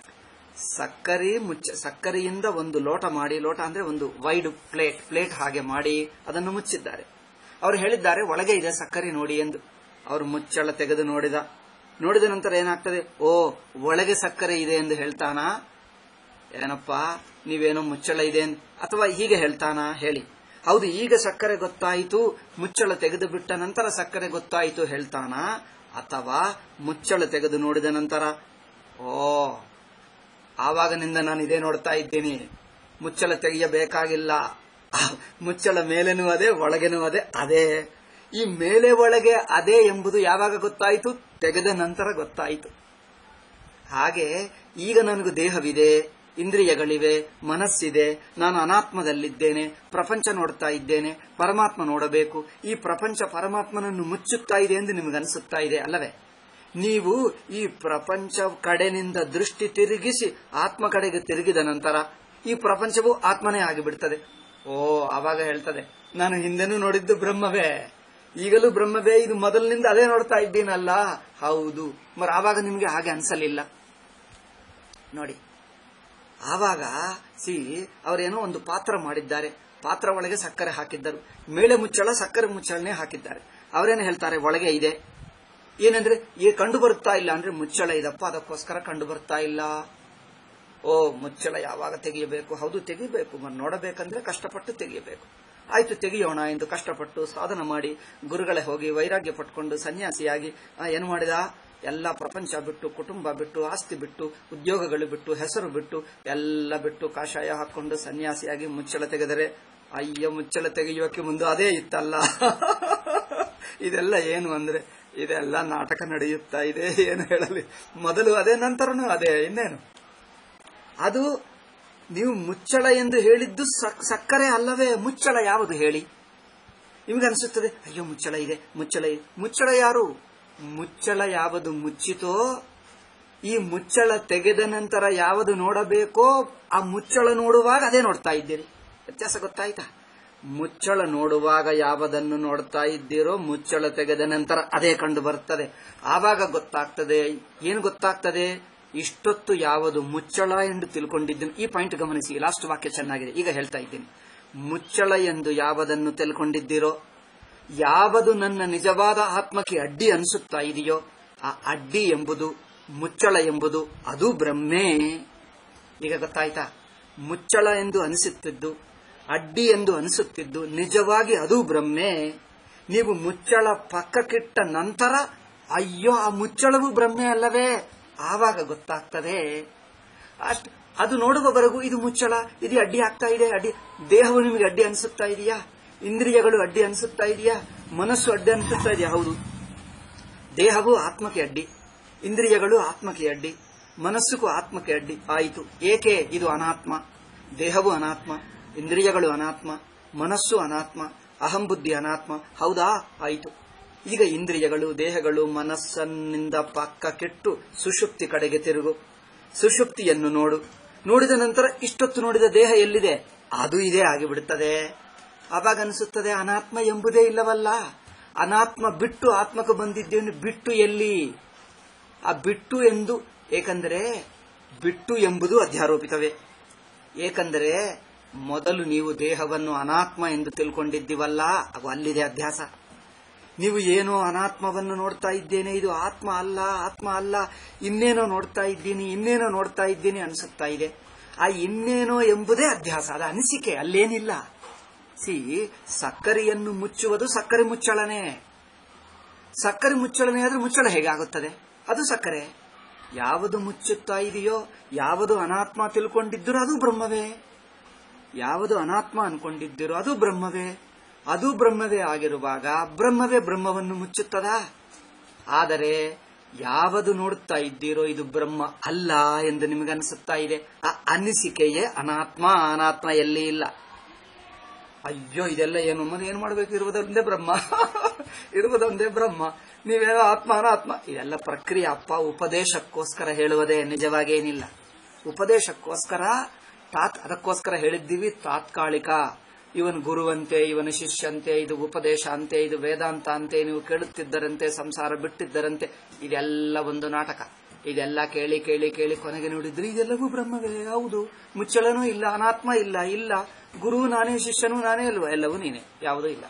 ಸಕ್ಕರೆ ಮುಚ್ಚ ಸಕ್ಕರೆಯಿಂದ ಒಂದು ಲೋಟ ಮಾಡಿ ಲೋಟ ಅಂದ್ರೆ ಒಂದು ವೈಡ್ ಪ್ಲೇಟ್ ಪ್ಲೇಟ್ ಹಾಗೆ ಮಾಡಿ ಅದನ್ನು ಮುಚ್ಚಿದ್ದಾರೆ ಅವರು ಹೇಳಿದ್ದಾರೆ ಒಳಗೆ ಇದೆ ಸಕ್ಕರೆ ನೋಡಿ ಎಂದು ಅವರು ಮುಚ್ಚಳ ತೆಗೆದು ನೋಡಿದ ನೋಡಿದ ನಂತರ ಏನಾಗ್ತದೆ ಓ ಒಳಗೆ ಸಕ್ಕರೆ ಇದೆ ಎಂದು ಹೇಳ್ತಾನಾ ಏನಪ್ಪ ನೀವೇನೋ ಮುಚ್ಚಳ ಇದೆ ಅಂತ- ಅಥವಾ ಹೀಗೆ ಹೇಳ್ತಾನಾ ಹೇಳಿ ಹೌದು ಈಗ ಸಕ್ಕರೆ ಗೊತ್ತಾಯಿತು ಮುಚ್ಚಳ ತೆಗೆದು ಬಿಟ್ಟ ನಂತರ ಸಕ್ಕರೆ ಗೊತ್ತಾಯಿತು ಹೇಳ್ತಾನಾ ಅಥವಾ ಮುಚ್ಚಳ ತೆಗೆದು ನೋಡಿದ ನಂತರ ಓ ಆವಾಗನಿಂದ ನಾನು ಇದೇ ನೋಡ್ತಾ ಇದ್ದೀನಿ ಮುಚ್ಚಳ ತೆಗೆಯಬೇಕಾಗಿಲ್ಲ ಆ, ಮುಚ್ಚಳ ಮೇಲೆನೂ ಅದೇ ಒಳಗೆನೂ ಅದೇ ಅದೇ ಈ ಮೇಲೆ ಒಳಗೆ ಅದೇ ಎಂಬುದು ಯಾವಾಗ ಗೊತ್ತಾಯಿತು ತೆಗೆದ ನಂತರ ಗೊತ್ತಾಯಿತು ಹಾಗೆ ಈಗ ನನಗೂ ದೇಹವಿದೆ ಇಂದ್ರಿಯಗಳಿವೆ ಮನಸ್ಸಿದೆ ನಾನು ಅನಾತ್ಮದಲ್ಲಿದ್ದೇನೆ ಪ್ರಪಂಚ ನೋಡ್ತಾ ಇದ್ದೇನೆ ಪರಮಾತ್ಮ ನೋಡಬೇಕು ಈ ಪ್ರಪಂಚ ಪರಮಾತ್ಮನನ್ನು ಮುಚ್ಚುತ್ತಾ ಇದೆ ಎಂದು ನಿಮಗನ್ಸುತ್ತಾ ಇದೆ ಅಲ್ಲವೇ ನೀವು ಈ ಪ್ರಪಂಚ ಕಡೆನಿಂದ ದೃಷ್ಟಿ ತಿರುಗಿಸಿ ಆತ್ಮ ಕಡೆಗೆ ತಿರುಗಿದ ನಂತರ ಈ ಪ್ರಪಂಚವು ಆತ್ಮನೇ ಆಗಿಬಿಡ್ತದೆ ಓ ಆವಾಗ ಹೇಳ್ತದೆ ನಾನು ಹಿಂದೆನೂ ನೋಡಿದ್ದು ಬ್ರಹ್ಮವೇ ಈಗಲೂ ಬ್ರಹ್ಮವೇ ಇದು ಮೊದಲಿನಿಂದ ಅದೇ ನೋಡ್ತಾ ಇದ್ದೀನಲ್ಲ ಹೌದು ಮರ ಆವಾಗ ನಿಮ್ಗೆ ಹಾಗೆ ಅನ್ಸಲಿಲ್ಲ ನೋಡಿ ಆವಾಗ ಸಿ ಅವರೇನೋ ಒಂದು ಪಾತ್ರ ಮಾಡಿದ್ದಾರೆ ಪಾತ್ರ ಒಳಗೆ ಸಕ್ಕರೆ ಹಾಕಿದ್ದರು ಮೇಳೆ ಮುಚ್ಚಳ ಸಕ್ಕರೆ ಮುಚ್ಚಳನೆ ಹಾಕಿದ್ದಾರೆ ಅವರೇನು ಹೇಳ್ತಾರೆ ಒಳಗೆ ಇದೆ ಏನಂದ್ರೆ ಈ ಕಂಡು ಬರ್ತಾ ಇಲ್ಲ ಅಂದ್ರೆ ಮುಚ್ಚಳ ಇದಪ್ಪ ಅದಕ್ಕೋಸ್ಕರ ಕಂಡು ಬರ್ತಾ ಇಲ್ಲ ಓ ಮುಚ್ಚಳ ಯಾವಾಗ ತೆಗೆಯಬೇಕು ಹೌದು ತೆಗಿಬೇಕು ಮ- ನೋಡಬೇಕಂದ್ರೆ ಕಷ್ಟಪಟ್ಟು ತೆಗೆಯಬೇಕು ಆಯ್ತು ತೆಗೆಯೋಣ ಎಂದು ಕಷ್ಟಪಟ್ಟು ಸಾಧನ ಮಾಡಿ ಗುರುಗಳೇ ಹೋಗಿ ವೈರಾಗ್ಯ ಪಟ್ಕೊಂಡು ಸನ್ಯಾಸಿಯಾಗಿ ಆ, ಏನು ಮಾಡಿದ ಎಲ್ಲ ಪ್ರಪಂಚ ಬಿಟ್ಟು ಕುಟುಂಬ ಬಿಟ್ಟು ಆಸ್ತಿ ಬಿಟ್ಟು ಉದ್ಯೋಗಗಳು ಬಿಟ್ಟು ಹೆಸರು ಬಿಟ್ಟು ಎಲ್ಲ ಬಿಟ್ಟು ಕಾಷಾಯ ಹಾಕೊಂಡು ಸನ್ಯಾಸಿಯಾಗಿ ಮುಚ್ಚಳ ತೆಗೆದರೆ ಅಯ್ಯ ಮುಚ್ಚಳ ತೆಗೆಯೋಕೆ ಮುಂದೆ ಅದೇ ಇತ್ತಲ್ಲ ಇದೆಲ್ಲ ಏನು ಅಂದ್ರೆ ಇದೆಲ್ಲ ನಾಟಕ ನಡೆಯುತ್ತಾ ಇದೆ ಏನು ಹೇಳಲಿ ಮೊದಲು ಅದೇ ನಂತರನೂ ಅದೇ ಇನ್ನೇನು ಅದು ನೀವು ಮುಚ್ಚಳ ಎಂದು ಹೇಳಿದ್ದು ಸಕ್- ಸಕ್ಕರೆ ಅಲ್ಲವೇ ಮುಚ್ಚಳ ಯಾವುದು ಹೇಳಿ ನಿಮ್ಗೆ ಅನಿಸುತ್ತದೆ ಅಯ್ಯೋ ಮುಚ್ಚಳ ಇದೆ ಮುಚ್ಚಳ ಇದೆ ಮುಚ್ಚಳ ಯಾರು ಮುಚ್ಚಳ ಯಾವುದು ಮುಚ್ಚಿತೋ ಈ ಮುಚ್ಚಳ ತೆಗೆದ ನಂತರ ಯಾವುದು ನೋಡಬೇಕೋ ಆ ಮುಚ್ಚಳ ನೋಡುವಾಗ ಅದೇ ನೋಡ್ತಾ ಇದ್ದೀರಿ ವ್ಯತ್ಯಾಸ ಗೊತ್ತಾಯ್ತಾ ಮುಚ್ಚಳ ನೋಡುವಾಗ ಯಾವದನ್ನು ನೋಡ್ತಾ ಇದ್ದೀರೋ ಮುಚ್ಚಳ ತೆಗೆದ ನಂತರ ಅದೇ ಕಂಡು ಬರ್ತದೆ ಆವಾಗ ಗೊತ್ತಾಗ್ತದೆ ಏನು ಗೊತ್ತಾಗ್ತದೆ ಇಷ್ಟೊತ್ತು ಯಾವುದು ಮುಚ್ಚಳ ಎಂದು ತಿಳ್ಕೊಂಡಿದ್ದೀನಿ ಈ ಪಾಯಿಂಟ್ ಗಮನಿಸಿ ಲಾಸ್ಟ್ ವಾಕ್ಯ ಚೆನ್ನಾಗಿದೆ ಈಗ ಹೇಳ್ತಾ ಇದ್ದೀನಿ ಮುಚ್ಚಳ ಎಂದು ಯಾವದನ್ನು ತಿಳ್ಕೊಂಡಿದ್ದೀರೋ ಯಾವುದು ನನ್ನ ನಿಜವಾದ ಆತ್ಮಕ್ಕೆ ಅಡ್ಡಿ ಅನಿಸುತ್ತಾ ಇದೆಯೋ ಆ ಅಡ್ಡಿ ಎಂಬುದು ಮುಚ್ಚಳ ಎಂಬುದು ಅದು ಬ್ರಹ್ಮೇ ಈಗ ಗೊತ್ತಾಯ್ತಾ ಮುಚ್ಚಳ ಎಂದು ಅನಿಸುತ್ತಿದ್ದು ಅಡ್ಡಿ ಎಂದು ಅನಿಸುತ್ತಿದ್ದು ನಿಜವಾಗಿ ಅದು ಬ್ರಹ್ಮೆ ನೀವು ಮುಚ್ಚಳ ಪಕ್ಕಕ್ಕಿಟ್ಟ ನಂತರ ಅಯ್ಯೋ ಆ ಮುಚ್ಚಳವು ಬ್ರಹ್ಮೆ ಅಲ್ಲವೇ ಆವಾಗ ಗೊತ್ತಾಗ್ತದೆ ಅಷ್ಟ್ ಅದು ನೋಡುವವರೆಗೂ ಇದು ಮುಚ್ಚಳ ಇದು ಅಡ್ಡಿ ಆಗ್ತಾ ಇದೆ ಅಡ್ಡಿ ದೇಹವು ನಿಮಗೆ ಅಡ್ಡಿ ಅನಿಸುತ್ತಾ ಇದೆಯಾ ಇಂದ್ರಿಯಗಳು ಅಡ್ಡಿ ಅನಿಸುತ್ತಾ ಇದೆಯಾ ಮನಸ್ಸು ಅಡ್ಡಿ ಅನಿಸುತ್ತಾ ಇದೆಯಾ ಹೌದು ದೇಹವು ಆತ್ಮಕ್ಕೆ ಅಡ್ಡಿ ಇಂದ್ರಿಯಗಳು ಆತ್ಮಕ್ಕೆ ಅಡ್ಡಿ ಮನಸ್ಸುಗೂ ಆತ್ಮಕ್ಕೆ ಅಡ್ಡಿ ಆಯಿತು ಏಕೆ ಇದು ಅನಾತ್ಮ ದೇಹವು ಅನಾತ್ಮ ಇಂದ್ರಿಯಗಳು ಅನಾತ್ಮ ಮನಸ್ಸು ಅನಾತ್ಮ ಅಹಂಬುದ್ಧಿ ಅನಾತ್ಮ ಹೌದಾ ಆಯಿತು ಈಗ ಇಂದ್ರಿಯಗಳು ದೇಹಗಳು ಮನಸ್ಸನ್ನಿಂದ ಪಕ್ಕ ಕೆಟ್ಟು ಸುಷುಪ್ತಿ ಕಡೆಗೆ ತಿರುಗು ಸುಷುಪ್ತಿಯನ್ನು ನೋಡು ನೋಡಿದ ನಂತರ ಇಷ್ಟೊತ್ತು ನೋಡಿದ ದೇಹ ಎಲ್ಲಿದೆ ಅದು ಇದೇ ಆಗಿಬಿಡುತ್ತದೆ ಆವಾಗ ಅನಿಸುತ್ತದೆ ಅನಾತ್ಮ ಎಂಬುದೇ ಇಲ್ಲವಲ್ಲ ಅನಾತ್ಮ ಬಿಟ್ಟು ಆತ್ಮಕ್ಕೆ ಬಂದಿದ್ದೇನೆ ಬಿಟ್ಟು ಎಲ್ಲಿ ಆ ಬಿಟ್ಟು ಎಂದು ಏಕೆಂದರೆ ಬಿಟ್ಟು ಎಂಬುದು ಅಧ್ಯಾರೋಪಿತವೇ ಏಕೆಂದರೆ ಮೊದಲು ನೀವು ದೇಹವನ್ನು ಅನಾತ್ಮ ಎಂದು ತಿಳ್ಕೊಂಡಿದ್ದೀವಲ್ಲ ಅದು ಅಲ್ಲಿದೆ ಅಧ್ಯಾಸ ನೀವು ಏನೋ ಅನಾತ್ಮವನ್ನು ನೋಡ್ತಾ ಇದ್ದೇನೆ ಇದು ಆತ್ಮ ಅಲ್ಲ ಆತ್ಮ ಅಲ್ಲ ಇನ್ನೇನೋ ನೋಡ್ತಾ ಇದ್ದೀನಿ ಇನ್ನೇನೋ ನೋಡ್ತಾ ಇದ್ದೀನಿ ಅನಿಸುತ್ತಾ ಇದೆ ಆ ಇನ್ನೇನೋ ಎಂಬುದೇ ಅಧ್ಯಾಸ ಅದು ಅನಿಸಿಕೆ ಅಲ್ಲೇನಿಲ್ಲ ಸಿ ಸಕ್ಕರೆಯನ್ನು ಮುಚ್ಚುವುದು ಸಕ್ಕರೆ ಮುಚ್ಚಳನೆ ಸಕ್ಕರೆ ಮುಚ್ಚಳನೆ ಆದ್ರೆ ಮುಚ್ಚಳ ಹೇಗಾಗುತ್ತದೆ ಅದು ಸಕ್ಕರೆ ಯಾವುದು ಮುಚ್ಚುತ್ತಾ ಇದೆಯೋ ಯಾವುದು ಅನಾತ್ಮ ತಿಳ್ಕೊಂಡಿದ್ದರೂ ಅದು ಬ್ರಹ್ಮವೇ ಯಾವುದು ಅನಾತ್ಮ ಅನ್ಕೊಂಡಿದ್ದಿರೋ ಅದು ಬ್ರಹ್ಮವೇ ಅದು ಬ್ರಹ್ಮವೇ ಆಗಿರುವಾಗ ಬ್ರಹ್ಮವೇ ಬ್ರಹ್ಮವನ್ನು ಮುಚ್ಚುತ್ತದಾ ಆದರೆ ಯಾವುದು ನೋಡುತ್ತಾ ಇದ್ದೀರೋ ಇದು ಬ್ರಹ್ಮ ಅಲ್ಲ ಎಂದು ನಿಮಗನಿಸುತ್ತಾ ಇದೆ ಆ ಅನಿಸಿಕೆಯೇ ಅನಾತ್ಮ ಅನಾತ್ಮ ಎಲ್ಲಿ ಇಲ್ಲ ಅಯ್ಯೋ ಇದೆಲ್ಲ ಏನು ಮನೆ ಏನ್ ಮಾಡ್ಬೇಕು ಇರುವುದೊಂದೇ ಬ್ರಹ್ಮ ಇರುವುದೊಂದೇ ಬ್ರಹ್ಮ ನೀವೇನೋ ಆತ್ಮ ಅನಾತ್ಮ ಇದೆಲ್ಲ ಪ್ರಕ್ರಿಯೆ ಅಪ್ಪ ಉಪದೇಶಕ್ಕೋಸ್ಕರ ಹೇಳುವುದೇ ನಿಜವಾಗೇನಿಲ್ಲ ಉಪದೇಶಕ್ಕೋಸ್ಕರ ತಾತ್ ಅದಕ್ಕೋಸ್ಕರ ಹೇಳಿದ್ದೀವಿ ತಾತ್ಕಾಲಿಕ ಇವನು ಗುರುವಂತೆ ಇವನು ಶಿಷ್ಯಂತೆ ಇದು ಉಪದೇಶ ಅಂತೆ ಇದು ವೇದಾಂತ ಅಂತೆ ನೀವು ಕೇಳುತ್ತಿದ್ದರಂತೆ ಸಂಸಾರ ಬಿಟ್ಟಿದ್ದರಂತೆ ಇದೆಲ್ಲ ಒಂದು ನಾಟಕ ಇದೆಲ್ಲ ಕೇಳಿ ಕೇಳಿ ಕೇಳಿ ಕೊನೆಗೆ ನೋಡಿದ್ರೆ ಇದೆಲ್ಲವೂ ಬ್ರಹ್ಮವೇ ಹೌದು ಮುಚ್ಚಳನೂ ಇಲ್ಲ ಅನಾತ್ಮ ಇಲ್ಲ ಇಲ್ಲ ಗುರು ನಾನೇ ಶಿಷ್ಯನೂ ನಾನೇ ಅಲ್ವಾ ಎಲ್ಲವೂ ನೀನೆ ಯಾವುದೂ ಇಲ್ಲ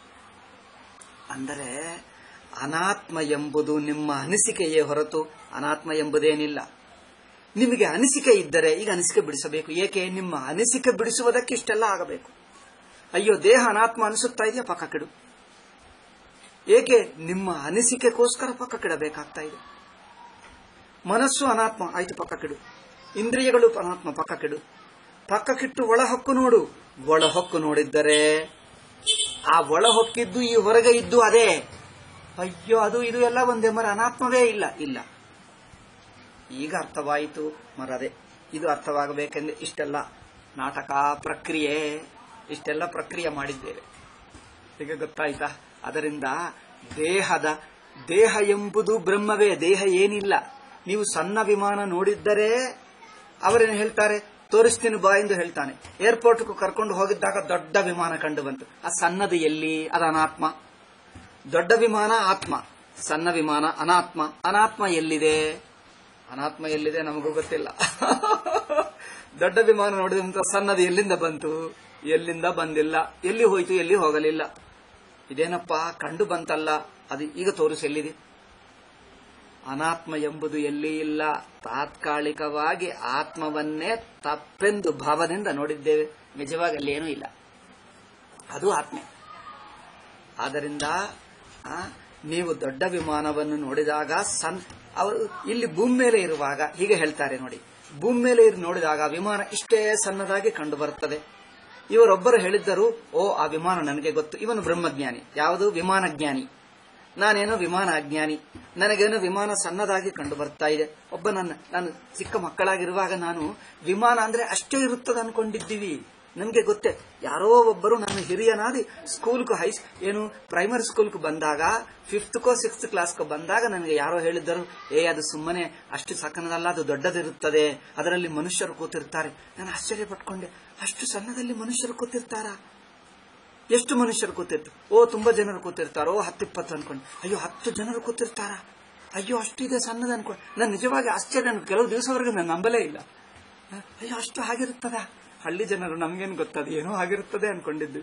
ಅಂದರೆ ಅನಾತ್ಮ ಎಂಬುದು ನಿಮ್ಮ ಅನಿಸಿಕೆಯೇ ಹೊರತು ಅನಾತ್ಮ ಎಂಬುದೇನಿಲ್ಲ ನಿಮಗೆ ಅನಿಸಿಕೆ ಇದ್ದರೆ ಈಗ ಅನಿಸಿಕೆ ಬಿಡಿಸಬೇಕು ಏಕೆ ನಿಮ್ಮ ಅನಿಸಿಕೆ ಬಿಡಿಸುವುದಕ್ಕೆ ಇಷ್ಟೆಲ್ಲ ಆಗಬೇಕು ಅಯ್ಯೋ ದೇಹ ಅನಾತ್ಮ ಅನಿಸುತ್ತಾ ಇದೆಯಾ ಪಕ್ಕ ಕೆಡು ಏಕೆ ನಿಮ್ಮ ಅನಿಸಿಕೆಗೋಸ್ಕರ ಪಕ್ಕ ಕೆಡಬೇಕಾಗ್ತಾ ಇದೆ ಮನಸ್ಸು ಅನಾತ್ಮ ಆಯ್ತು ಪಕ್ಕ ಕೆಡು ಇಂದ್ರಿಯಗಳು ಅನಾತ್ಮ ಪಕ್ಕ ಕೆಡು ಪಕ್ಕ ಕಿಟ್ಟು ಒಳ ಹೊಕ್ಕು ನೋಡು ಒಳ ಹೊಕ್ಕು ನೋಡಿದ್ದರೆ ಆ ಒಳ ಹೊಕ್ಕಿದ್ದು ಈ ಹೊರಗೆ ಇದ್ದು ಅದೇ ಅಯ್ಯೋ ಅದು ಇದು ಎಲ್ಲ ಒಂದೇ ಮರ ಅನಾತ್ಮವೇ ಇಲ್ಲ ಇಲ್ಲ ಈಗ ಅರ್ಥವಾಯಿತು ಮರದೆ ಇದು ಅರ್ಥವಾಗಬೇಕೆಂದ್ರೆ ಇಷ್ಟೆಲ್ಲ ನಾಟಕ ಪ್ರಕ್ರಿಯೆ ಇಷ್ಟೆಲ್ಲ ಪ್ರಕ್ರಿಯೆ ಮಾಡಿದ್ದೇವೆ ಈಗ ಗೊತ್ತಾಯ್ತಾ ಅದರಿಂದ ದೇಹದ ದೇಹ ಎಂಬುದು ಬ್ರಹ್ಮವೇ ದೇಹ ಏನಿಲ್ಲ ನೀವು ಸಣ್ಣ ವಿಮಾನ ನೋಡಿದ್ದರೆ ಅವರೇನು ಹೇಳ್ತಾರೆ ತೋರಿಸ್ತೀನಿ ಬಾ ಎಂದು ಹೇಳ್ತಾನೆ ಏರ್ಪೋರ್ಟ್ಗೂ ಕರ್ಕೊಂಡು ಹೋಗಿದ್ದಾಗ ದೊಡ್ಡ ವಿಮಾನ ಕಂಡು ಬಂತು ಆ ಸಣ್ಣದು ಎಲ್ಲಿ ಅದು ಅನಾತ್ಮ ದೊಡ್ಡ ವಿಮಾನ ಆತ್ಮ ಸಣ್ಣ ವಿಮಾನ ಅನಾತ್ಮ ಅನಾತ್ಮ ಎಲ್ಲಿದೆ ಅನಾತ್ಮ ಎಲ್ಲಿದೆ ನಮಗೂ ಗೊತ್ತಿಲ್ಲ ದೊಡ್ಡ ವಿಮಾನ ನೋಡಿದಂತ ಸಣ್ಣದು ಎಲ್ಲಿಂದ ಬಂತು ಎಲ್ಲಿಂದ ಬಂದಿಲ್ಲ ಎಲ್ಲಿ ಹೋಯ್ತು ಎಲ್ಲಿ ಹೋಗಲಿಲ್ಲ ಇದೇನಪ್ಪ ಕಂಡು ಬಂತಲ್ಲ ಅದು ಈಗ ತೋರಿಸಿ ಎಲ್ಲಿದೆ ಅನಾತ್ಮ ಎಂಬುದು ಎಲ್ಲಿ ಇಲ್ಲ ತಾತ್ಕಾಲಿಕವಾಗಿ ಆತ್ಮವನ್ನೇ ತಪ್ಪೆಂದು ಭಾವದಿಂದ ನೋಡಿದ್ದೇವೆ ನಿಜವಾಗಿ ಅಲ್ಲಿ ಏನೂ ಇಲ್ಲ ಅದು ಆತ್ಮೆ ಆದ್ದರಿಂದ ಆ, ನೀವು ದೊಡ್ಡ ವಿಮಾನವನ್ನು ನೋಡಿದಾಗ ಸಣ್ಣ ಅವರು ಇಲ್ಲಿ ಭೂಮಿ ಮೇಲೆ ಇರುವಾಗ ಹೀಗೆ ಹೇಳ್ತಾರೆ ನೋಡಿ ಭೂಮಿ ಮೇಲೆ ಇರು ನೋಡಿದಾಗ ವಿಮಾನ ಇಷ್ಟೇ ಸಣ್ಣದಾಗಿ ಕಂಡು ಬರುತ್ತದೆ ಇವರೊಬ್ಬರು ಹೇಳಿದ್ದರು ಓ ಆ ವಿಮಾನ ನನಗೆ ಗೊತ್ತು ಇವನು ಬ್ರಹ್ಮಜ್ಞಾನಿ ಯಾವುದು ವಿಮಾನಜ್ಞಾನಿ ನಾನೇನೋ ವಿಮಾನ ಅಜ್ಞಾನಿ ನನಗೇನೋ ವಿಮಾನ ಸಣ್ಣದಾಗಿ ಕಂಡು ಬರ್ತಾ ಇದೆ ಒಬ್ಬ ನನ್ನ ನಾನು ಚಿಕ್ಕ ಮಕ್ಕಳಾಗಿರುವಾಗ ನಾನು ವಿಮಾನ ಅಂದ್ರೆ ಅಷ್ಟೇ ಇರುತ್ತದೆ ಅನ್ಕೊಂಡಿದ್ದೀವಿ ನಮ್ಗೆ ಗೊತ್ತೇ ಯಾರೋ ಒಬ್ಬರು ನನ್ನ ಹಿರಿಯನಾದಿ ಸ್ಕೂಲ್ಗೂ ಹೈ ಏನು ಪ್ರೈಮರಿ ಸ್ಕೂಲ್ಗೂ ಬಂದಾಗ ಫಿಫ್ತ್ಕೋ ಸಿಕ್ಸ್ತ್ ಕ್ಲಾಸ್ಕೋ ಬಂದಾಗ ನನಗೆ ಯಾರೋ ಹೇಳಿದ್ದರು ಏ ಅದು ಸುಮ್ಮನೆ ಅಷ್ಟು ಸಕ್ಕನದಲ್ಲ ಅದು ದೊಡ್ಡದಿರುತ್ತದೆ ಅದರಲ್ಲಿ ಮನುಷ್ಯರು ಕೂತಿರ್ತಾರೆ ನಾನು ಆಶ್ಚರ್ಯ ಪಟ್ಕೊಂಡೆ ಅಷ್ಟು ಸಣ್ಣದಲ್ಲಿ ಮನುಷ್ಯರು ಕೂತಿರ್ತಾರಾ ಎಷ್ಟು ಮನುಷ್ಯರು ಕೂತಿರ್ತಾರೆ ಓ ತುಂಬಾ ಜನರು ಕೂತಿರ್ತಾರೋ ಹತ್ತಿಪ್ಪತ್ತು ಅನ್ಕೊಂಡು ಅಯ್ಯೋ ಹತ್ತು ಜನರು ಕೂತಿರ್ತಾರ ಅಯ್ಯೋ ಅಷ್ಟಿದೆ ಸಣ್ಣದ ಅನ್ಕೊಂಡು ನಾನು ನಿಜವಾಗಿ ಆಶ್ಚರ್ಯ ಅನ್ಕೊ- ಕೆಲವು ದಿವಸವರೆಗೂ ನಾನು ನಂಬಲೇ ಇಲ್ಲ ಹ? ಅಯ್ಯೋ ಅಷ್ಟು ಆಗಿರುತ್ತದ ಹಳ್ಳಿ ಜನರು ನಮ್ಗೇನು ಗೊತ್ತದ ಏನೋ ಆಗಿರುತ್ತದೆ ಅನ್ಕೊಂಡಿದ್ವಿ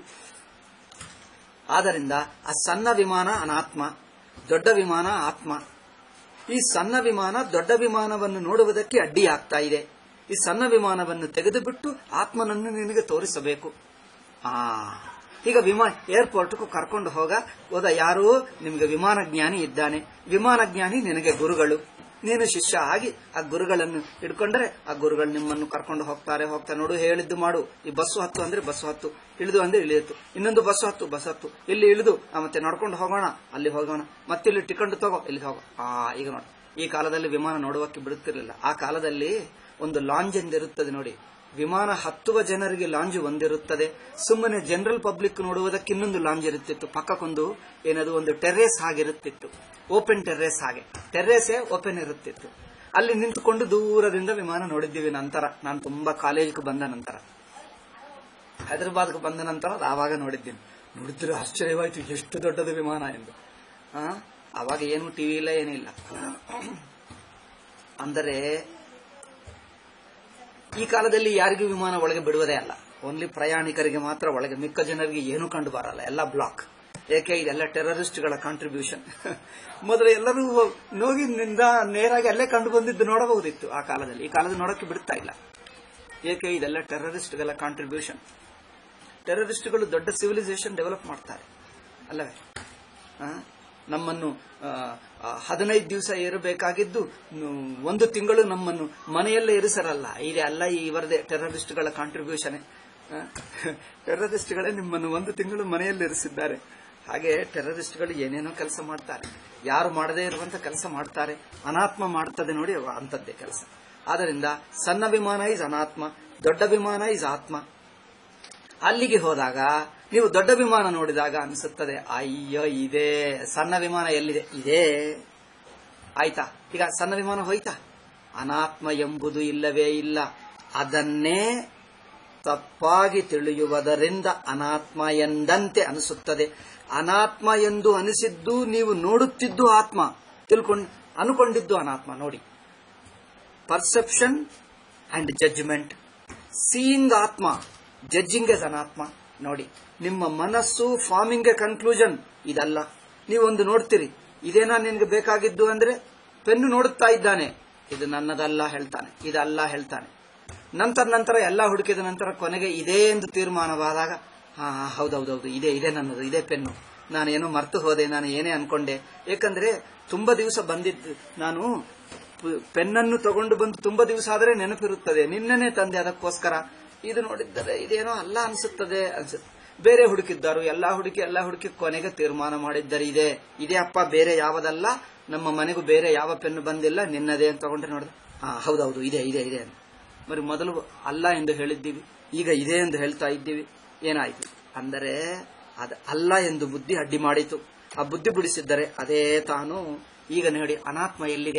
ಆದ್ದರಿಂದ ಆ ಸಣ್ಣ ವಿಮಾನ ಅನಾತ್ಮ ದೊಡ್ಡ ವಿಮಾನ ಆತ್ಮ ಈ ಸಣ್ಣ ವಿಮಾನ ದೊಡ್ಡ ವಿಮಾನವನ್ನು ನೋಡುವುದಕ್ಕೆ ಅಡ್ಡಿಯಾಗ್ತಾ ಇದೆ ಈ ಸಣ್ಣ ವಿಮಾನವನ್ನು ತೆಗೆದುಬಿಟ್ಟು ಆತ್ಮನನ್ನು ನಿನಗೆ ತೋರಿಸಬೇಕು ಆ ಈಗ ವಿಮಾನ ಏರ್ಪೋರ್ಟ್ಗೂ ಕರ್ಕೊಂಡು ಹೋಗ ಹೋದ ಯಾರು ನಿಮಗೆ ವಿಮಾನ ಜ್ಞಾನಿ ಇದ್ದಾನೆ ವಿಮಾನ ಜ್ಞಾನಿ ನಿನಗೆ ಗುರುಗಳು ನೀನು ಶಿಷ್ಯ ಆಗಿ ಆ ಗುರುಗಳನ್ನು ಹಿಡ್ಕೊಂಡ್ರೆ ಆ ಗುರುಗಳು ನಿಮ್ಮನ್ನು ಕರ್ಕೊಂಡು ಹೋಗ್ತಾರೆ ಹೋಗ್ತಾರೆ ನೋಡು ಹೇಳಿದ್ದು ಮಾಡು ಈ ಬಸ್ಸು ಹತ್ತು ಅಂದ್ರೆ ಬಸ್ಸು ಹತ್ತು ಇಳಿದು ಅಂದ್ರೆ ಇಳಿಯಿತು ಇನ್ನೊಂದು ಬಸ್ಸು ಹತ್ತು ಬಸ್ ಹತ್ತು ಇಲ್ಲಿ ಇಳಿದು ಆ, ಮತ್ತೆ ನಡ್ಕೊಂಡು ಹೋಗೋಣ ಅಲ್ಲಿ ಹೋಗೋಣ ಮತ್ತೆ ಇಲ್ಲಿ ಟಿಕೆಟ್ ತಗೋ ಇಲ್ಲಿ ಹೋಗೋ ಆ ಈಗ ನೋಡು ಈ ಕಾಲದಲ್ಲಿ ವಿಮಾನ ನೋಡುವಕ್ಕೆ ಬಿಡುತ್ತಿರಲಿಲ್ಲ ಆ ಕಾಲದಲ್ಲಿ ಒಂದು ಲಾಂಜ್ ಎಂದಿರುತ್ತದೆ ನೋಡಿ ವಿಮಾನ ಹತ್ತುವ ಜನರಿಗೆ ಲಾಂಜ್ ಒಂದಿರುತ್ತದೆ ಸುಮ್ಮನೆ ಜನರಲ್ ಪಬ್ಲಿಕ್ ನೋಡುವುದಕ್ಕೆ ಇನ್ನೊಂದು ಲಾಂಜ್ ಇರುತ್ತಿತ್ತು ಪಕ್ಕಕ್ಕೊಂದು ಏನದು ಒಂದು ಟೆರ್ರೇಸ್ ಹಾಗಿರುತ್ತಿತ್ತು ಓಪನ್ ಟೆರ್ರೇಸ್ ಹಾಗೆ ಟೆರ್ರೇಸೇ ಓಪನ್ ಇರುತ್ತಿತ್ತು ಅಲ್ಲಿ ನಿಂತುಕೊಂಡು ದೂರದಿಂದ ವಿಮಾನ ನೋಡಿದ್ದೀವಿ ನಂತರ ನಾನು ತುಂಬಾ ಕಾಲೇಜ್ಗೆ ಬಂದ ನಂತರ ಹೈದರಾಬಾದ್ಗೆ ಬಂದ ನಂತರ ಅದು ಆವಾಗ ನೋಡಿದ್ದೀನಿ ನೋಡಿದ್ರೆ ಆಶ್ಚರ್ಯವಾಯಿತು ಎಷ್ಟು ದೊಡ್ಡದು ವಿಮಾನ ಎಂದು ಆ, ಆವಾಗ ಏನು ಟಿವಿ ಇಲ್ಲ ಏನಿಲ್ಲ ಅಂದರೆ ಈ ಕಾಲದಲ್ಲಿ ಯಾರಿಗೂ ವಿಮಾನ ಒಳಗೆ ಬಿಡುವುದೇ ಅಲ್ಲ ಓನ್ಲಿ ಪ್ರಯಾಣಿಕರಿಗೆ ಮಾತ್ರ ಒಳಗೆ ಮಿಕ್ಕ ಜನರಿಗೆ ಏನೂ ಕಂಡು ಬರಲ್ಲ ಎಲ್ಲ ಬ್ಲಾಕ್ ಏಕೆ ಇದೆಲ್ಲ ಟೆರರಿಸ್ಟ್ಗಳ ಕಾಂಟ್ರಿಬ್ಯೂಷನ್ ಮೊದಲು ಎಲ್ಲರೂ ನೋಗಿನಿಂದ ನೇರಾಗಿ ಅಲ್ಲೇ ಕಂಡು ಬಂದಿದ್ದು ನೋಡಬಹುದಿತ್ತು ಆ ಕಾಲದಲ್ಲಿ ಈ ಕಾಲದಲ್ಲಿ ನೋಡಕ್ಕೆ ಬಿಡ್ತಾ ಇಲ್ಲ ಏಕೆ ಇದೆಲ್ಲ ಟೆರರಿಸ್ಟ್ಗಳ ಕಾಂಟ್ರಿಬ್ಯೂಷನ್ ಟೆರರಿಸ್ಟ್ಗಳು ದೊಡ್ಡ ಸಿವಿಲೈಸೇಷನ್ ಡೆವಲಪ್ ಮಾಡ್ತಾರೆ ಅಲ್ಲವೇ ಆ? ನಮ್ಮನ್ನು ಹದಿನೈದು ದಿವಸ ಇರಬೇಕಾಗಿದ್ದು ನು- ಒಂದು ತಿಂಗಳು ನಮ್ಮನ್ನು ಮನೆಯಲ್ಲೇ ಇರಿಸರಲ್ಲ ಇದೆ ಅಲ್ಲ ಈ ಇವರದೇ ಟೆರರಿಸ್ಟ್ಗಳ ಕಾಂಟ್ರಿಬ್ಯೂಷನ್ ಟೆರರಿಸ್ಟ್ಗಳೇ ನಿಮ್ಮನ್ನು ಒಂದು ತಿಂಗಳು ಮನೆಯಲ್ಲಿ ಇರಿಸಿದ್ದಾರೆ ಹಾಗೆ ಟೆರರಿಸ್ಟ್ಗಳು ಏನೇನೋ ಕೆಲಸ ಮಾಡ್ತಾರೆ ಯಾರು ಮಾಡದೇ ಇರುವಂತ ಕೆಲಸ ಮಾಡ್ತಾರೆ ಅನಾತ್ಮ ಮಾಡ್ತದೆ ನೋಡಿ ಅಂತದ್ದೇ ಕೆಲಸ ಆದ್ದರಿಂದ ಸಣ್ಣ ವಿಮಾನ ಇಸ್ ಅನಾತ್ಮ ದೊಡ್ಡ ವಿಮಾನ ಇಸ್ ಆತ್ಮ ಅಲ್ಲಿಗೆ ಹೋದಾಗ ನೀವು ದೊಡ್ಡ ವಿಮಾನ ನೋಡಿದಾಗ ಅನಿಸುತ್ತದೆ ಅಯ್ಯೋ ಇದೆ ಸಣ್ಣ ವಿಮಾನ ಎಲ್ಲಿದೆ ಇದೆ ಆಯ್ತಾ ಈಗ ಸಣ್ಣ ವಿಮಾನ ಹೋಯ್ತಾ ಅನಾತ್ಮ ಎಂಬುದು ಇಲ್ಲವೇ ಇಲ್ಲ ಅದನ್ನೇ ತಪ್ಪಾಗಿ ತಿಳಿಯುವುದರಿಂದ ಅನಾತ್ಮ ಎಂದಂತೆ ಅನಿಸುತ್ತದೆ ಅನಾತ್ಮ ಎಂದು ಅನಿಸಿದ್ದು ನೀವು ನೋಡುತ್ತಿದ್ದು ಆತ್ಮ ತಿಳ್ಕೊಂಡು ಅನುಕೊಂಡಿದ್ದು ಅನಾತ್ಮ ನೋಡಿ ಪರ್ಸೆಪ್ಷನ್ ಅಂಡ್ ಜಡ್ಜ್ಮೆಂಟ್ ಸೀಯಿಂಗ್ ಆತ್ಮ ಜಡ್ಜಿಂಗ್ ಎಸ್ ಅನಾತ್ಮ ನೋಡಿ ನಿಮ್ಮ ಮನಸ್ಸು ಫಾರ್ಮಿಂಗ್ ಎ ಕನ್ಕ್ಲೂಷನ್ ಇದಲ್ಲ ನೀವೊಂದು ನೋಡ್ತೀರಿ ಇದೇನಾ ನಿನಗೆ ಬೇಕಾಗಿದ್ದು ಅಂದ್ರೆ ಪೆನ್ನು ನೋಡುತ್ತಾ ಇದ್ದಾನೆ ಇದು ನನ್ನದಲ್ಲ ಹೇಳ್ತಾನೆ ಇದಲ್ಲ ಹೇಳ್ತಾನೆ ನಂತರ ನಂತರ ಎಲ್ಲ ಹುಡುಕಿದ ನಂತರ ಕೊನೆಗೆ ಇದೇ ಎಂದು ತೀರ್ಮಾನವಾದಾಗ ಹಾ ಹಾ, ಹೌದೌದೌದು ಇದೇ ಇದೇ ನನ್ನದು ಇದೇ ಪೆನ್ನು ನಾನೇನೋ ಮರ್ತು ಹೋದೆ ನಾನು ಏನೇ ಅನ್ಕೊಂಡೆ ಏಕೆಂದ್ರೆ ತುಂಬಾ ದಿವಸ ಬಂದಿದ್ದು ನಾನು ಪು- ಪೆನ್ನನ್ನು ತಗೊಂಡು ಬಂದು ತುಂಬಾ ದಿವಸ ಆದರೆ ನೆನಪಿರುತ್ತದೆ ನಿನ್ನೆನೆ ತಂದೆ ಅದಕ್ಕೋಸ್ಕರ ಇದು ನೋಡಿದ್ದರೆ ಇದೇನೋ ಅಲ್ಲ ಅನ್ಸುತ್ತದೆ ಅನ್ಸುತ್ತೆ ಬೇರೆ ಹುಡುಕಿದ್ದರು ಎಲ್ಲಾ ಹುಡುಕಿ ಎಲ್ಲಾ ಹುಡುಕಿ ಕೊನೆಗೆ ತೀರ್ಮಾನ ಮಾಡಿದ್ದರೆ ಇದೆ ಇದೇ ಅಪ್ಪ ಬೇರೆ ಯಾವುದಲ್ಲ ನಮ್ಮ ಮನೆಗೂ ಬೇರೆ ಯಾವ ಪೆನ್ನು ಬಂದಿಲ್ಲ ನಿನ್ನದೇ ಅಂತ ತಗೊಂಡ್ರೆ ನೋಡಿದ್ರೆ ಹಾ ಹೌದೌದು ಇದೆ ಇದೆ ಇದೆ ಅಂತ మరి ಮೊದಲು ಅಲ್ಲ ಎಂದು ಹೇಳಿದ್ದೀವಿ ಈಗ ಇದೆ ಎಂದು ಹೇಳ್ತಾ ಇದ್ದೀವಿ ಏನಾಯ್ತು ಅಂದರೆ ಅದ ಅಲ್ಲ ಎಂದು ಬುದ್ಧಿ ಅಡ್ಡಿ ಮಾಡಿತು ಆ ಬುದ್ಧಿ ಬಿಡಿಸಿದ್ದರೆ ಅದೇ ತಾನು ಈಗ ನೋಡಿ ಅನಾತ್ಮ ಎಲ್ಲಿದೆ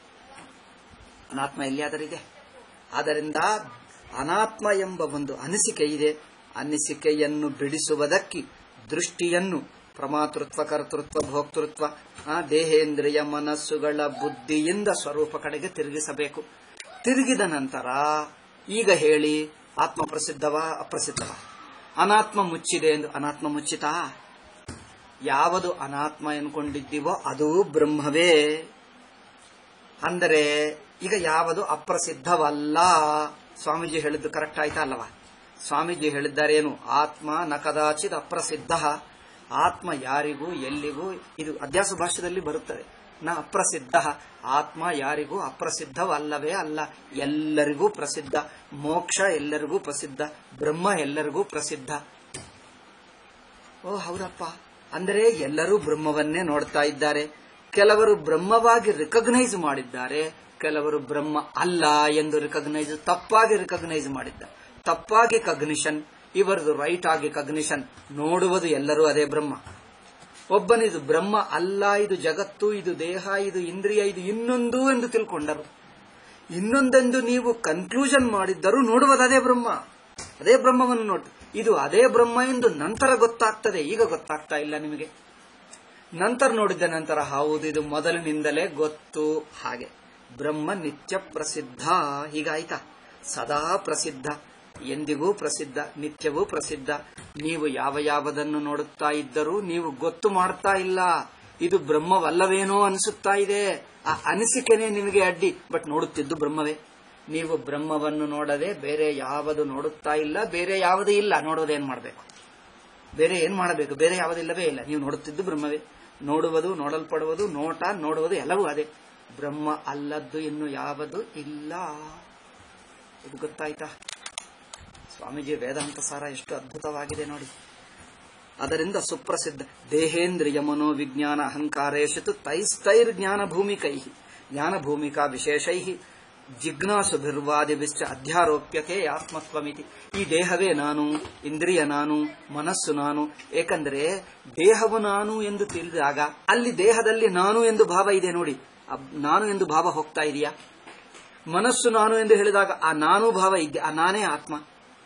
ಅನಾತ್ಮ ಎಲ್ಲಿಯಾದರಿದೆ ಆದ್ದರಿಂದ ಅನಾತ್ಮ ಎಂಬ ಒಂದು ಅನಿಸಿಕೆ ಇದೆ ಅನಿಸಿಕೆಯನ್ನು ಬಿಡಿಸುವುದಕ್ಕೆ ದೃಷ್ಟಿಯನ್ನು ಪ್ರಮಾತೃತ್ವ ಕರ್ತೃತ್ವ ಭೋಕ್ತೃತ್ವ ಆ ದೇಹೇಂದ್ರಿಯ ಮನಸ್ಸುಗಳ ಬುದ್ಧಿಯಿಂದ ಸ್ವರೂಪ ಕಡೆಗೆ ತಿರುಗಿಸಬೇಕು ತಿರುಗಿದ ನಂತರ ಈಗ ಹೇಳಿ ಆತ್ಮ ಪ್ರಸಿದ್ಧವಾ ಅಪ್ರಸಿದ್ಧವಾ ಅನಾತ್ಮ ಮುಚ್ಚಿದೆ ಎಂದು ಅನಾತ್ಮ ಮುಚ್ಚಿತಾ ಯಾವುದು ಅನಾತ್ಮ ಎನ್ಕೊಂಡಿದ್ದೀವೋ ಅದು ಬ್ರಹ್ಮವೇ ಅಂದರೆ ಈಗ ಯಾವುದು ಅಪ್ರಸಿದ್ಧವಲ್ಲ ಸ್ವಾಮೀಜಿ ಹೇಳಿದ್ದು ಕರೆಕ್ಟ್ ಆಯ್ತಾ ಅಲ್ಲವಾ ಸ್ವಾಮೀಜಿ ಹೇಳಿದ್ದಾರೇನು ಆತ್ಮ ನ ಕದಾಚಿತ್ ಅಪ್ರಸಿದ್ಧ ಆತ್ಮ ಯಾರಿಗೂ ಎಲ್ಲಿಗೂ ಇದು ಅಧ್ಯಾಸ ಭಾಷೆಯಲ್ಲಿ ಬರುತ್ತದೆ ನ ಅಪ್ರಸಿದ್ಧ ಆತ್ಮ ಯಾರಿಗೂ ಅಪ್ರಸಿದ್ಧವಲ್ಲವೇ ಅಲ್ಲ ಎಲ್ಲರಿಗೂ ಪ್ರಸಿದ್ಧ ಮೋಕ್ಷ ಎಲ್ಲರಿಗೂ ಪ್ರಸಿದ್ಧ ಬ್ರಹ್ಮ ಎಲ್ಲರಿಗೂ ಪ್ರಸಿದ್ಧ ಓ ಹೌದಪ್ಪ ಅಂದರೆ ಎಲ್ಲರೂ ಬ್ರಹ್ಮವನ್ನೇ ನೋಡ್ತಾ ಇದ್ದಾರೆ ಕೆಲವರು ಬ್ರಹ್ಮವಾಗಿ ರಿಕಗ್ನೈಸ್ ಮಾಡಿದ್ದಾರೆ ಕೆಲವರು ಬ್ರಹ್ಮ ಅಲ್ಲ ಎಂದು ರಿಕಗ್ನೈಸ್ ತಪ್ಪಾಗಿ ರಿಕಗ್ನೈಸ್ ಮಾಡಿದ್ದಾರೆ ತಪ್ಪಾಗಿ ಕಗ್ನಿಷನ್ ಇವರದು ರೈಟ್ ಆಗಿ ಕಗ್ನಿಷನ್ ನೋಡುವುದು ಎಲ್ಲರೂ ಅದೇ ಬ್ರಹ್ಮ ಒಬ್ಬನಿದು ಬ್ರಹ್ಮ ಅಲ್ಲ ಇದು ಜಗತ್ತು ಇದು ದೇಹ ಇದು ಇಂದ್ರಿಯ ಇದು ಇನ್ನೊಂದು ಎಂದು ತಿಳ್ಕೊಂಡರು ಇನ್ನೊಂದೆಂದು ನೀವು ಕನ್ಕ್ಲೂಷನ್ ಮಾಡಿದ್ದರೂ ನೋಡುವುದು ಅದೇ ಬ್ರಹ್ಮ ಅದೇ ಬ್ರಹ್ಮವನ್ನು ನೋಡಿ ಇದು ಅದೇ ಬ್ರಹ್ಮ ಎಂದು ನಂತರ ಗೊತ್ತಾಗ್ತದೆ ಈಗ ಗೊತ್ತಾಗ್ತಾ ಇಲ್ಲ ನಿಮಗೆ ನಂತರ ನೋಡಿದ ನಂತರ ಹೌದು ಇದು ಮೊದಲಿನಿಂದಲೇ ಗೊತ್ತು ಹಾಗೆ ಬ್ರಹ್ಮ ನಿತ್ಯ ಪ್ರಸಿದ್ಧ ಹೀಗಾಯ್ತಾ ಸದಾ ಪ್ರಸಿದ್ಧ ಎಂದಿಗೂ ಪ್ರಸಿದ್ಧ ನಿತ್ಯವೂ ಪ್ರಸಿದ್ಧ ನೀವು ಯಾವ ಯಾವದನ್ನು ನೋಡುತ್ತಾ ಇದ್ದರೂ ನೀವು ಗೊತ್ತು ಮಾಡ್ತಾ ಇಲ್ಲ ಇದು ಬ್ರಹ್ಮವಲ್ಲವೇನೋ ಅನಿಸುತ್ತಾ ಇದೆ ಆ ಅನಿಸಿಕೆನೇ ನಿಮಗೆ ಅಡ್ಡಿ ಬಟ್ ನೋಡುತ್ತಿದ್ದು ಬ್ರಹ್ಮವೇ ನೀವು ಬ್ರಹ್ಮವನ್ನು ನೋಡದೆ ಬೇರೆ ಯಾವುದು ನೋಡುತ್ತಾ ಇಲ್ಲ ಬೇರೆ ಯಾವುದೂ ಇಲ್ಲ ನೋಡೋದೇನ್ ಮಾಡಬೇಕು ಬೇರೆ ಏನ್ ಮಾಡಬೇಕು ಬೇರೆ ಯಾವುದಿಲ್ಲವೇ ಇಲ್ಲ ನೀವು ನೋಡುತ್ತಿದ್ದು ಬ್ರಹ್ಮವೇ ನೋಡುವುದು ನೋಡಲ್ಪಡುವುದು ನೋಟ ನೋಡುವುದು ಎಲ್ಲವೂ ಅದೇ ಬ್ರಹ್ಮ ಅಲ್ಲದ್ದು ಇನ್ನು ಯಾವುದು ಇಲ್ಲ ಇದು ಗೊತ್ತಾಯ್ತಾ ಸ್ವಾಮೀಜಿ ವೇದಾಂತ ಸಾರ ಎಷ್ಟು ಅದ್ಭುತವಾಗಿದೆ ನೋಡಿ ಅದರಿಂದ ಸುಪ್ರಸಿದ್ಧ ದೇಹೇಂದ್ರಿಯ ಮನೋವಿಜ್ಞಾನ ಅಹಂಕಾರೇಶತು ತೈಸ್ತೈರ್ ಜ್ಞಾನ ಭೂಮಿಕೈ ಜ್ಞಾನ ಭೂಮಿಕಾ ವಿಶೇಷೈ ಜಿಜ್ಞಾಸುಭಿರ್ವಾದಿಭಿಶ್ಚ ಅಧ್ಯಾರೋಪ್ಯತೆ ಆತ್ಮತ್ವಮಿತಿ ಈ ದೇಹವೇ ನಾನು ಇಂದ್ರಿಯ ನಾನು ಮನಸ್ಸು ನಾನು ಏಕೆಂದರೆ ದೇಹವು ನಾನು ಎಂದು ತಿಳಿದಾಗ ಅಲ್ಲಿ ದೇಹದಲ್ಲಿ ನಾನು ಎಂದು ಭಾವ ಇದೆ ನೋಡಿ ಆ ನಾನು ಎಂದು ಭಾವ ಹೋಗ್ತಾ ಇದೆಯಾ ಮನಸ್ಸು ನಾನು ಎಂದು ಹೇಳಿದಾಗ ಆ ನಾನು ಭಾವ ಇದೆ ಆ ನಾನೇ ಆತ್ಮ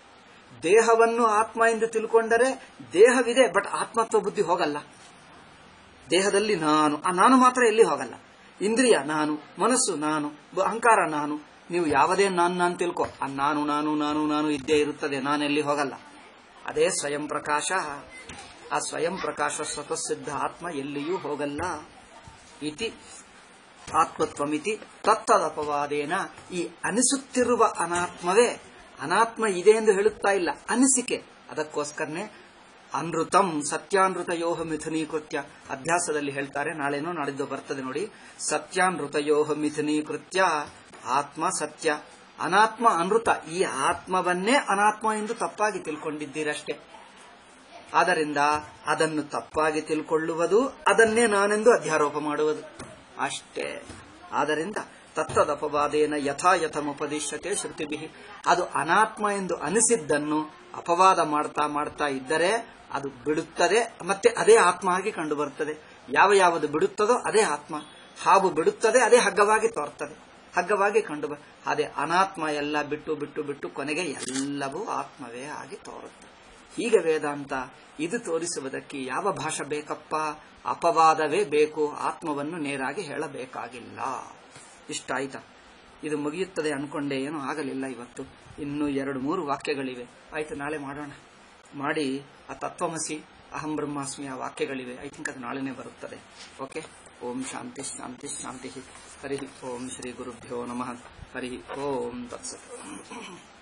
ದೇಹವನ್ನು ಆತ್ಮ ಎಂದು ತಿಳ್ಕೊಂಡರೆ ದೇಹವಿದೆ ಬಟ್ ಆತ್ಮತ್ವ ಬುದ್ಧಿ ಹೋಗಲ್ಲ ದೇಹದಲ್ಲಿ ನಾನು ಆ ನಾನು ಮಾತ್ರ ಎಲ್ಲಿ ಹೋಗಲ್ಲ ಇಂದ್ರಿಯ ನಾನು ಮನಸ್ಸು ನಾನು ಬ- ಅಹಂಕಾರ ನಾನು ನೀವು ಯಾವುದೇ ನಾನು ನಾನು ತಿಳ್ಕೊ ಆ ನಾನು ನಾನು ನಾನು ನಾನು ಇದ್ದೇ ಇರುತ್ತದೆ ನಾನೆಲ್ಲಿ ಹೋಗಲ್ಲ ಅದೇ ಸ್ವಯಂ ಪ್ರಕಾಶ ಆ ಸ್ವಯಂ ಪ್ರಕಾಶ ಸ್ವತಃಸಿದ್ಧ ಆತ್ಮ ಎಲ್ಲಿಯೂ ಹೋಗಲ್ಲ ಇತಿ ಆತ್ಮತ್ವಮಿತಿ ತತ್ತದಪವಾದೇನ ಈ ಅನಿಸುತ್ತಿರುವ ಅನಾತ್ಮವೇ ಅನಾತ್ಮ ಇದೆ ಎಂದು ಹೇಳುತ್ತಾ ಇಲ್ಲ ಅನಿಸಿಕೆ ಅದಕ್ಕೋಸ್ಕರನೇ ಅನೃತಂ ಸತ್ಯಾನೃತಯೋಹ ಮಿಥುನೀಕೃತ್ಯ ಅಭ್ಯಾಸದಲ್ಲಿ ಹೇಳ್ತಾರೆ ನಾಳೆನೋ ನಾಳಿದ್ದು ಬರ್ತದೆ ನೋಡಿ ಸತ್ಯಾನೃತಯೋಹ ಮಿಥುನೀಕೃತ್ಯ ಆತ್ಮ ಸತ್ಯ ಅನಾತ್ಮ ಅನೃತ ಈ ಆತ್ಮವನ್ನೇ ಅನಾತ್ಮ ಎಂದು ತಪ್ಪಾಗಿ ತಿಳ್ಕೊಂಡಿದ್ದೀರಷ್ಟೇ ಆದ್ದರಿಂದ ಅದನ್ನು ತಪ್ಪಾಗಿ ತಿಳ್ಕೊಳ್ಳುವುದು ಅದನ್ನೇ ನಾನೆಂದು ಅಧ್ಯಾರೋಪ ಮಾಡುವುದು ಅಷ್ಟೇ ಆದ್ದರಿಂದ ತತ್ತದಪವಾದೇನ ಯಥಾಯಥಮುಪದಿಶ್ಯತೆ ಶ್ರುತಿಭಿ ಅದು ಅನಾತ್ಮ ಎಂದು ಅನಿಸಿದ್ದನ್ನು ಅಪವಾದ ಮಾಡ್ತಾ ಮಾಡ್ತಾ ಇದ್ದರೆ ಅದು ಬಿಡುತ್ತದೆ ಮತ್ತೆ ಅದೇ ಆತ್ಮ ಆಗಿ ಕಂಡು ಬರುತ್ತದೆ ಯಾವ ಯಾವುದು ಬಿಡುತ್ತದೋ ಅದೇ ಆತ್ಮ ಹಾವು ಬಿಡುತ್ತದೆ ಅದೇ ಹಗ್ಗವಾಗಿ ತೋರ್ತದೆ ಹಗ್ಗವಾಗಿ ಕಂಡು ಬ ಅದೇ ಅನಾತ್ಮ ಎಲ್ಲ ಬಿಟ್ಟು ಬಿಟ್ಟು ಬಿಟ್ಟು ಕೊನೆಗೆ ಎಲ್ಲವೂ ಆತ್ಮವೇ ಆಗಿ ತೋರುತ್ತದೆ ಹೀಗೆ ವೇದಾಂತ ಇದು ತೋರಿಸುವುದಕ್ಕೆ ಯಾವ ಭಾಷೆ ಬೇಕಪ್ಪ ಅಪವಾದವೇ ಬೇಕು ಆತ್ಮವನ್ನು ನೇರಾಗಿ ಹೇಳಬೇಕಾಗಿಲ್ಲ ಇಷ್ಟ ಆಯ್ತಾ ಇದು ಮುಗಿಯುತ್ತದೆ ಅನ್ಕೊಂಡೆ ಏನೂ ಆಗಲಿಲ್ಲ ಇವತ್ತು ಇನ್ನು ಎರಡು ಮೂರು ವಾಕ್ಯಗಳಿವೆ ಆಯ್ತು ನಾಳೆ ಮಾಡೋಣ ಮಾಡಿ ಆ ತತ್ವಮಸಿ ಅಹಂ ಬ್ರಹ್ಮಾಸ್ಮಿ ಆ ವಾಕ್ಯಗಳಿವೆ ಐ ಥಿಂಕ್ ಅದು ನಾಳೆನೇ ಬರುತ್ತದೆ ಓಕೆ ಓಂ ಶಾಂತಿ ಶಾಂತಿ ಶಾಂತಿ ಹರಿ ಓಂ ಶ್ರೀ ಗುರುಭ್ಯೋ ನಮಃ ಹರಿ ಓಂ ತತ್ಸತ್